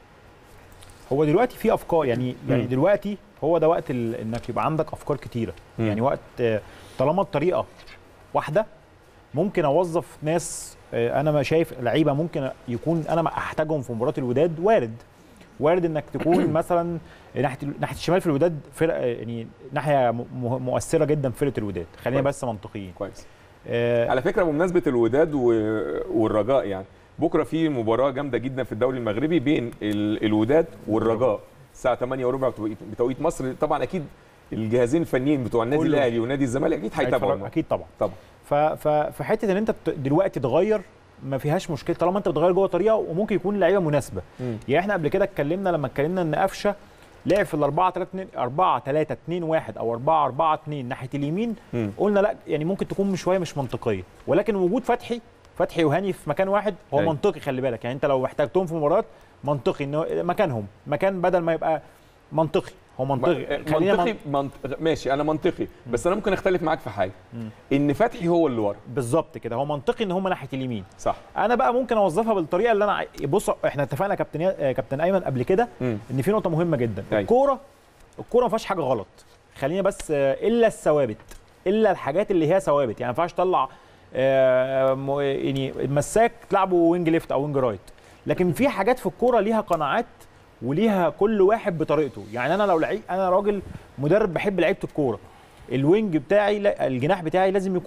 E: هو دلوقتي في افكار يعني يعني
A: مم.
E: دلوقتي هو ده وقت ال- انك يبقى عندك افكار كتيره
A: مم.
E: يعني وقت آه، طالما الطريقه واحده ممكن اوظف ناس آه، انا ما شايف لعيبه ممكن يكون انا ما احتاجهم في مباراه الوداد وارد وارد انك تكون مثلا ناحيه ناحيه الشمال في الوداد فرقه يعني ناحيه م- م- مؤثره جدا في فرقه الوداد خلينا
A: كويس.
E: بس منطقيين
A: كويس
E: آه،
A: على فكره بمناسبه الوداد و... والرجاء يعني بكره في مباراه جامده جدا في الدوري المغربي بين ال... الوداد والرجاء الساعه 8 وربع بتوقيت- بتوقيت مصر طبعا اكيد الجهازين الفنيين بتوع النادي
E: كله.
A: الاهلي ونادي الزمالك اكيد هيتابعوا
E: هيتفرج-
A: الماتش.
E: اكيد طبعا
A: طبعا
E: ف- ف- فحته ان انت ت- دلوقتي تغير ما فيهاش مشكله طالما انت بتغير جوه طريقه وممكن يكون اللعيبه مناسبه
A: مم.
E: يعني احنا قبل كده اتكلمنا لما اتكلمنا ان قفشه لعب في ال 4 3 2 4 3 2 1 او 4 4 2 ناحيه اليمين
A: مم.
E: قلنا لا يعني ممكن تكون شويه مش منطقيه ولكن وجود فتحي فتحي وهاني في مكان واحد هو
A: أيوة.
E: منطقي خلي بالك يعني انت لو احتاجتهم في مباراه منطقي ان هو- مكانهم مكان بدل ما يبقى منطقي هو منطقي خلينا
A: منطقي
E: من...
A: منط... ماشي انا منطقي بس انا ممكن اختلف معاك في حاجه ان فتحي هو اللي ورا
E: بالظبط كده هو منطقي ان هم ناحيه اليمين
A: صح
E: انا بقى ممكن اوظفها بالطريقه اللي انا عاي- بص احنا اتفقنا يا كابتن يا- كابتن ايمن قبل كده
A: مم.
E: ان في نقطه مهمه جدا
A: أيوة.
E: الكوره الكوره ما فيهاش حاجه غلط خلينا بس آه، الا الثوابت الا الحاجات اللي هي ثوابت يعني ما ينفعش تطلع آه، م- يعني المساك تلعبه وينج ليفت او وينج رايت لكن في حاجات في الكوره ليها قناعات وليها كل واحد بطريقته يعني انا لو لعيب انا راجل مدرب بحب لعيبه الكوره الوينج بتاعي لا- الجناح بتاعي لازم يكون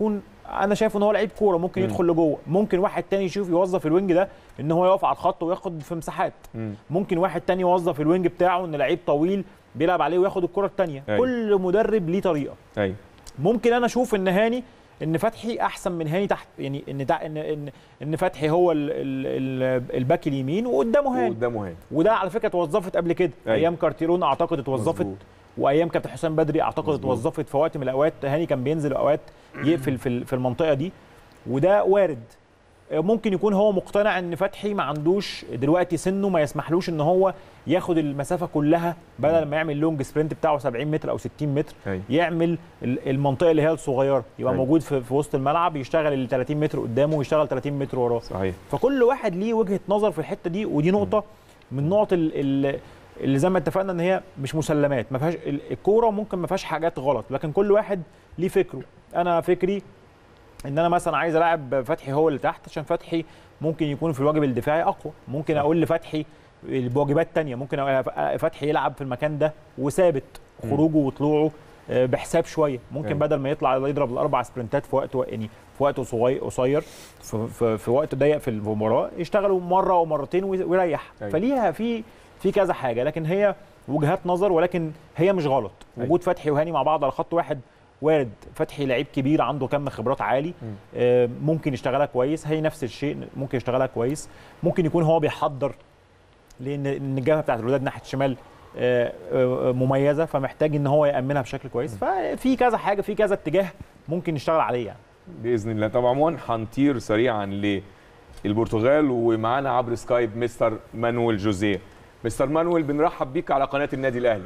E: انا شايف ان هو لعيب كوره ممكن يدخل لجوه ممكن واحد تاني يشوف يوظف الوينج ده ان هو يقف على الخط وياخد في مساحات
A: مم.
E: ممكن واحد تاني يوظف الوينج بتاعه ان لعيب طويل بيلعب عليه وياخد الكره التانيه
A: أيوة.
E: كل مدرب ليه طريقه
A: ايوه
E: ممكن انا اشوف ان هاني ان فتحي احسن من هاني تحت يعني ان تع... ان ان ان فتحي هو ال... ال... ال... الباك اليمين وقدامه هاني
A: وقدامه هاني
E: وده على فكره اتوظفت قبل كده
A: أيوة.
E: ايام كارتيرون اعتقد اتوظفت
A: مظبوط.
E: وايام كابتن حسام بدري اعتقد
A: مظبوط.
E: اتوظفت في وقت من الاوقات هاني كان بينزل اوقات يقفل في ال- في المنطقه دي وده وارد ممكن يكون هو مقتنع ان فتحي ما عندوش دلوقتي سنه ما يسمحلوش ان هو ياخد المسافه كلها بدل ما يعمل لونج سبرنت بتاعه 70 متر او 60 متر
A: أيوة.
E: يعمل ال- المنطقه اللي هي الصغيره يبقى
A: أيوة.
E: موجود في, في وسط الملعب يشتغل ال 30 متر قدامه ويشتغل 30 متر وراه
A: صحيح
E: فكل واحد ليه وجهه نظر في الحته دي ودي نقطه من نقط ال- ال- اللي زي ما اتفقنا ان هي مش مسلمات ما فيهاش ال- الكوره ممكن ما فيهاش حاجات غلط لكن كل واحد ليه فكره انا فكري ان انا مثلا عايز العب فتحي هو اللي تحت عشان فتحي ممكن يكون في الواجب الدفاعي اقوى ممكن اقول لفتحي بواجبات تانية ممكن أقول فتحي يلعب في المكان ده وثابت خروجه وطلوعه آه، بحساب شويه ممكن
A: أيوة.
E: بدل ما يطلع يضرب الاربع سبرنتات في وقت يعني في وقت صغير قصير في, في, في وقت ضيق في المباراه يشتغلوا مره او مرتين وي- ويريح
A: أيوة.
E: فليها في في كذا حاجه لكن هي وجهات نظر ولكن هي مش غلط
A: أيوة.
E: وجود فتحي وهاني مع بعض على خط واحد وارد فتحي لعيب كبير عنده كم خبرات عالي آه، ممكن يشتغلها كويس هي نفس الشيء ممكن يشتغلها كويس ممكن يكون هو بيحضر لان إن الجبهه بتاعت الوداد ناحيه الشمال آه، آه، مميزه فمحتاج ان هو يامنها بشكل كويس ففي كذا حاجه في كذا اتجاه ممكن نشتغل عليه يعني
A: باذن الله طب عموما هنطير سريعا للبرتغال ومعانا عبر سكايب مستر مانويل جوزيه مستر مانويل بنرحب بيك على قناه النادي الاهلي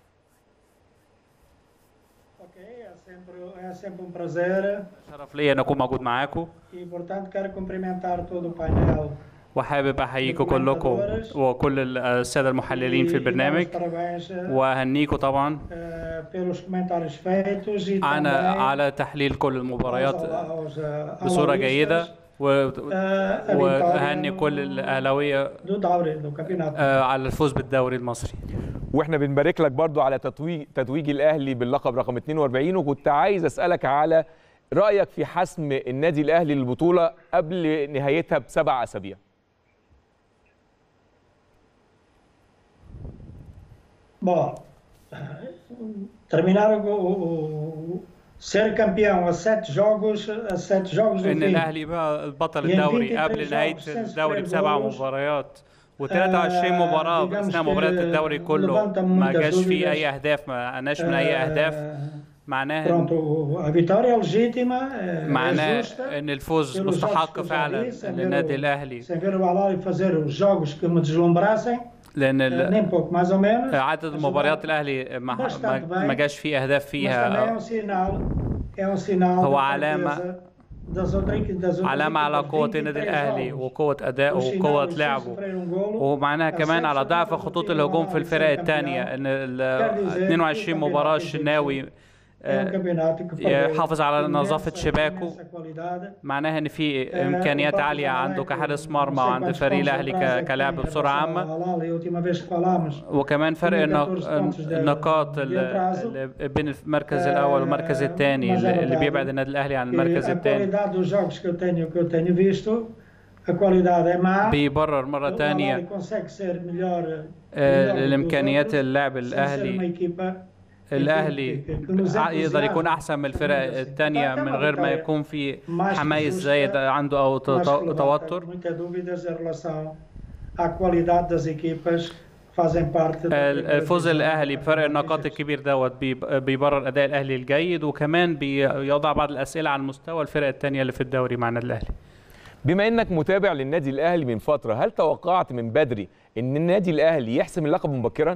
H: Ok, é sempre, é sempre um prazer
I: شرف ليا ان اكون موجود معاكم
H: e, portanto, quero cumprimentar todo o painel.
I: وحابب احييكم كلكم وكل ال- الساده المحللين في
H: e,
I: البرنامج
H: e dar os parabéns eh,
I: واهنيكم طبعا
H: eh, pelos comentários feitos e
I: على
H: também
I: على تحليل كل
H: aos,
I: المباريات
H: aos, eh,
I: بصوره
H: analistas,
I: جيده و-
H: eh, a
I: واهني
H: vitória
I: كل
H: no-
I: الاهلاويه
H: do Dauri, do campeonato.
I: آه، على الفوز بالدوري المصري
A: واحنا بنبارك لك برضو على تتويج تتويج الاهلي باللقب رقم 42 وكنت عايز اسالك على رايك في حسم النادي الاهلي للبطوله قبل نهايتها بسبع اسابيع
H: Bom, terminar o, o- ser campeão a sete jogos, a sete jogos do
I: ان
H: fim.
I: الاهلي بقى البطل
H: يعني
I: الدوري
H: 23
I: قبل نهايه
H: jogos sem
I: الدوري
H: sofrer
I: بسبع
H: golos.
I: مباريات و23
H: آه،
I: مباراه
H: digamos
I: اثناء
H: que
I: مباريات الدوري كله
H: levanta
I: ما
H: muitas
I: جاش فيه
H: dúvidas.
I: اي اهداف ما قناش من اي اهداف
H: Eh,
I: معناها
H: Pronto, o- a vitória é legítima, é, é
I: معناه
H: justa.
I: ان الفوز
H: pelos jogos
I: مستحق
H: que eu já
I: فعلا
H: vi, sem ver
I: للنادي
H: o-
I: الاهلي
H: Sem ver o Al-Ahly fazer os jogos que me deslumbrassem,
I: لان
H: eh,
I: ال-
H: nem pouco mais ou menos.
I: عدد
H: mas
I: المباريات
H: o-
I: الاهلي ما
H: bastante
I: ما-
H: bem.
I: ما جاش فيه اهداف
H: Mas também é
I: فيها
H: um sinal, é um sinal
I: هو
H: da
I: علامة-
H: fraqueza das outras- das outras
I: علامة على
H: equipas.
I: قوة النادي
H: 23
I: الأهلي
H: jogos.
I: وقوة أدائه
H: O sinal
I: وقوة
H: é sem
I: لعبه
H: sofrer um golo.
I: ومعناها كمان على ضعف خطوط الهجوم في الفرق الثانية إن ال 22 مباراة الشناوي
H: É um campeonato que
I: يحافظ على
H: imensa-
I: نظافة شباكه
H: imensa qualidade.
I: معناها إن في إمكانيات عالية عنده كحارس مرمى وعند فريق الأهلي ك- كلاعب بصورة عامة
H: A última vez que falámos
I: وكمان فرق
H: tinha
I: النق-
H: 14 pontos de-
I: النقاط
H: de
I: اللي
H: atraso.
I: اللي بين المركز الأول والمركز الثاني
H: mas é
I: اللي اللي
H: verdade
I: بيبعد النادي الأهلي عن
H: que
I: المركز
H: a
I: الثاني
H: qualidade dos jogos que eu tenho que eu tenho visto a qualidade é má
I: بيبرر مرة
H: O
I: ثانية
H: Al-Ahly consegue ser melhor,
I: آه،
H: melhor do que os
I: الامكانيات
H: outros,
I: اللاعب
H: sem ser uma
I: الأهلي
H: equipa
I: الاهلي
H: que- que nos
I: ع- يقدر يكون
H: entusiasma.
I: احسن من الفرق
H: Assim.
I: الثانيه
H: Tá- tá
I: من
H: uma
I: غير ما
H: vitória
I: يكون في
H: mais que
I: حمايز
H: justa,
I: زايد عنده او
H: mas que
I: تو-
H: levanta
I: توتر
H: muitas dúvidas em relação à qualidade das equipas que fazem parte da
I: ال-
H: primeira
I: الفوز
H: divisão
I: الاهلي
H: do
I: بفرق
H: Campeonato
I: النقاط
H: Egípcio.
I: الكبير دوت بيب- بيبرر اداء الاهلي الجيد وكمان بيوضع بعض الاسئله عن مستوى الفرق الثانيه اللي في الدوري مع النادي الاهلي
A: بما انك متابع للنادي الاهلي من فتره هل توقعت من بدري ان النادي الاهلي يحسم اللقب مبكرا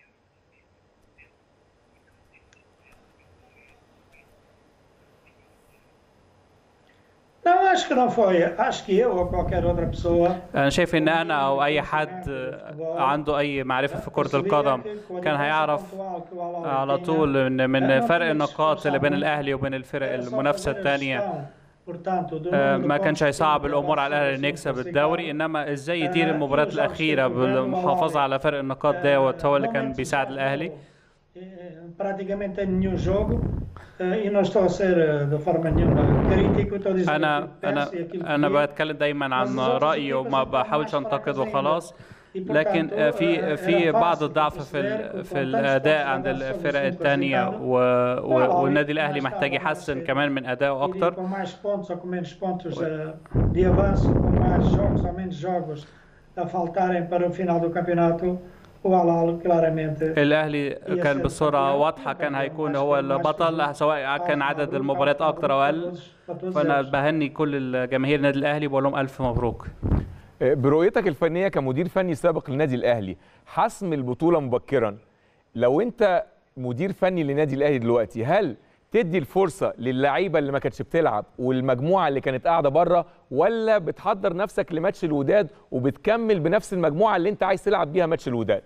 H: Não, acho que não foi. Acho que eu ou qualquer outra pessoa
I: انا شايف ان انا او اي حد عنده اي معرفه في كره القدم كان هيعرف على طول ان من فرق النقاط اللي بين الاهلي وبين الفرق المنافسه الثانيه آه، ما كانش هيصعب الامور على الاهلي انه يكسب الدوري انما ازاي يدير المباريات الاخيره بالمحافظه على فرق النقاط دوت هو اللي كان بيساعد الاهلي
H: praticamente nenhum jogo e não estou a ser de forma nenhuma crítico estou a dizer
I: انا انا انا بتكلم دايما عن رايي وما بحاولش انتقد وخلاص لكن في في بعض الضعف في ال- في الاداء عند الفرق الثانيه والنادي الاهلي محتاج يحسن كمان من ادائه اكتر
H: com mais pontos ou com menos pontos eh, de avanço com mais jogos ou menos jogos a faltarem para o final do campeonato o Al-Ahly claramente
I: الاهلي كان بصوره واضحه كان هيكون هو البطل سواء كان عدد المباريات اكتر او اقل فانا بهني كل الجماهير النادي الاهلي بقول لهم الف مبروك
A: برؤيتك الفنيه كمدير فني سابق للنادي الاهلي حسم البطوله مبكرا لو انت مدير فني للنادي الاهلي دلوقتي هل تدي الفرصه للعيبه اللي ما كانتش بتلعب والمجموعه اللي كانت قاعده بره ولا بتحضر نفسك لماتش الوداد وبتكمل بنفس المجموعه اللي انت عايز تلعب بيها ماتش الوداد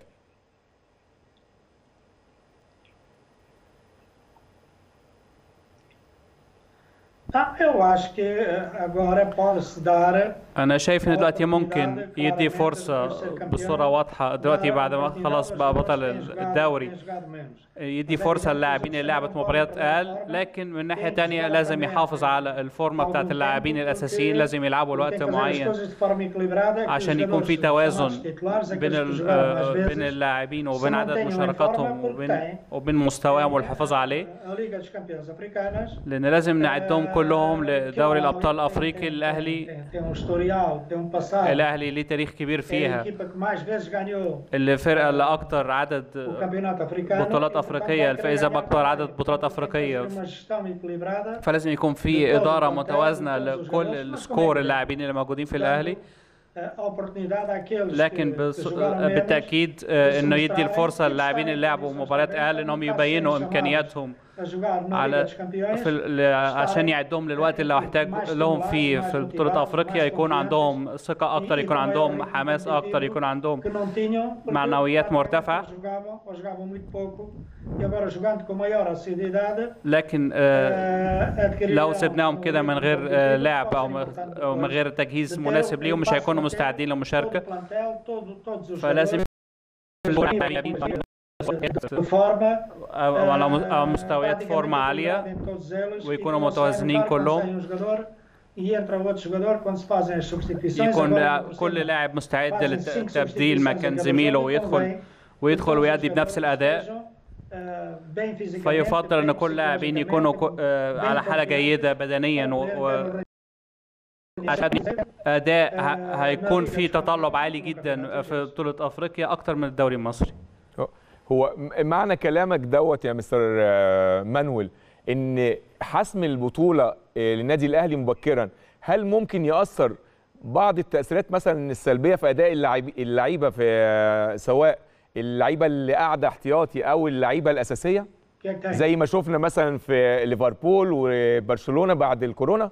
H: Ah, eu acho que eh, agora pode-se dar
I: انا شايف ان دلوقتي ممكن يدي فرصه بصوره واضحه دلوقتي بعد ما خلاص بقى بطل الدوري يدي فرصه للاعبين اللي لعبت مباريات اقل لكن من ناحيه تانية لازم يحافظ على الفورمه بتاعت اللاعبين الاساسيين لازم يلعبوا لوقت معين عشان يكون في توازن بين ال- آه، بين اللاعبين وبين عدد مشاركاتهم وبين وبين مستواهم والحفاظ عليه
H: a Liga dos Campeões Africanas
I: لان لازم نعدهم كلهم لدوري الابطال الافريقي الاهلي
H: tem, tem um historial, tem um passado.
I: الاهلي ليه تاريخ كبير
H: É a
I: فيها
H: equipa que mais vezes ganhou
I: الفرقه اللي اكتر عدد
H: o campeonato africano.
I: بطولات افريقيه الفائزه باكبر عدد بطولات افريقيه
H: Tem uma gestão equilibrada.
I: فلازم يكون في اداره متوازنه لكل السكور اللاعبين اللي موجودين في الاهلي
H: a oportunidade àqueles
I: لكن
H: que,
I: بص...
H: que jogaram menos
I: بالتاكيد آه، انه يدي الفرصه للاعبين اللي لعبوا مباريات اقل انهم يبينوا امكانياتهم
H: a jogar na
I: على
H: Liga dos Campeões.
I: في ال- ل- عشان يعدهم للوقت اللي احتاج لهم فيه في بطوله افريقيا يكون عندهم ثقه اكتر يكون عندهم حماس اكتر يكون عندهم
H: que não tinham, porque
I: معنويات
H: estavam
I: مرتفعة.
H: Jogavam, ou jogavam muito pouco, e agora jogando com maior assiduidade,
I: لكن آه،
H: eh, adquiriram
I: لو سيبناهم كده من غير آه،
H: competitivo,
I: لعب او
H: pode
I: م-
H: ser importante
I: أو من
H: depois.
I: غير تجهيز
H: de ter
I: مناسب
H: o
I: ليهم مش
H: passo
I: هيكونوا
H: a ter
I: مستعدين
H: todo
I: للمشاركه
H: o plantel, todo- todos os
I: فلازم
H: jogadores de forma
I: أو على م- على مستويات فورمه عاليه ويكونوا متوازنين كلهم. يكون كل لاعب مستعد للتبديل مكان زميله ويدخل ويدخل ويأدي بنفس الاداء فيفضل ان كل لاعبين يكونوا كو- آه، على حاله جيده بدنيا و... و... عشان اداء ه- هيكون في تطلب عالي جدا في بطوله افريقيا اكتر من الدوري المصري
A: هو م- معنى كلامك دوت يا مستر آه، مانويل ان حسم البطوله آه، للنادي الاهلي مبكرا هل ممكن ياثر بعض التاثيرات مثلا السلبيه في اداء اللاعب- اللعيبه في آه، سواء اللعيبه اللي قاعده احتياطي او اللعيبه الاساسيه زي ما شفنا مثلا في ليفربول وبرشلونه بعد الكورونا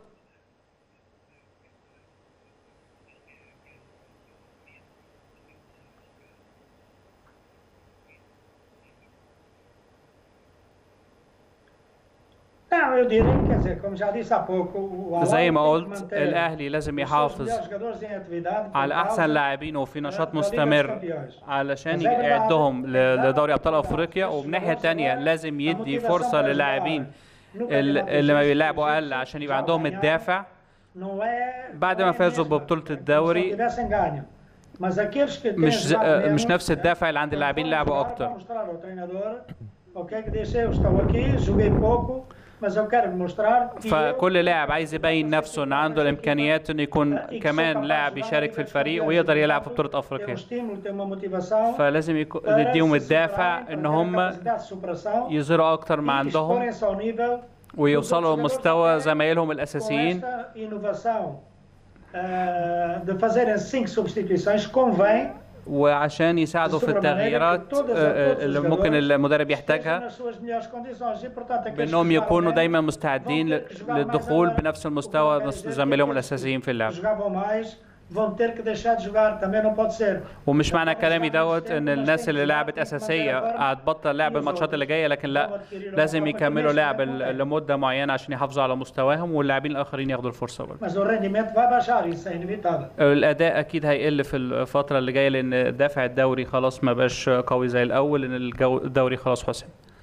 H: Não, eu diria, quer dizer, como já disse há pouco, o Al-Ahly
I: زي ما
H: tem que
I: قلت
H: manter
I: الاهلي لازم
H: os seus
I: يحافظ
H: melhores jogadores em atividade por
I: على
H: causa
I: احسن لاعبين وفي
H: da-
I: نشاط
H: da Liga dos
I: مستمر
H: Campeões.
I: علشان
H: زي ما
I: يعدهم
H: بعد-
I: ل- لدوري ابطال افريقيا ومن ناحيه تانية لازم يدي فرصه للاعبين ال- اللي ما بيلعبوا اقل عشان يبقى عندهم الدافع
H: Não é-
I: بعد
H: não
I: ما
H: é
I: فازوا
H: mesmo,
I: ببطولة
H: é como se
I: الدوري
H: não tivessem ganho. Mas aqueles que têm
I: مش ز-
H: jogado
I: آه، مش
H: menos,
I: نفس الدافع اللي عند اللاعبين اللي لعبوا
H: vão
I: اكتر
H: mostrar ao treinador, ok, que deixei, eu estou aqui, joguei pouco, mas eu quero mostrar que eu-
I: فكل لاعب عايز يبين نفسه ان عنده الامكانيات انه يكون كمان لاعب يشارك في الفريق ويقدر يلعب في بطوله
H: tem um
I: افريقيا
H: estímulo, tem uma motivação
I: فلازم يكون
H: para
I: نديهم
H: se
I: الدافع
H: superarem, para
I: ان
H: ter
I: هم
H: capacidade de superação
I: يظهروا اكتر ما
H: e
I: عندهم
H: exporem-se ao nível
I: ويوصلوا لمستوى
H: com
I: زمايلهم الاساسيين
H: esta inovação eh, de fazerem cinco substituições convém
I: وعشان يساعدوا في التغييرات آه، آه، اللي ممكن المدرب
H: estejam
I: يحتاجها
H: nas suas melhores condições e portanto aqueles
I: بانهم
H: que jogaram
I: يكونوا
H: menos
I: دايما مستعدين ل- للدخول بنفس المستوى مس- زميلهم الاساسيين في اللعب
H: que jogavam mais vão ter que deixar de jogar também não pode ser
I: ومش معنى كلامي دوت ان الناس اللي لعبت اساسيه هتبطل لعب الماتشات اللي جايه لكن لا لازم يكملوا لعب ل- لمده معينه عشان يحافظوا على مستواهم واللاعبين الاخرين ياخدوا الفرصه برضه
H: mas o rendimento vai baixar isso é inevitável
I: الاداء اكيد هيقل في الفتره اللي جايه لان دافع الدوري خلاص ما بقاش قوي زي الاول لان الجو- الدوري خلاص حسم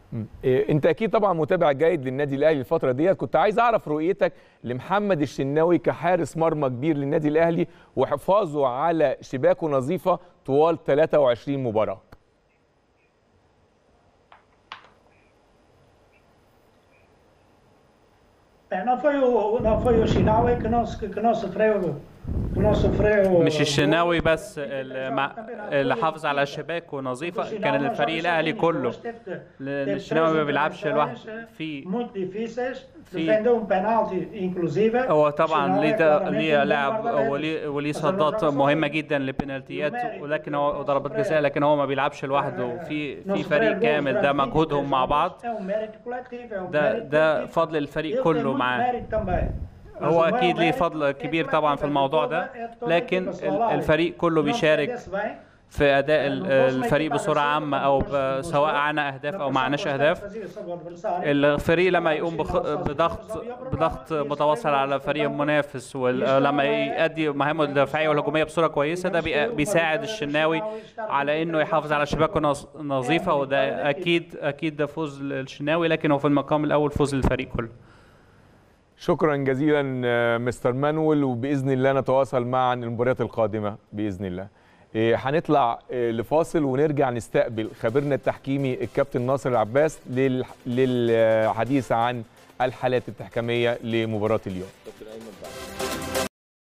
A: إيه، انت اكيد طبعا متابع جيد للنادي الاهلي الفتره ديت كنت عايز اعرف رؤيتك لمحمد الشناوي كحارس مرمى كبير للنادي الاهلي وحفاظه على شباكه نظيفه طوال 23 مباراه
H: É, não foi o, não foi o Chinaui que não, se- que não sofreu que não sofreu
I: مش الشناوي بس اللي مع- اللي حافظ على شباكه نظيفه كان الفريق الاهلي كله لان الشناوي ما بيلعبش لوحده في
H: muito difíceis
I: في-
H: defendeu um penalti inclusive
I: هو طبعا ليه
H: Chinaui
I: ده-
H: claramente
I: ليه
H: um bom
I: لاعب
H: guarda-redes.
I: وليه وليه
H: بس
I: صدات
H: الرجل
I: مهمه
H: صغير.
I: جدا للبنالتيات ولكن هو ضربات جزاء لكن هو ما بيلعبش لوحده في في فريق كامل ده مجهودهم مع بعض
H: É um mérito coletivo, é um
I: ده
H: mérito
I: ده
H: coletivo.
I: فضل الفريق
H: Ele tem
I: كله
H: muito
I: معاه
H: mérito também. Mas
I: هو
H: o maior
I: اكيد ليه
H: mérito
I: فضل
H: é
I: كبير طبعا في
H: coletivo,
I: الموضوع
H: é
I: ده
H: toda- é toda a
I: لكن
H: equipa,
I: ال-
H: Solari.
I: الفريق كله
H: Não se
I: بيشارك
H: defende-se bem.
I: في اداء ال- الفريق بصوره عامه او ب- سواء عنا اهداف او معناش اهداف الفريق لما يقوم بخ- بضغط بضغط متواصل على فريق منافس ولما يؤدي مهامه الدفاعيه والهجوميه بصوره كويسه ده بي- بيساعد الشناوي على انه يحافظ على شباكه نظ- نظيفه وده اكيد اكيد ده فوز للشناوي لكن هو في المقام الاول فوز للفريق كله
A: شكرا جزيلا آه، مستر مانويل وباذن الله نتواصل معا المباريات القادمه باذن الله إيه، هنطلع آه، لفاصل ونرجع نستقبل خبيرنا التحكيمي الكابتن ناصر العباس لل- للحديث عن الحالات التحكيميه لمباراه اليوم